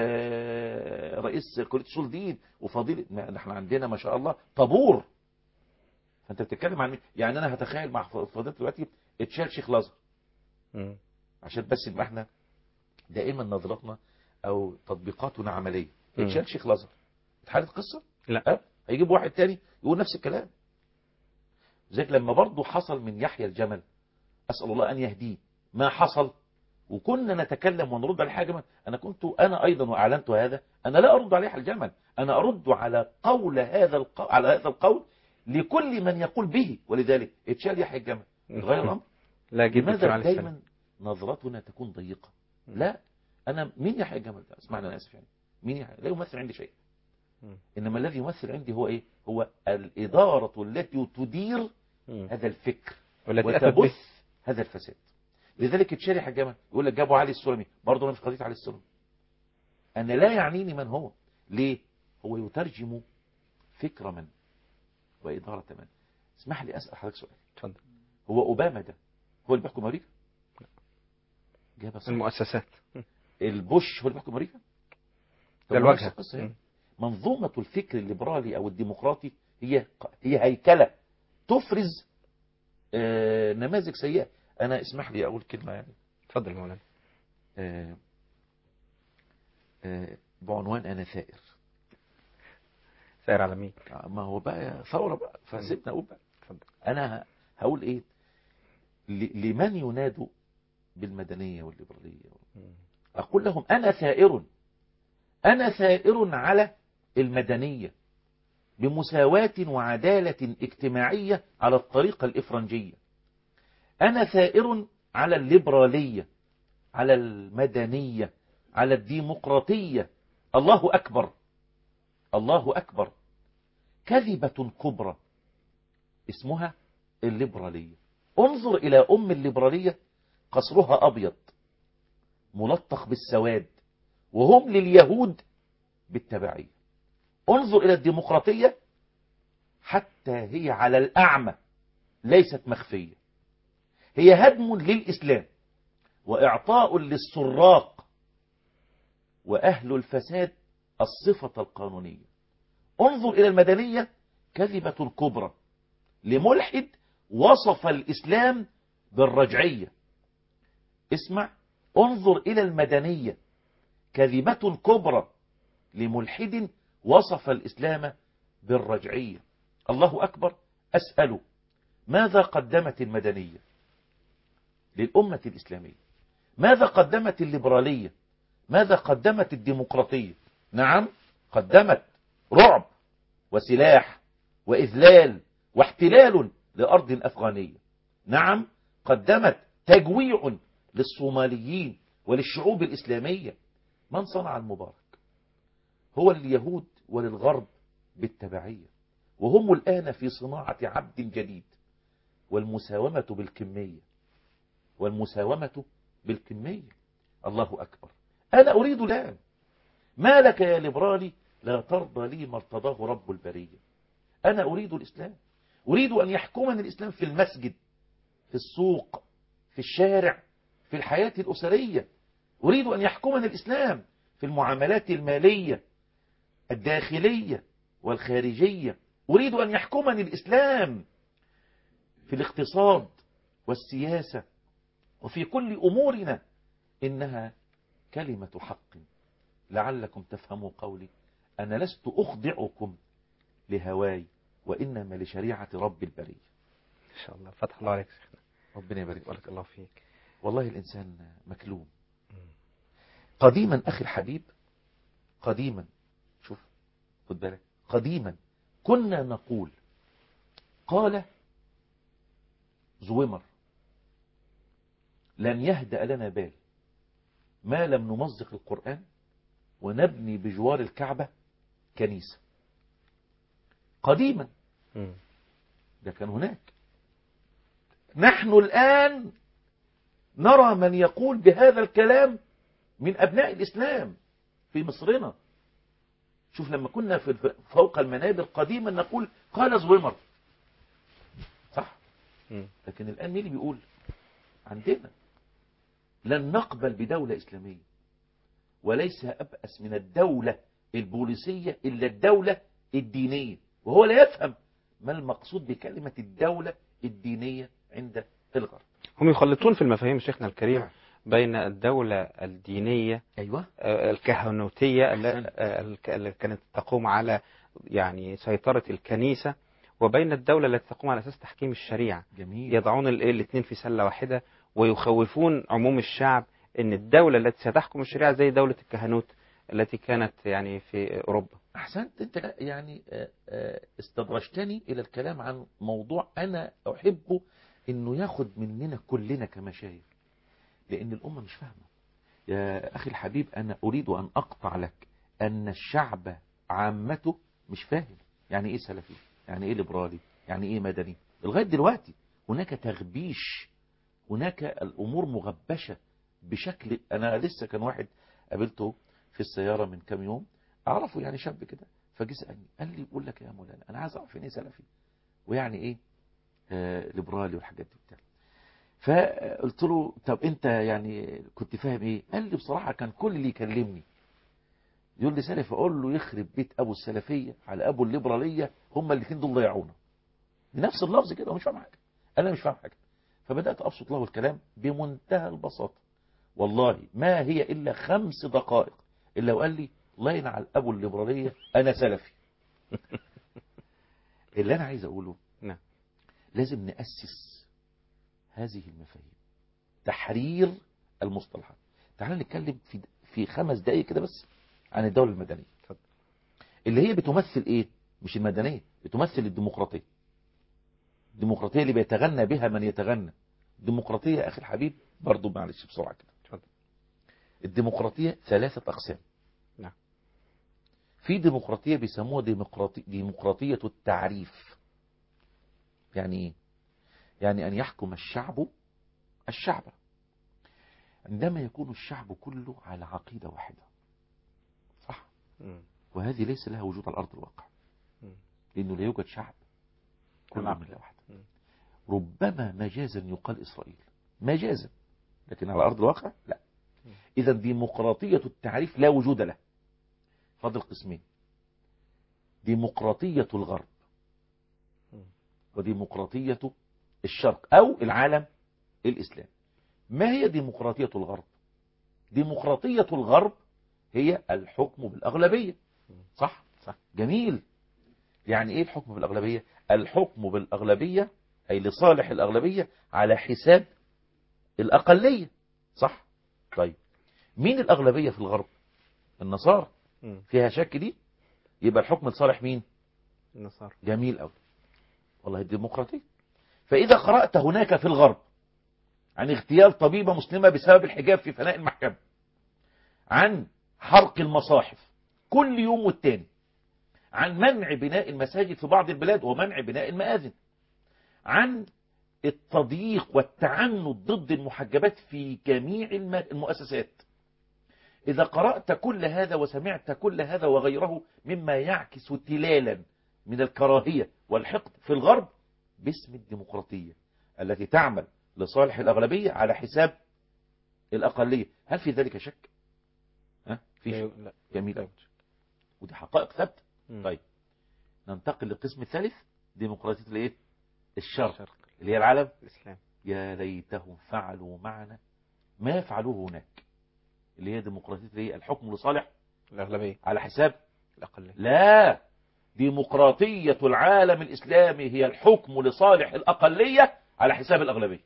آه، رئيس كلية أصول الدين وفضيلة ما احنا عندنا ما شاء الله طابور فانت بتتكلم عن مين؟ يعني انا هتخيل مع فضيلة دلوقتي اتشال شيخ الازهر مم. عشان بس يبقى احنا دائما نظرتنا او تطبيقاتنا عمليه مم. اتشال شيخ الازهر اتحلت قصه لا أه؟ هيجيب واحد تاني يقول نفس الكلام زيك لما برضه حصل من يحيى الجمل اسال الله ان يهديه ما حصل وكنا نتكلم ونرد على حاجه انا كنت انا ايضا واعلنت هذا انا لا ارد على يحيى الجمل انا ارد على قول هذا القول على هذا القول لكل من يقول به ولذلك اتشال يحيى الجمل غير الامر لا جد لماذا عليه السلام دايما نظرتنا تكون ضيقه لا انا مين يحيى الجمل ده اسمعني انا اسف يعني مين يحيى لا يمثل عندي شيء مم. انما الذي يمثل عندي هو ايه هو الاداره التي تدير مم. هذا الفكر والتي أتت به. وتبث هذا الفساد لذلك اتشرح الجمل يقول لك جابوا علي السلمي برضه انا مش قضيه علي السلمي انا لا يعنيني من هو ليه هو يترجم فكر من واداره من اسمح لي اسال حضرتك سؤال اتفضل هو اوباما ده هو اللي بيحكم امريكا جابها صح المؤسسات البوش هو اللي بيحكم امريكا طب ده ما نفس الواجهة. القصة هي. مم. منظومة الفكر الليبرالي أو الديمقراطي هي هي هيكلة تفرز آه، نماذج سيئة أنا اسمح لي أقول كلمة يعني اتفضل يا مولانا آه، آه، بعنوان أنا ثائر سائر على مين آه، ما هو بقى ثورة بقى فسيبنا أقول بقى اتفضل أنا ه- هقول إيه ل- لمن ينادوا بالمدنية والليبرالية أقول لهم أنا ثائر أنا ثائر على المدنية بمساواة وعدالة اجتماعية على الطريقة الإفرنجية أنا ثائر على الليبرالية على المدنية على الديمقراطية الله أكبر الله أكبر كذبة كبرى اسمها الليبرالية انظر إلى أم الليبرالية قصرها أبيض ملطخ بالسواد وهم لليهود بالتبعية انظر إلى الديمقراطية حتى هي على الأعمى ليست مخفية هي هدم للإسلام وإعطاء للسراق وأهل الفساد الصفة القانونية انظر إلى المدنية كذبة كبرى لملحد وصف الإسلام بالرجعية اسمع انظر إلى المدنية كذبة كبرى لملحد وصف الإسلام بالرجعية الله أكبر أسأل ماذا قدمت المدنية للأمة الإسلامية ماذا قدمت الليبرالية ماذا قدمت الديمقراطية نعم قدمت رعب وسلاح وإذلال واحتلال لأرض أفغانية نعم قدمت تجويع للصوماليين وللشعوب الإسلامية من صنع المبارك هو اليهود وللغرب بالتبعية وهم الآن في صناعة عبد جديد والمساومة بالكمية والمساومة بالكمية الله أكبر أنا أريد الآن ما لك يا ليبرالي لا ترضى لي ما ارتضاه رب البرية أنا أريد الإسلام أريد أن يحكمني الإسلام في المسجد في السوق في الشارع في الحياة الأسرية أريد أن يحكمني الإسلام في المعاملات المالية الداخلية والخارجية أريد أن يحكمني الإسلام في الاقتصاد والسياسة وفي كل أمورنا إنها كلمة حق لعلكم تفهموا قولي أنا لست أخضعكم لهواي وإنما لشريعة رب البرية إن شاء الله فتح الله عليك شيخنا ربنا يبارك فيك. بارك الله فيك والله الإنسان مكلوم قديما أخي الحبيب قديما شوف خد بالك قديما كنا نقول قال زويمر لن يهدأ لنا بال ما لم نمزق القرآن ونبني بجوار الكعبة كنيسة قديما ده كان هناك نحن الآن نرى من يقول بهذا الكلام من أبناء الإسلام في مصرنا شوف لما كنا في فوق المنابر قديما نقول قال زويمر صح لكن الآن مين اللي بيقول عندنا لن نقبل بدولة إسلامية وليس أبأس من الدولة البوليسية إلا الدولة الدينية وهو لا يفهم ما المقصود بكلمة الدولة الدينية عند الغرب هم يخلطون في المفاهيم شيخنا الكريم بين الدولة الدينية أيوة آه، الكهنوتية الل- آه، الك- التي كانت تقوم على يعني سيطرة الكنيسة وبين الدولة التي تقوم على أساس تحكيم الشريعة جميل يضعون الاثنين في سلة واحدة ويخوفون عموم الشعب ان الدولة التي ستحكم الشريعة زي دولة الكهنوت التي كانت يعني في أوروبا أحسنت أنت يعني آه، آه، استدرجتني إلى الكلام عن موضوع أنا أحبه إنه ياخد مننا كلنا كمشايخ لأن الأمة مش فاهمة يا أخي الحبيب أنا أريد أن أقطع لك أن الشعب عامته مش فاهم يعني إيه سلفي يعني إيه ليبرالي يعني إيه مدني لغاية دلوقتي هناك تغبيش هناك الأمور مغبشة بشكل أنا لسه كان واحد قابلته في السيارة من كام يوم أعرفه يعني شاب كده فجي سألني قال لي بقول لك يا مولانا أنا عايز أعرف يعني إيه سلفي ويعني إيه آه ليبرالي والحاجات دي بتاع فقلت له طب أنت يعني كنت فاهم إيه قال لي بصراحة كان كل اللي يكلمني يقول لي سلفي أقول له يخرب بيت أبو السلفية على أبو الليبرالية هما الاثنين دول ضيعونا بنفس اللفظ كده ومش فاهم حاجة أنا مش فاهم حاجة فبدأت أبسط له الكلام بمنتهى البساطة والله ما هي إلا خمس دقائق إلا وقال لي الله ينعل أبو الليبرالية أنا سلفي اللي أنا عايز أقوله نعم لازم نأسس هذه المفاهيم تحرير المصطلحات تعال نتكلم في في خمس دقائق كده بس عن الدولة المدنية اللي هي بتمثل ايه مش المدنية بتمثل الديمقراطية الديمقراطية اللي بيتغنى بها من يتغنى الديمقراطية يا اخي الحبيب برضو معلش بسرعة كده الديمقراطية ثلاثة اقسام نعم في ديمقراطية بيسموها ديمقراطي ديمقراطية التعريف يعني ايه يعني ان يحكم الشعب الشعب عندما يكون الشعب كله على عقيدة واحدة صح وهذه ليس لها وجود على الأرض الواقع لأنه لا يوجد شعب كل نعم. عقيدة واحدة ربما مجازا يقال إسرائيل مجازا لكن على أرض الواقع لا إذا ديمقراطية التعريف لا وجود له فاضل قسمين ديمقراطية الغرب وديمقراطية الشرق أو العالم الإسلامي ما هي ديمقراطية الغرب ديمقراطية الغرب هي الحكم بالأغلبية صح صح جميل يعني ايه الحكم بالأغلبية الحكم بالأغلبية أي لصالح الأغلبية على حساب الأقلية صح طيب مين الأغلبية في الغرب النصارى فيها شك دي يبقى الحكم لصالح مين النصارى جميل قوي والله الديمقراطية فإذا قرأت هناك في الغرب عن اغتيال طبيبة مسلمة بسبب الحجاب في فناء المحكمة عن حرق المصاحف كل يوم والتاني عن منع بناء المساجد في بعض البلاد ومنع بناء المآذن عن التضييق والتعنت ضد المحجبات في جميع الم- المؤسسات إذا قرأت كل هذا وسمعت كل هذا وغيره مما يعكس تلالا من الكراهية والحقد في الغرب باسم الديمقراطية التي تعمل لصالح الأغلبية على حساب الأقلية هل في ذلك شك؟ ها؟ في شك لا. جميل أوي ودي حقائق ثابتة طيب ننتقل للقسم الثالث ديمقراطية الايه الشرق اللي هي العالم الإسلام يا ليتهم فعلوا معنا ما يفعلوه هناك اللي هي ديمقراطية الايه الحكم لصالح الأغلبية على حساب الأقلية لا ديمقراطية العالم الإسلامي هي الحكم لصالح الأقلية على حساب الأغلبية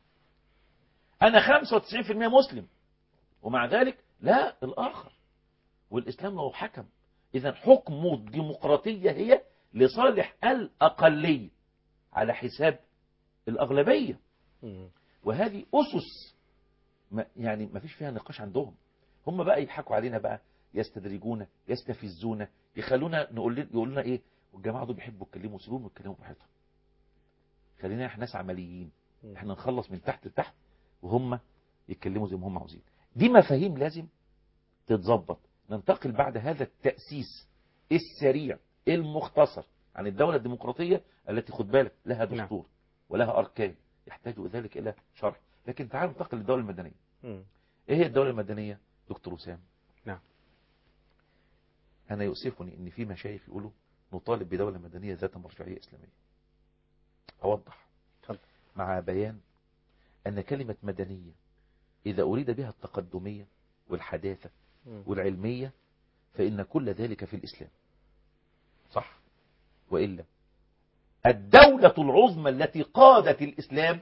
أنا 95% مسلم ومع ذلك لا الآخر والإسلام له حكم إذا حكم الديمقراطية هي لصالح الأقلية على حساب الأغلبية وهذه أسس ما يعني ما فيش فيها نقاش عندهم هم بقى يضحكوا علينا بقى يستدرجونا يستفزونا يخلونا نقول لنا يقول لنا ايه والجماعه دول بيحبوا يتكلموا سيبوهم يتكلموا براحتهم خلينا احنا ناس عمليين احنا نخلص من تحت لتحت وهم يتكلموا زي ما هم عاوزين دي مفاهيم لازم تتظبط ننتقل بعد هذا التأسيس السريع المختصر عن الدولة الديمقراطية التي خد بالك لها دستور ولها أركان يحتاج ذلك إلى شرح لكن تعال ننتقل للدولة المدنية مم. ايه هي الدولة المدنية دكتور وسام نعم انا يؤسفني ان في مشايخ يقولوا نطالب بدولة مدنية ذات مرجعية اسلامية اوضح مع بيان ان كلمة مدنية اذا اريد بها التقدمية والحداثة مم. والعلمية فان كل ذلك في الاسلام صح وإلا الدولة العظمى التي قادت الإسلام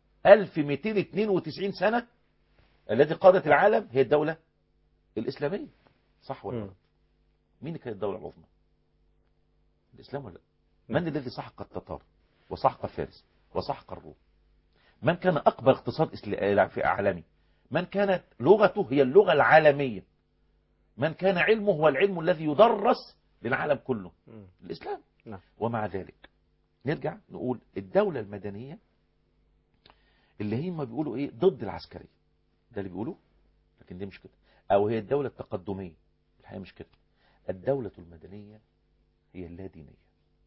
1292 سنة التي قادت العالم هي الدولة الإسلامية صح ولا لا مين كانت الدولة العظمى الإسلام ولا لا من الذي سحق التتار وسحق فارس وسحق الروم من كان أكبر اقتصاد إسلا- في عالمي من كانت لغته هي اللغة العالمية من كان علمه هو العلم الذي يدرس للعالم كله الإسلام نعم. ومع ذلك نرجع نقول الدولة المدنية اللي هم بيقولوا ايه ضد العسكرية ده اللي بيقولوه لكن دي مش كده او هي الدولة التقدمية الحقيقة مش كده الدولة المدنية هي اللادينية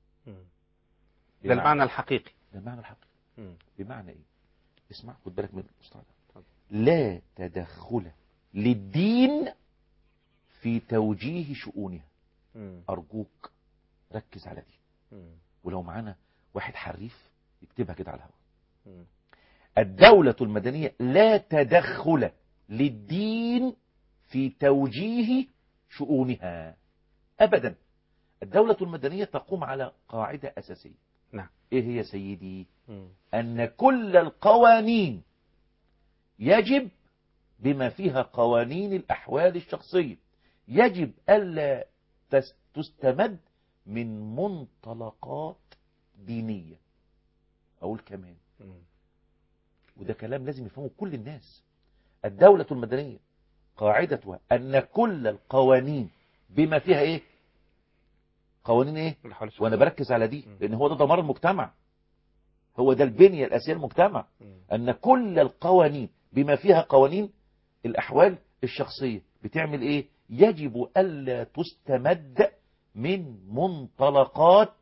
ده المعنى الحقيقي ده المعنى الحقيقي مم. بمعنى ايه اسمع خد بالك من المصطلح ده لا تدخل للدين في توجيه شؤونها مم. ارجوك ركز على دي مم. ولو معانا واحد حريف يكتبها كده على الهواء مم. الدولة المدنية لا تدخل للدين في توجيه شؤونها أبدا الدولة المدنية تقوم على قاعدة أساسية نعم إيه هي سيدي مم. أن كل القوانين يجب بما فيها قوانين الأحوال الشخصية يجب ألا تس- تستمد من منطلقات دينية أقول كمان وده كلام لازم يفهمه كل الناس الدولة المدنية قاعدتها أن كل القوانين بما فيها إيه قوانين إيه وأنا بركز على دي لأن هو ده دمار المجتمع هو ده البنية الأساسية للمجتمع أن كل القوانين بما فيها قوانين الأحوال الشخصية بتعمل إيه يجب ألا تستمد من منطلقات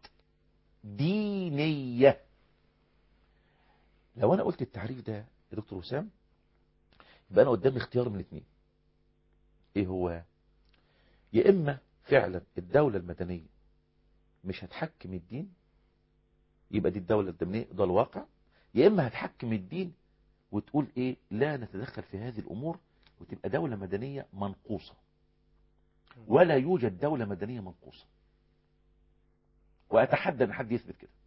دينية لو أنا قلت التعريف ده يا دكتور وسام يبقى أنا قدامي اختيار من اتنين إيه هو يا إما فعلا الدولة المدنية مش هتحكم الدين يبقى دي الدولة المدنية ده الواقع يا إما هتحكم الدين وتقول إيه لا نتدخل في هذه الأمور وتبقى دولة مدنية منقوصة ولا يوجد دولة مدنية منقوصة وأتحدى أن حد يثبت كده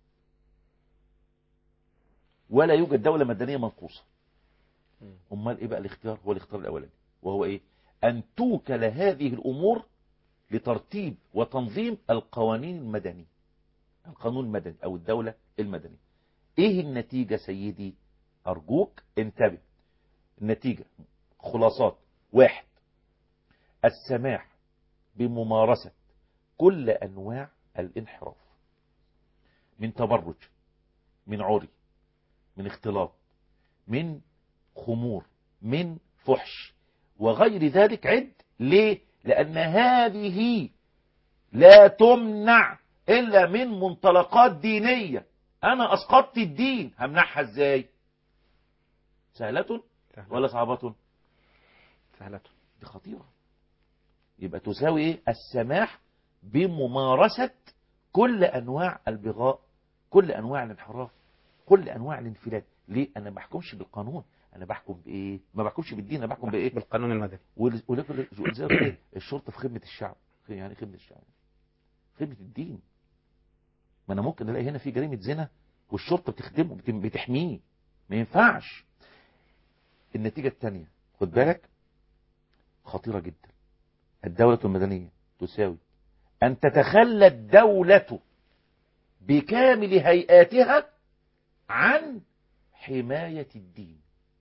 ولا يوجد دولة مدنية منقوصة أمال إيه بقى الاختيار هو الاختيار الأولاني وهو إيه أن توكل هذه الأمور لترتيب وتنظيم القوانين المدنية القانون المدني أو الدولة المدنية إيه النتيجة سيدي أرجوك انتبه النتيجة خلاصات واحد السماح بممارسة كل أنواع الانحراف من تبرج من عري من اختلاط من خمور من فحش وغير ذلك عد ليه لأن هذه لا تمنع إلا من منطلقات دينية أنا أسقطت الدين همنعها إزاي سهلة ولا صعبة سهلة دي خطيرة يبقى تساوي إيه السماح بممارسة كل أنواع البغاء كل أنواع الانحراف كل أنواع الانفلات ليه أنا ما بحكمش بالقانون أنا بحكم بإيه ما بحكمش بالدين أنا بحكم بإيه بالقانون المدني ولكن الشرطة في خدمة الشعب يعني خدمة الشعب خدمة الدين ما أنا ممكن ألاقي هنا في جريمة زنا والشرطة بتخدمه بت- بتحميه ما ينفعش النتيجة الثانية خد بالك خطيرة جدا الدولة المدنية تساوي أن تتخلى الدولة بكامل هيئاتها عن حماية الدين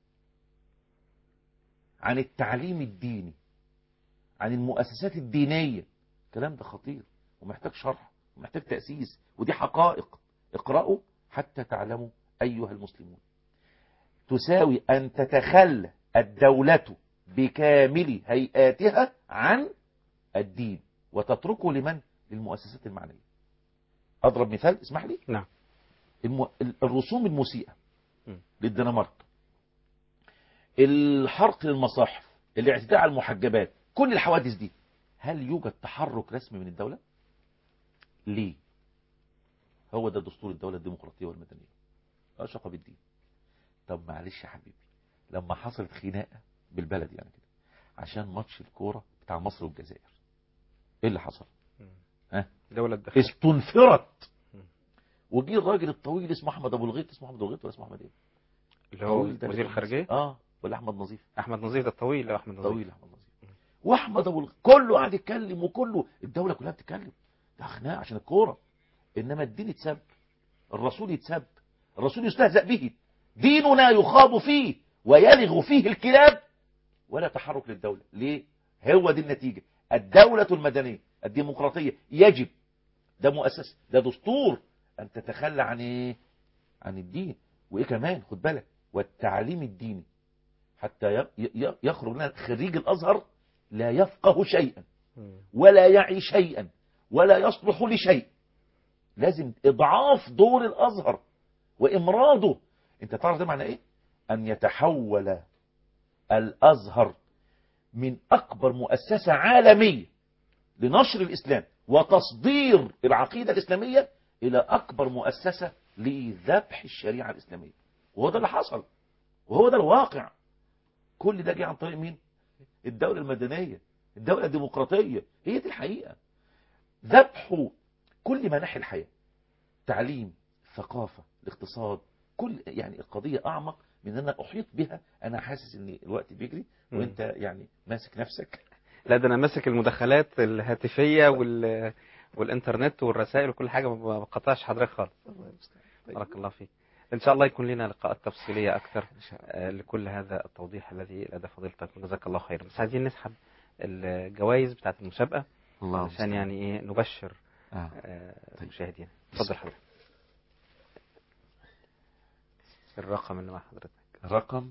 عن التعليم الديني عن المؤسسات الدينية الكلام ده خطير ومحتاج شرح ومحتاج تأسيس ودي حقائق اقرأوا حتى تعلموا أيها المسلمون تساوي أن تتخلى الدولة بكامل هيئاتها عن الدين وتتركه لمن للمؤسسات المعنية أضرب مثال اسمح لي نعم الم... الرسوم المسيئة للدنمارك الحرق للمصاحف الاعتداء على المحجبات كل الحوادث دي هل يوجد تحرك رسمي من الدولة ليه هو ده دستور الدولة الديمقراطية والمدنية لا شقة بالدين طب معلش يا حبيبي لما حصلت خناقة بالبلد يعني كده عشان ماتش الكورة بتاع مصر والجزائر ايه اللي حصل ها دولة دخل استنفرت وجي الراجل الطويل اسمه احمد ابو الغيط اسمه احمد ابو الغيط ولا اسمه احمد ايه اللي هو طويل ده وزير اللي الخارجية اه ولا احمد نظيف أحمد نظيف ده الطويل لا أحمد نظيف طويل احمد نظيف واحمد ابو الغيط كله قاعد يتكلم وكله الدوله كلها بتتكلم ده خناقه عشان الكوره انما الدين يتسب الرسول يتسب الرسول يستهزأ به ديننا يخاض فيه ويلغ فيه الكلاب ولا تحرك للدولة ليه هو دي النتيجة الدولة المدنية الديمقراطية يجب ده مؤسس ده دستور أن تتخلى عن إيه عن الدين وإيه كمان خد بالك والتعليم الديني حتى ي- ي- يخرج لنا خريج الأزهر لا يفقه شيئا ولا يعي شيئا ولا يصلح لشيء لازم إضعاف دور الأزهر وإمراضه أنت تعرف ده معنى إيه أن يتحول الأزهر من أكبر مؤسسة عالمية لنشر الإسلام وتصدير العقيدة الإسلامية إلى أكبر مؤسسة لذبح الشريعة الإسلامية وهو ده اللي حصل وهو ده الواقع كل ده جه عن طريق مين الدولة المدنية الدولة الديمقراطية هي دي الحقيقة ذبح كل مناحي الحياة تعليم ثقافة الاقتصاد كل يعني القضية أعمق من ان انا احيط بها انا حاسس ان الوقت بيجري مم. وانت يعني ماسك نفسك لا ده انا ماسك المداخلات الهاتفيه وال والانترنت والرسائل وكل حاجه ما بقطعش حضرتك خالص بارك الله فيك ان شاء الله يكون لنا لقاءات تفصيليه اكثر آه، لكل هذا التوضيح الذي لدى فضيلتك جزاك الله خيرا بس عايزين نسحب الجوائز بتاعت المسابقه الله عشان المستعان. يعني ايه نبشر آه. آه، مشاهدينا اتفضل حضرتك الرقم اللي مع حضرتك رقم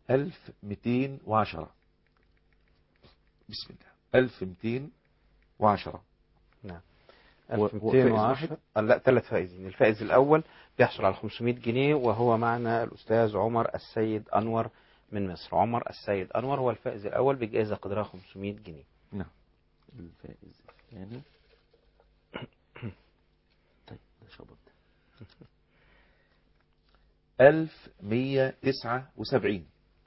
1210 بسم الله 1210 نعم و- وفائز 1210 واحد؟ آه، لا ثلاث فائزين الفائز الأول بيحصل على 500 جنيه وهو معنا الأستاذ عمر السيد أنور من مصر عمر السيد أنور هو الفائز الأول بجائزة قدرها 500 جنيه نعم الفائز الثاني طيب ده شبط 1179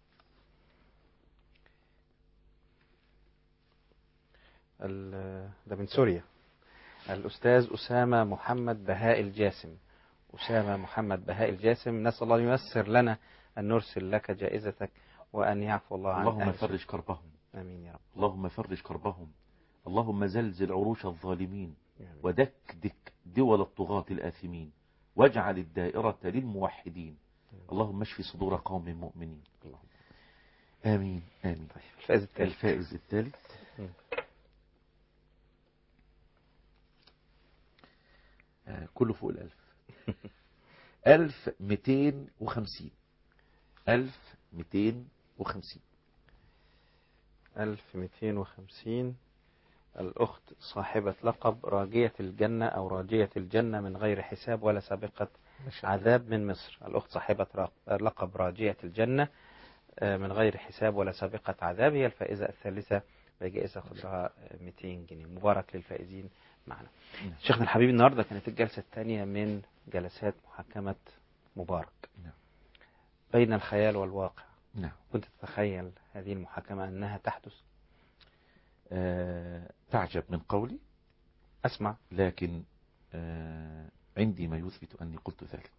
ال- ده من سوريا الأستاذ أسامة محمد بهاء الجاسم أسامة محمد بهاء الجاسم نسأل الله أن ييسر لنا أن نرسل لك جائزتك وأن يعفو الله عن اللهم أهل فرج كربهم آمين يا رب اللهم فرج كربهم اللهم زلزل عروش الظالمين ودكدك دول الطغاة الآثمين واجعل الدائرة للموحدين اللهم اشف صدور قوم مؤمنين آمين آمين الفائز الثالث الفائز الثالث آه، كله فوق الألف ألف ميتين وخمسين ألف ميتين وخمسين 1250 الأخت صاحبة لقب راجية الجنة أو راجية الجنة من غير حساب ولا سابقة عذاب من مصر الأخت صاحبة را- لقب راجية الجنة آه، من غير حساب ولا سابقة عذاب هي الفائزة الثالثة بجائزة قدرها آه، 200 جنيه مبارك للفائزين معنا شيخنا الحبيب النهاردة كانت الجلسة الثانية من جلسات محاكمة مبارك نعم. بين الخيال والواقع نعم كنت تتخيل هذه المحاكمة أنها تحدث آه، تعجب من قولي أسمع لكن آه، عندي ما يثبت أني قلت ذلك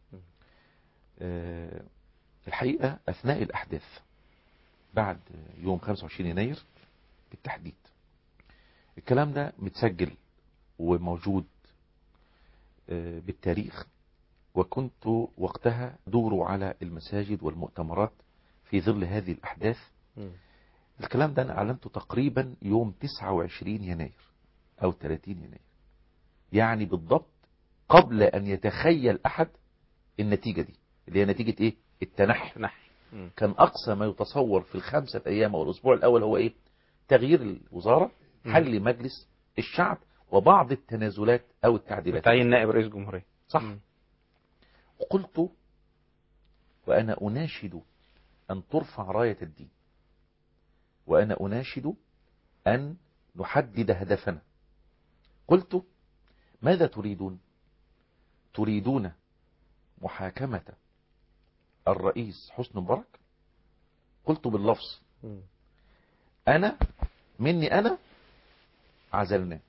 آه، الحقيقة أثناء الأحداث بعد يوم 25 يناير بالتحديد الكلام ده متسجل وموجود آه، بالتاريخ وكنت وقتها دور على المساجد والمؤتمرات في ظل هذه الأحداث الكلام ده أنا أعلنته تقريبا يوم 29 يناير أو 30 يناير يعني بالضبط قبل أن يتخيل أحد النتيجة دي اللي هي نتيجة إيه التنحي مم. كان أقصى ما يتصور في الخمسة أيام أو الأسبوع الأول هو إيه تغيير الوزارة مم. حل مجلس الشعب وبعض التنازلات أو التعديلات تعيين نائب رئيس جمهورية صح وقلت وأنا أناشد أن ترفع راية الدين وأنا أناشد أن نحدد هدفنا قلت ماذا تريدون تريدون محاكمة الرئيس حسن مبارك قلت باللفظ أنا مني أنا عزلناه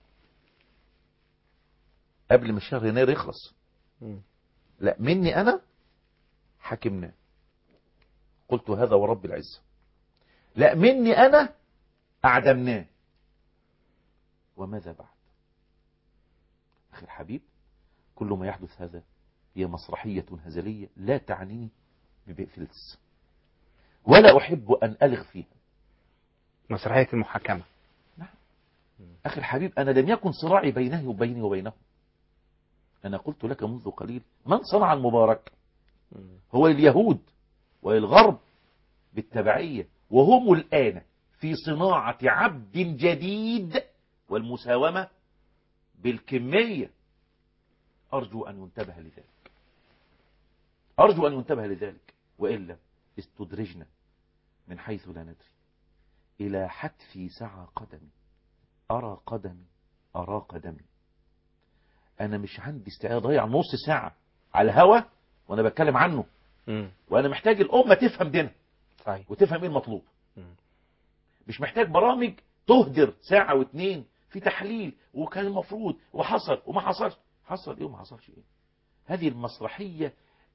قبل ما شهر يناير يخلص لا مني أنا حكمناه قلت هذا ورب العزة لا مني أنا أعدمناه وماذا بعد أخي الحبيب كل ما يحدث هذا هي مسرحية هزلية لا تعنيني ببيء فلس ولا أحب أن ألغ فيها مسرحية المحاكمة أخي الحبيب أنا لم يكن صراعي بينه وبيني وبينه أنا قلت لك منذ قليل من صنع المبارك هو اليهود والغرب بالتبعية وهم الآن في صناعة عبد جديد والمساومة بالكمية أرجو أن ينتبه لذلك أرجو أن ينتبه لذلك وإلا استدرجنا من حيث لا ندري إلى حتفي سعى قدمي أرى قدمي أرى قدمي أنا مش عندي استعداد أضيع نص ساعة على الهوا وأنا بتكلم عنه وأنا محتاج الأمة تفهم دينها صحيح وتفهم إيه المطلوب مش محتاج برامج تهدر ساعة واتنين في تحليل وكان المفروض وحصل وما حصلش حصل ايه وما حصلش ايه هذه المسرحية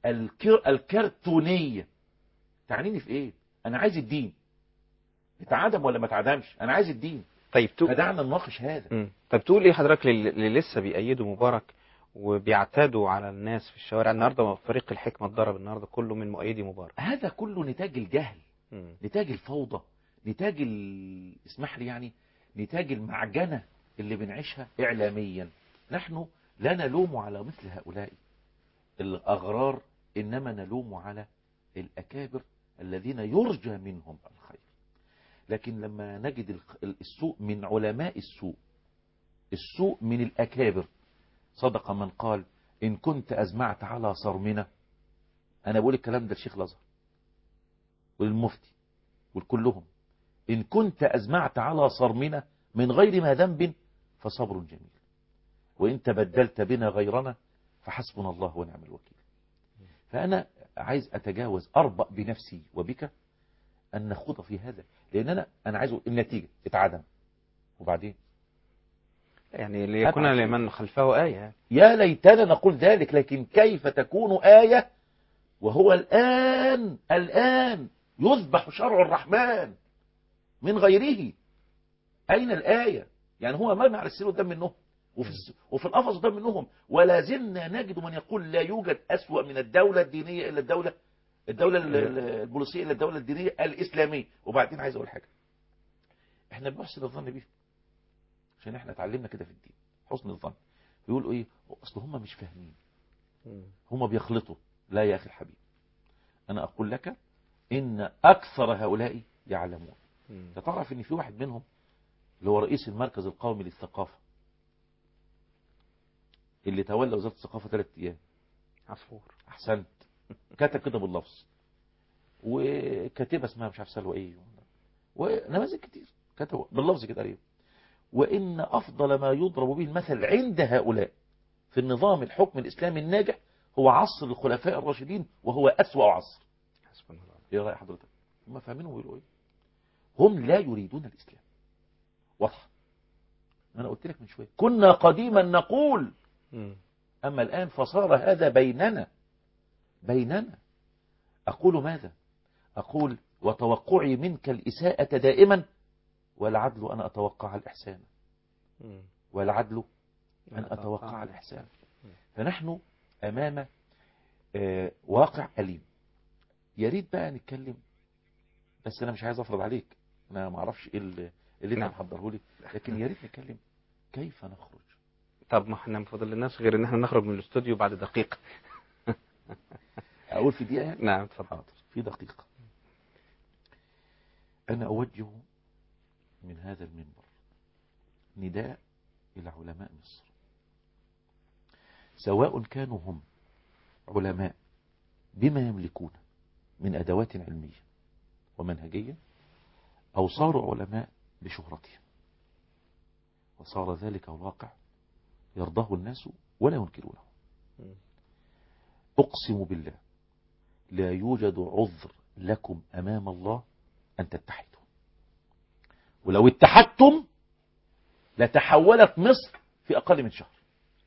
الكر... الكرتونية تعنيني في ايه انا عايز الدين اتعدم ولا ما اتعدمش انا عايز الدين طيب تو... فدعنا نناقش هذا مم. طب تقول ايه حضرتك لل- اللي لسه بيأيدوا مبارك وبيعتادوا على الناس في الشوارع النهارده فريق الحكمة اتضرب النهارده كله من مؤيدي مبارك هذا كله نتاج الجهل مم. نتاج الفوضى نتاج ال... اسمح لي يعني نتاج المعجنة اللي بنعيشها إعلاميا نحن لا نلوم على مثل هؤلاء الأغرار إنما نلوم على الأكابر الذين يرجى منهم الخير لكن لما نجد الخ- السوء من علماء السوء السوء من الأكابر صدق من قال إن كنت أزمعت على صرمنا أنا بقول الكلام ده الشيخ الأزهر والمفتي والكلهم إن كنت أزمعت على صرمنا من غير ما ذنب فصبر جميل وإن تبدلت بنا غيرنا فحسبنا الله ونعم الوكيل فأنا عايز أتجاوز أربأ بنفسي وبك أن نخوض في هذا لأن أنا أنا عايز أقول النتيجة اتعدم وبعدين يعني ليكون أبعد. لمن خلفه آية يا ليتنا نقول ذلك لكن كيف تكون آية وهو الآن الآن يذبح شرع الرحمن من غيره أين الآية يعني هو مرمي على السرير قدام منهم وفي, الس- وفي القفص قدام منهم ولا زلنا نجد من يقول لا يوجد أسوأ من الدولة الدينية إلا الدولة الدولة ال- ال- البوليسية إلا الدولة الدينية الإسلامية وبعدين عايز أقول حاجة احنا بنحسن الظن بيهم عشان احنا اتعلمنا كده في الدين حسن الظن بيقولوا ايه اصل هم مش فاهمين هم بيخلطوا لا يا اخي الحبيب انا اقول لك ان اكثر هؤلاء يعلمون انت تعرف ان في واحد منهم اللي هو رئيس المركز القومي للثقافة اللي تولى وزارة الثقافة ثلاث ايام عصفور احسنت كتب كده باللفظ وكاتبه اسمها مش عارف سلوى ايه ونماذج كتير كتبوا باللفظ كده قريب وان افضل ما يضرب به المثل عند هؤلاء في النظام الحكم الاسلامي الناجح هو عصر الخلفاء الراشدين وهو اسوأ عصر حسبنا الله ايه راي حضرتك هم فاهمين ويقولوا ايه هم لا يريدون الاسلام واضح انا قلت لك من شويه كنا قديما نقول مم. أما الآن فصار هذا بيننا بيننا أقول ماذا أقول وتوقعي منك الإساءة دائما والعدل أنا أتوقع الإحسان مم. والعدل أن أتوقع الإحسان فنحن أمام آه، واقع أليم يا ريت بقى نتكلم بس أنا مش عايز أفرض عليك أنا ما أعرفش إيه اللي اللي أنت نعم. محضره لي لكن يا ريت نتكلم كيف نخرج طب ما احنا ما فاضلناش غير ان احنا نخرج من الاستوديو بعد دقيقة أقول في دقيقة يعني؟ نعم اتفضل حاضر في دقيقة أنا أوجه من هذا المنبر نداء إلى علماء مصر سواء كانوا هم علماء بما يملكون من أدوات علمية ومنهجية أو صاروا علماء بشهرتهم وصار ذلك الواقع يرضاه الناس ولا ينكرونه أقسم بالله لا يوجد عذر لكم أمام الله أن تتحدوا ولو اتحدتم لتحولت مصر في أقل من شهر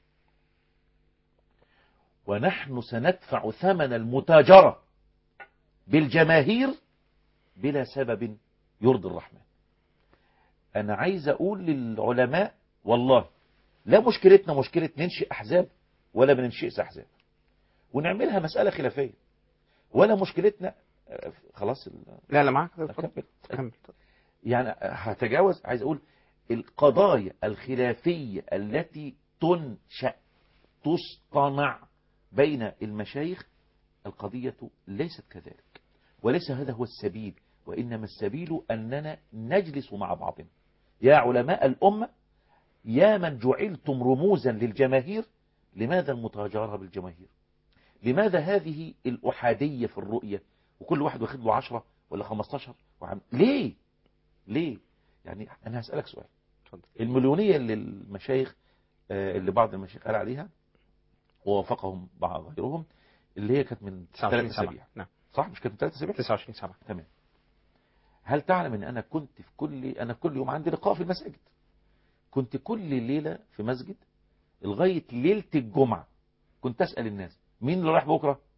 ونحن سندفع ثمن المتاجرة بالجماهير بلا سبب يرضي الرحمن أنا عايز أقول للعلماء والله لا مشكلتنا مشكلة ننشئ أحزاب ولا بننشئ أحزاب ونعملها مسألة خلافية ولا مشكلتنا آه، خلاص ال- لا لا معاك أكمل. كمل يعني هتجاوز عايز اقول القضايا الخلافية التي تنشأ تصطنع بين المشايخ القضية ليست كذلك وليس هذا هو السبيل وإنما السبيل أننا نجلس مع بعضنا يا علماء الأمة يا من جعلتم رموزا للجماهير لماذا المتاجرة بالجماهير لماذا هذه الأحادية في الرؤية وكل واحد واخد له 10 ولا 15 وعم... ليه ليه يعني أنا هسألك سؤال المليونية اللي المشايخ آه، اللي بعض المشايخ قال عليها ووافقهم بعض غيرهم اللي هي كانت من 29 ثلاث سبعة. أسابيع نعم صح مش كانت من ثلاث أسابيع 29 سبعة تمام هل تعلم ان انا كنت في كل انا كل يوم عندي لقاء في المساجد كنت كل ليلة في مسجد لغاية ليلة الجمعة كنت اسأل الناس مين اللي رايح بكرة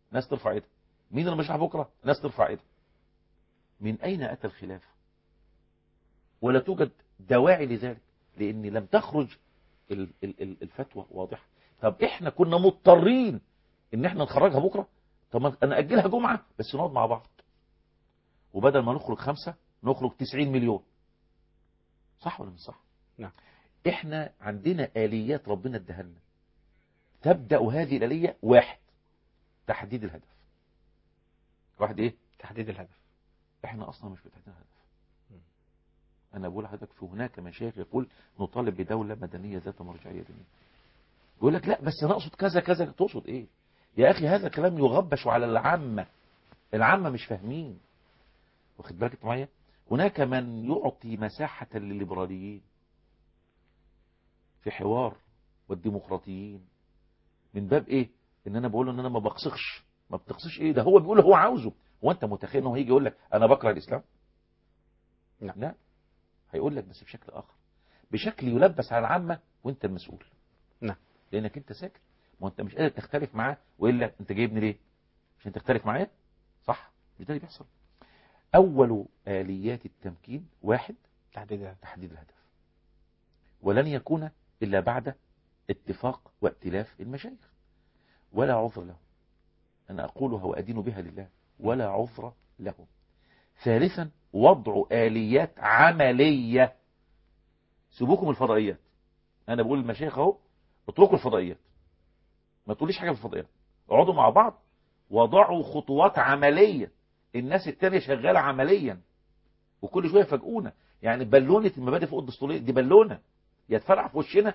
ناس ترفع ايدها مين اللي مش بكره ناس ترفع ايدها من اين اتى الخلاف ولا توجد دواعي لذلك لان لم تخرج ال- ال- ال- الفتوى واضحه طب احنا كنا مضطرين ان احنا نخرجها بكره طب ما انا اجلها جمعه بس نقعد مع بعض وبدل ما نخرج خمسة نخرج 90 مليون صح ولا مش صح نعم احنا عندنا آليات ربنا اداها لنا تبدأ هذه الآلية واحد تحديد الهدف واحد ايه تحديد الهدف احنا اصلا مش بتحديد الهدف انا بقول لحضرتك في هناك مشايخ يقول نطالب بدولة مدنية ذات مرجعية دينية يقول لك لا بس انا اقصد كذا كذا تقصد ايه يا اخي هذا كلام يغبش على العامة العامة مش فاهمين واخد بالك انت معايا هناك من يعطي مساحة للليبراليين في حوار والديمقراطيين من باب ايه ان انا بقول له ان انا ما بقصخش ما بتقصش ايه ده هو بيقول هو عاوزه هو انت متخيل انه هيجي يقول لك انا بكره الاسلام لا. لا هيقول لك بس بشكل اخر بشكل يلبس على العامة وانت المسؤول نعم لانك انت ساكت ما انت مش قادر تختلف معاه والا انت جايبني ليه عشان تختلف معايا صح مش ده اللي بيحصل اول اليات التمكين واحد تحديد تحديد الهدف ولن يكون الا بعد اتفاق وائتلاف المشايخ ولا عذر له انا اقولها وادين بها لله ولا عذر له ثالثا وضع اليات عمليه سيبوكم الفضائيات انا بقول للمشايخ اهو اتركوا الفضائيات ما تقوليش حاجه في الفضائيات اقعدوا مع بعض وضعوا خطوات عمليه الناس التانية شغاله عمليا وكل شويه يفاجئونا يعني بالونه المبادئ فوق الدستوريه دي بالونه يا تفرع في وشنا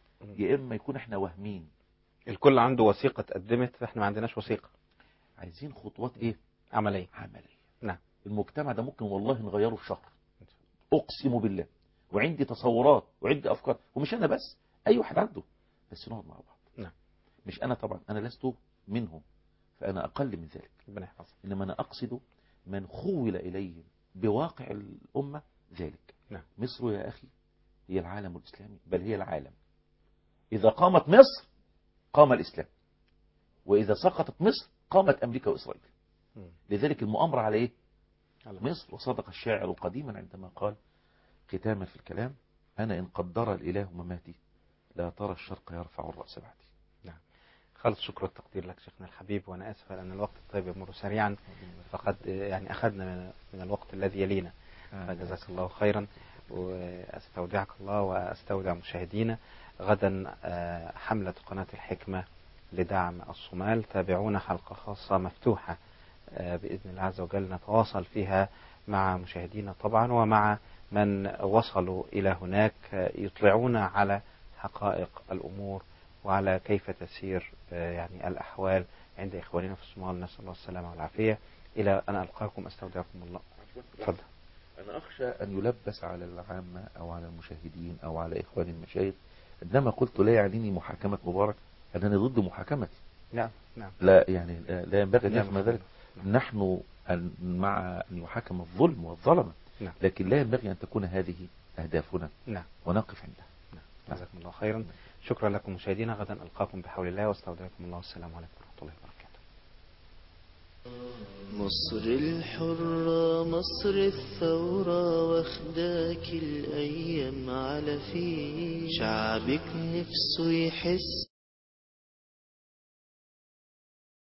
يا اما يكون احنا واهمين الكل عنده وثيقة اتقدمت احنا ما عندناش وثيقة عايزين خطوات ايه عملية عمليه نعم المجتمع ده ممكن والله نغيره في شهر اقسم بالله وعندي تصورات وعندي افكار ومش انا بس اي واحد عنده بس نقعد مع بعض نعم مش انا طبعا انا لست منهم فانا اقل من ذلك ربنا يحفظك انما انا اقصد من خول اليهم بواقع الامه ذلك نعم مصر يا اخي هي العالم الاسلامي بل هي العالم اذا قامت مصر قام الاسلام واذا سقطت مصر قامت امريكا واسرائيل مم. لذلك المؤامره على ايه على مصر وصدق الشاعر قديما عندما قال ختاما في الكلام أنا إن قدر الإله مماتي لا ترى الشرق يرفع الرأس بعدي نعم خالص شكر والتقدير لك شيخنا الحبيب وأنا آسف لأن الوقت الطيب يمر سريعا فقد يعني أخذنا من, من الوقت الذي يلينا فجزاك الله خيرا وأستودعك الله وأستودع مشاهدينا غدا آه، حملة قناة الحكمة لدعم الصومال تابعونا حلقة خاصة مفتوحة آه، بإذن الله عز وجل نتواصل فيها مع مشاهدينا طبعا ومع من وصلوا إلى هناك آه، يطلعون على حقائق الأمور وعلى كيف تسير آه، يعني الأحوال عند إخواننا في الصومال نسأل الله السلامة والعافية إلى أن ألقاكم أستودعكم الله تفضل أنا أخشى أن يلبس على العامة أو على المشاهدين أو على إخواني المشايخ عندما قلت لا يعنيني محاكمة مبارك أنني ضد محاكمتي نعم نعم لا يعني لا لا ينبغي أن نعم. يفهم ذلك نحن أن- مع أن يحاكم الظلم والظلمة نعم. لكن لا ينبغي أن تكون هذه أهدافنا نعم ونقف عندها جزاكم الله خيرا شكرا لكم مشاهدينا غدا ألقاكم بحول الله واستودعكم الله والسلام عليكم ورحمة الله وبركاته مصر الحرة مصر الثورة واخداك الأيام على فيه شعبك نفسه يحس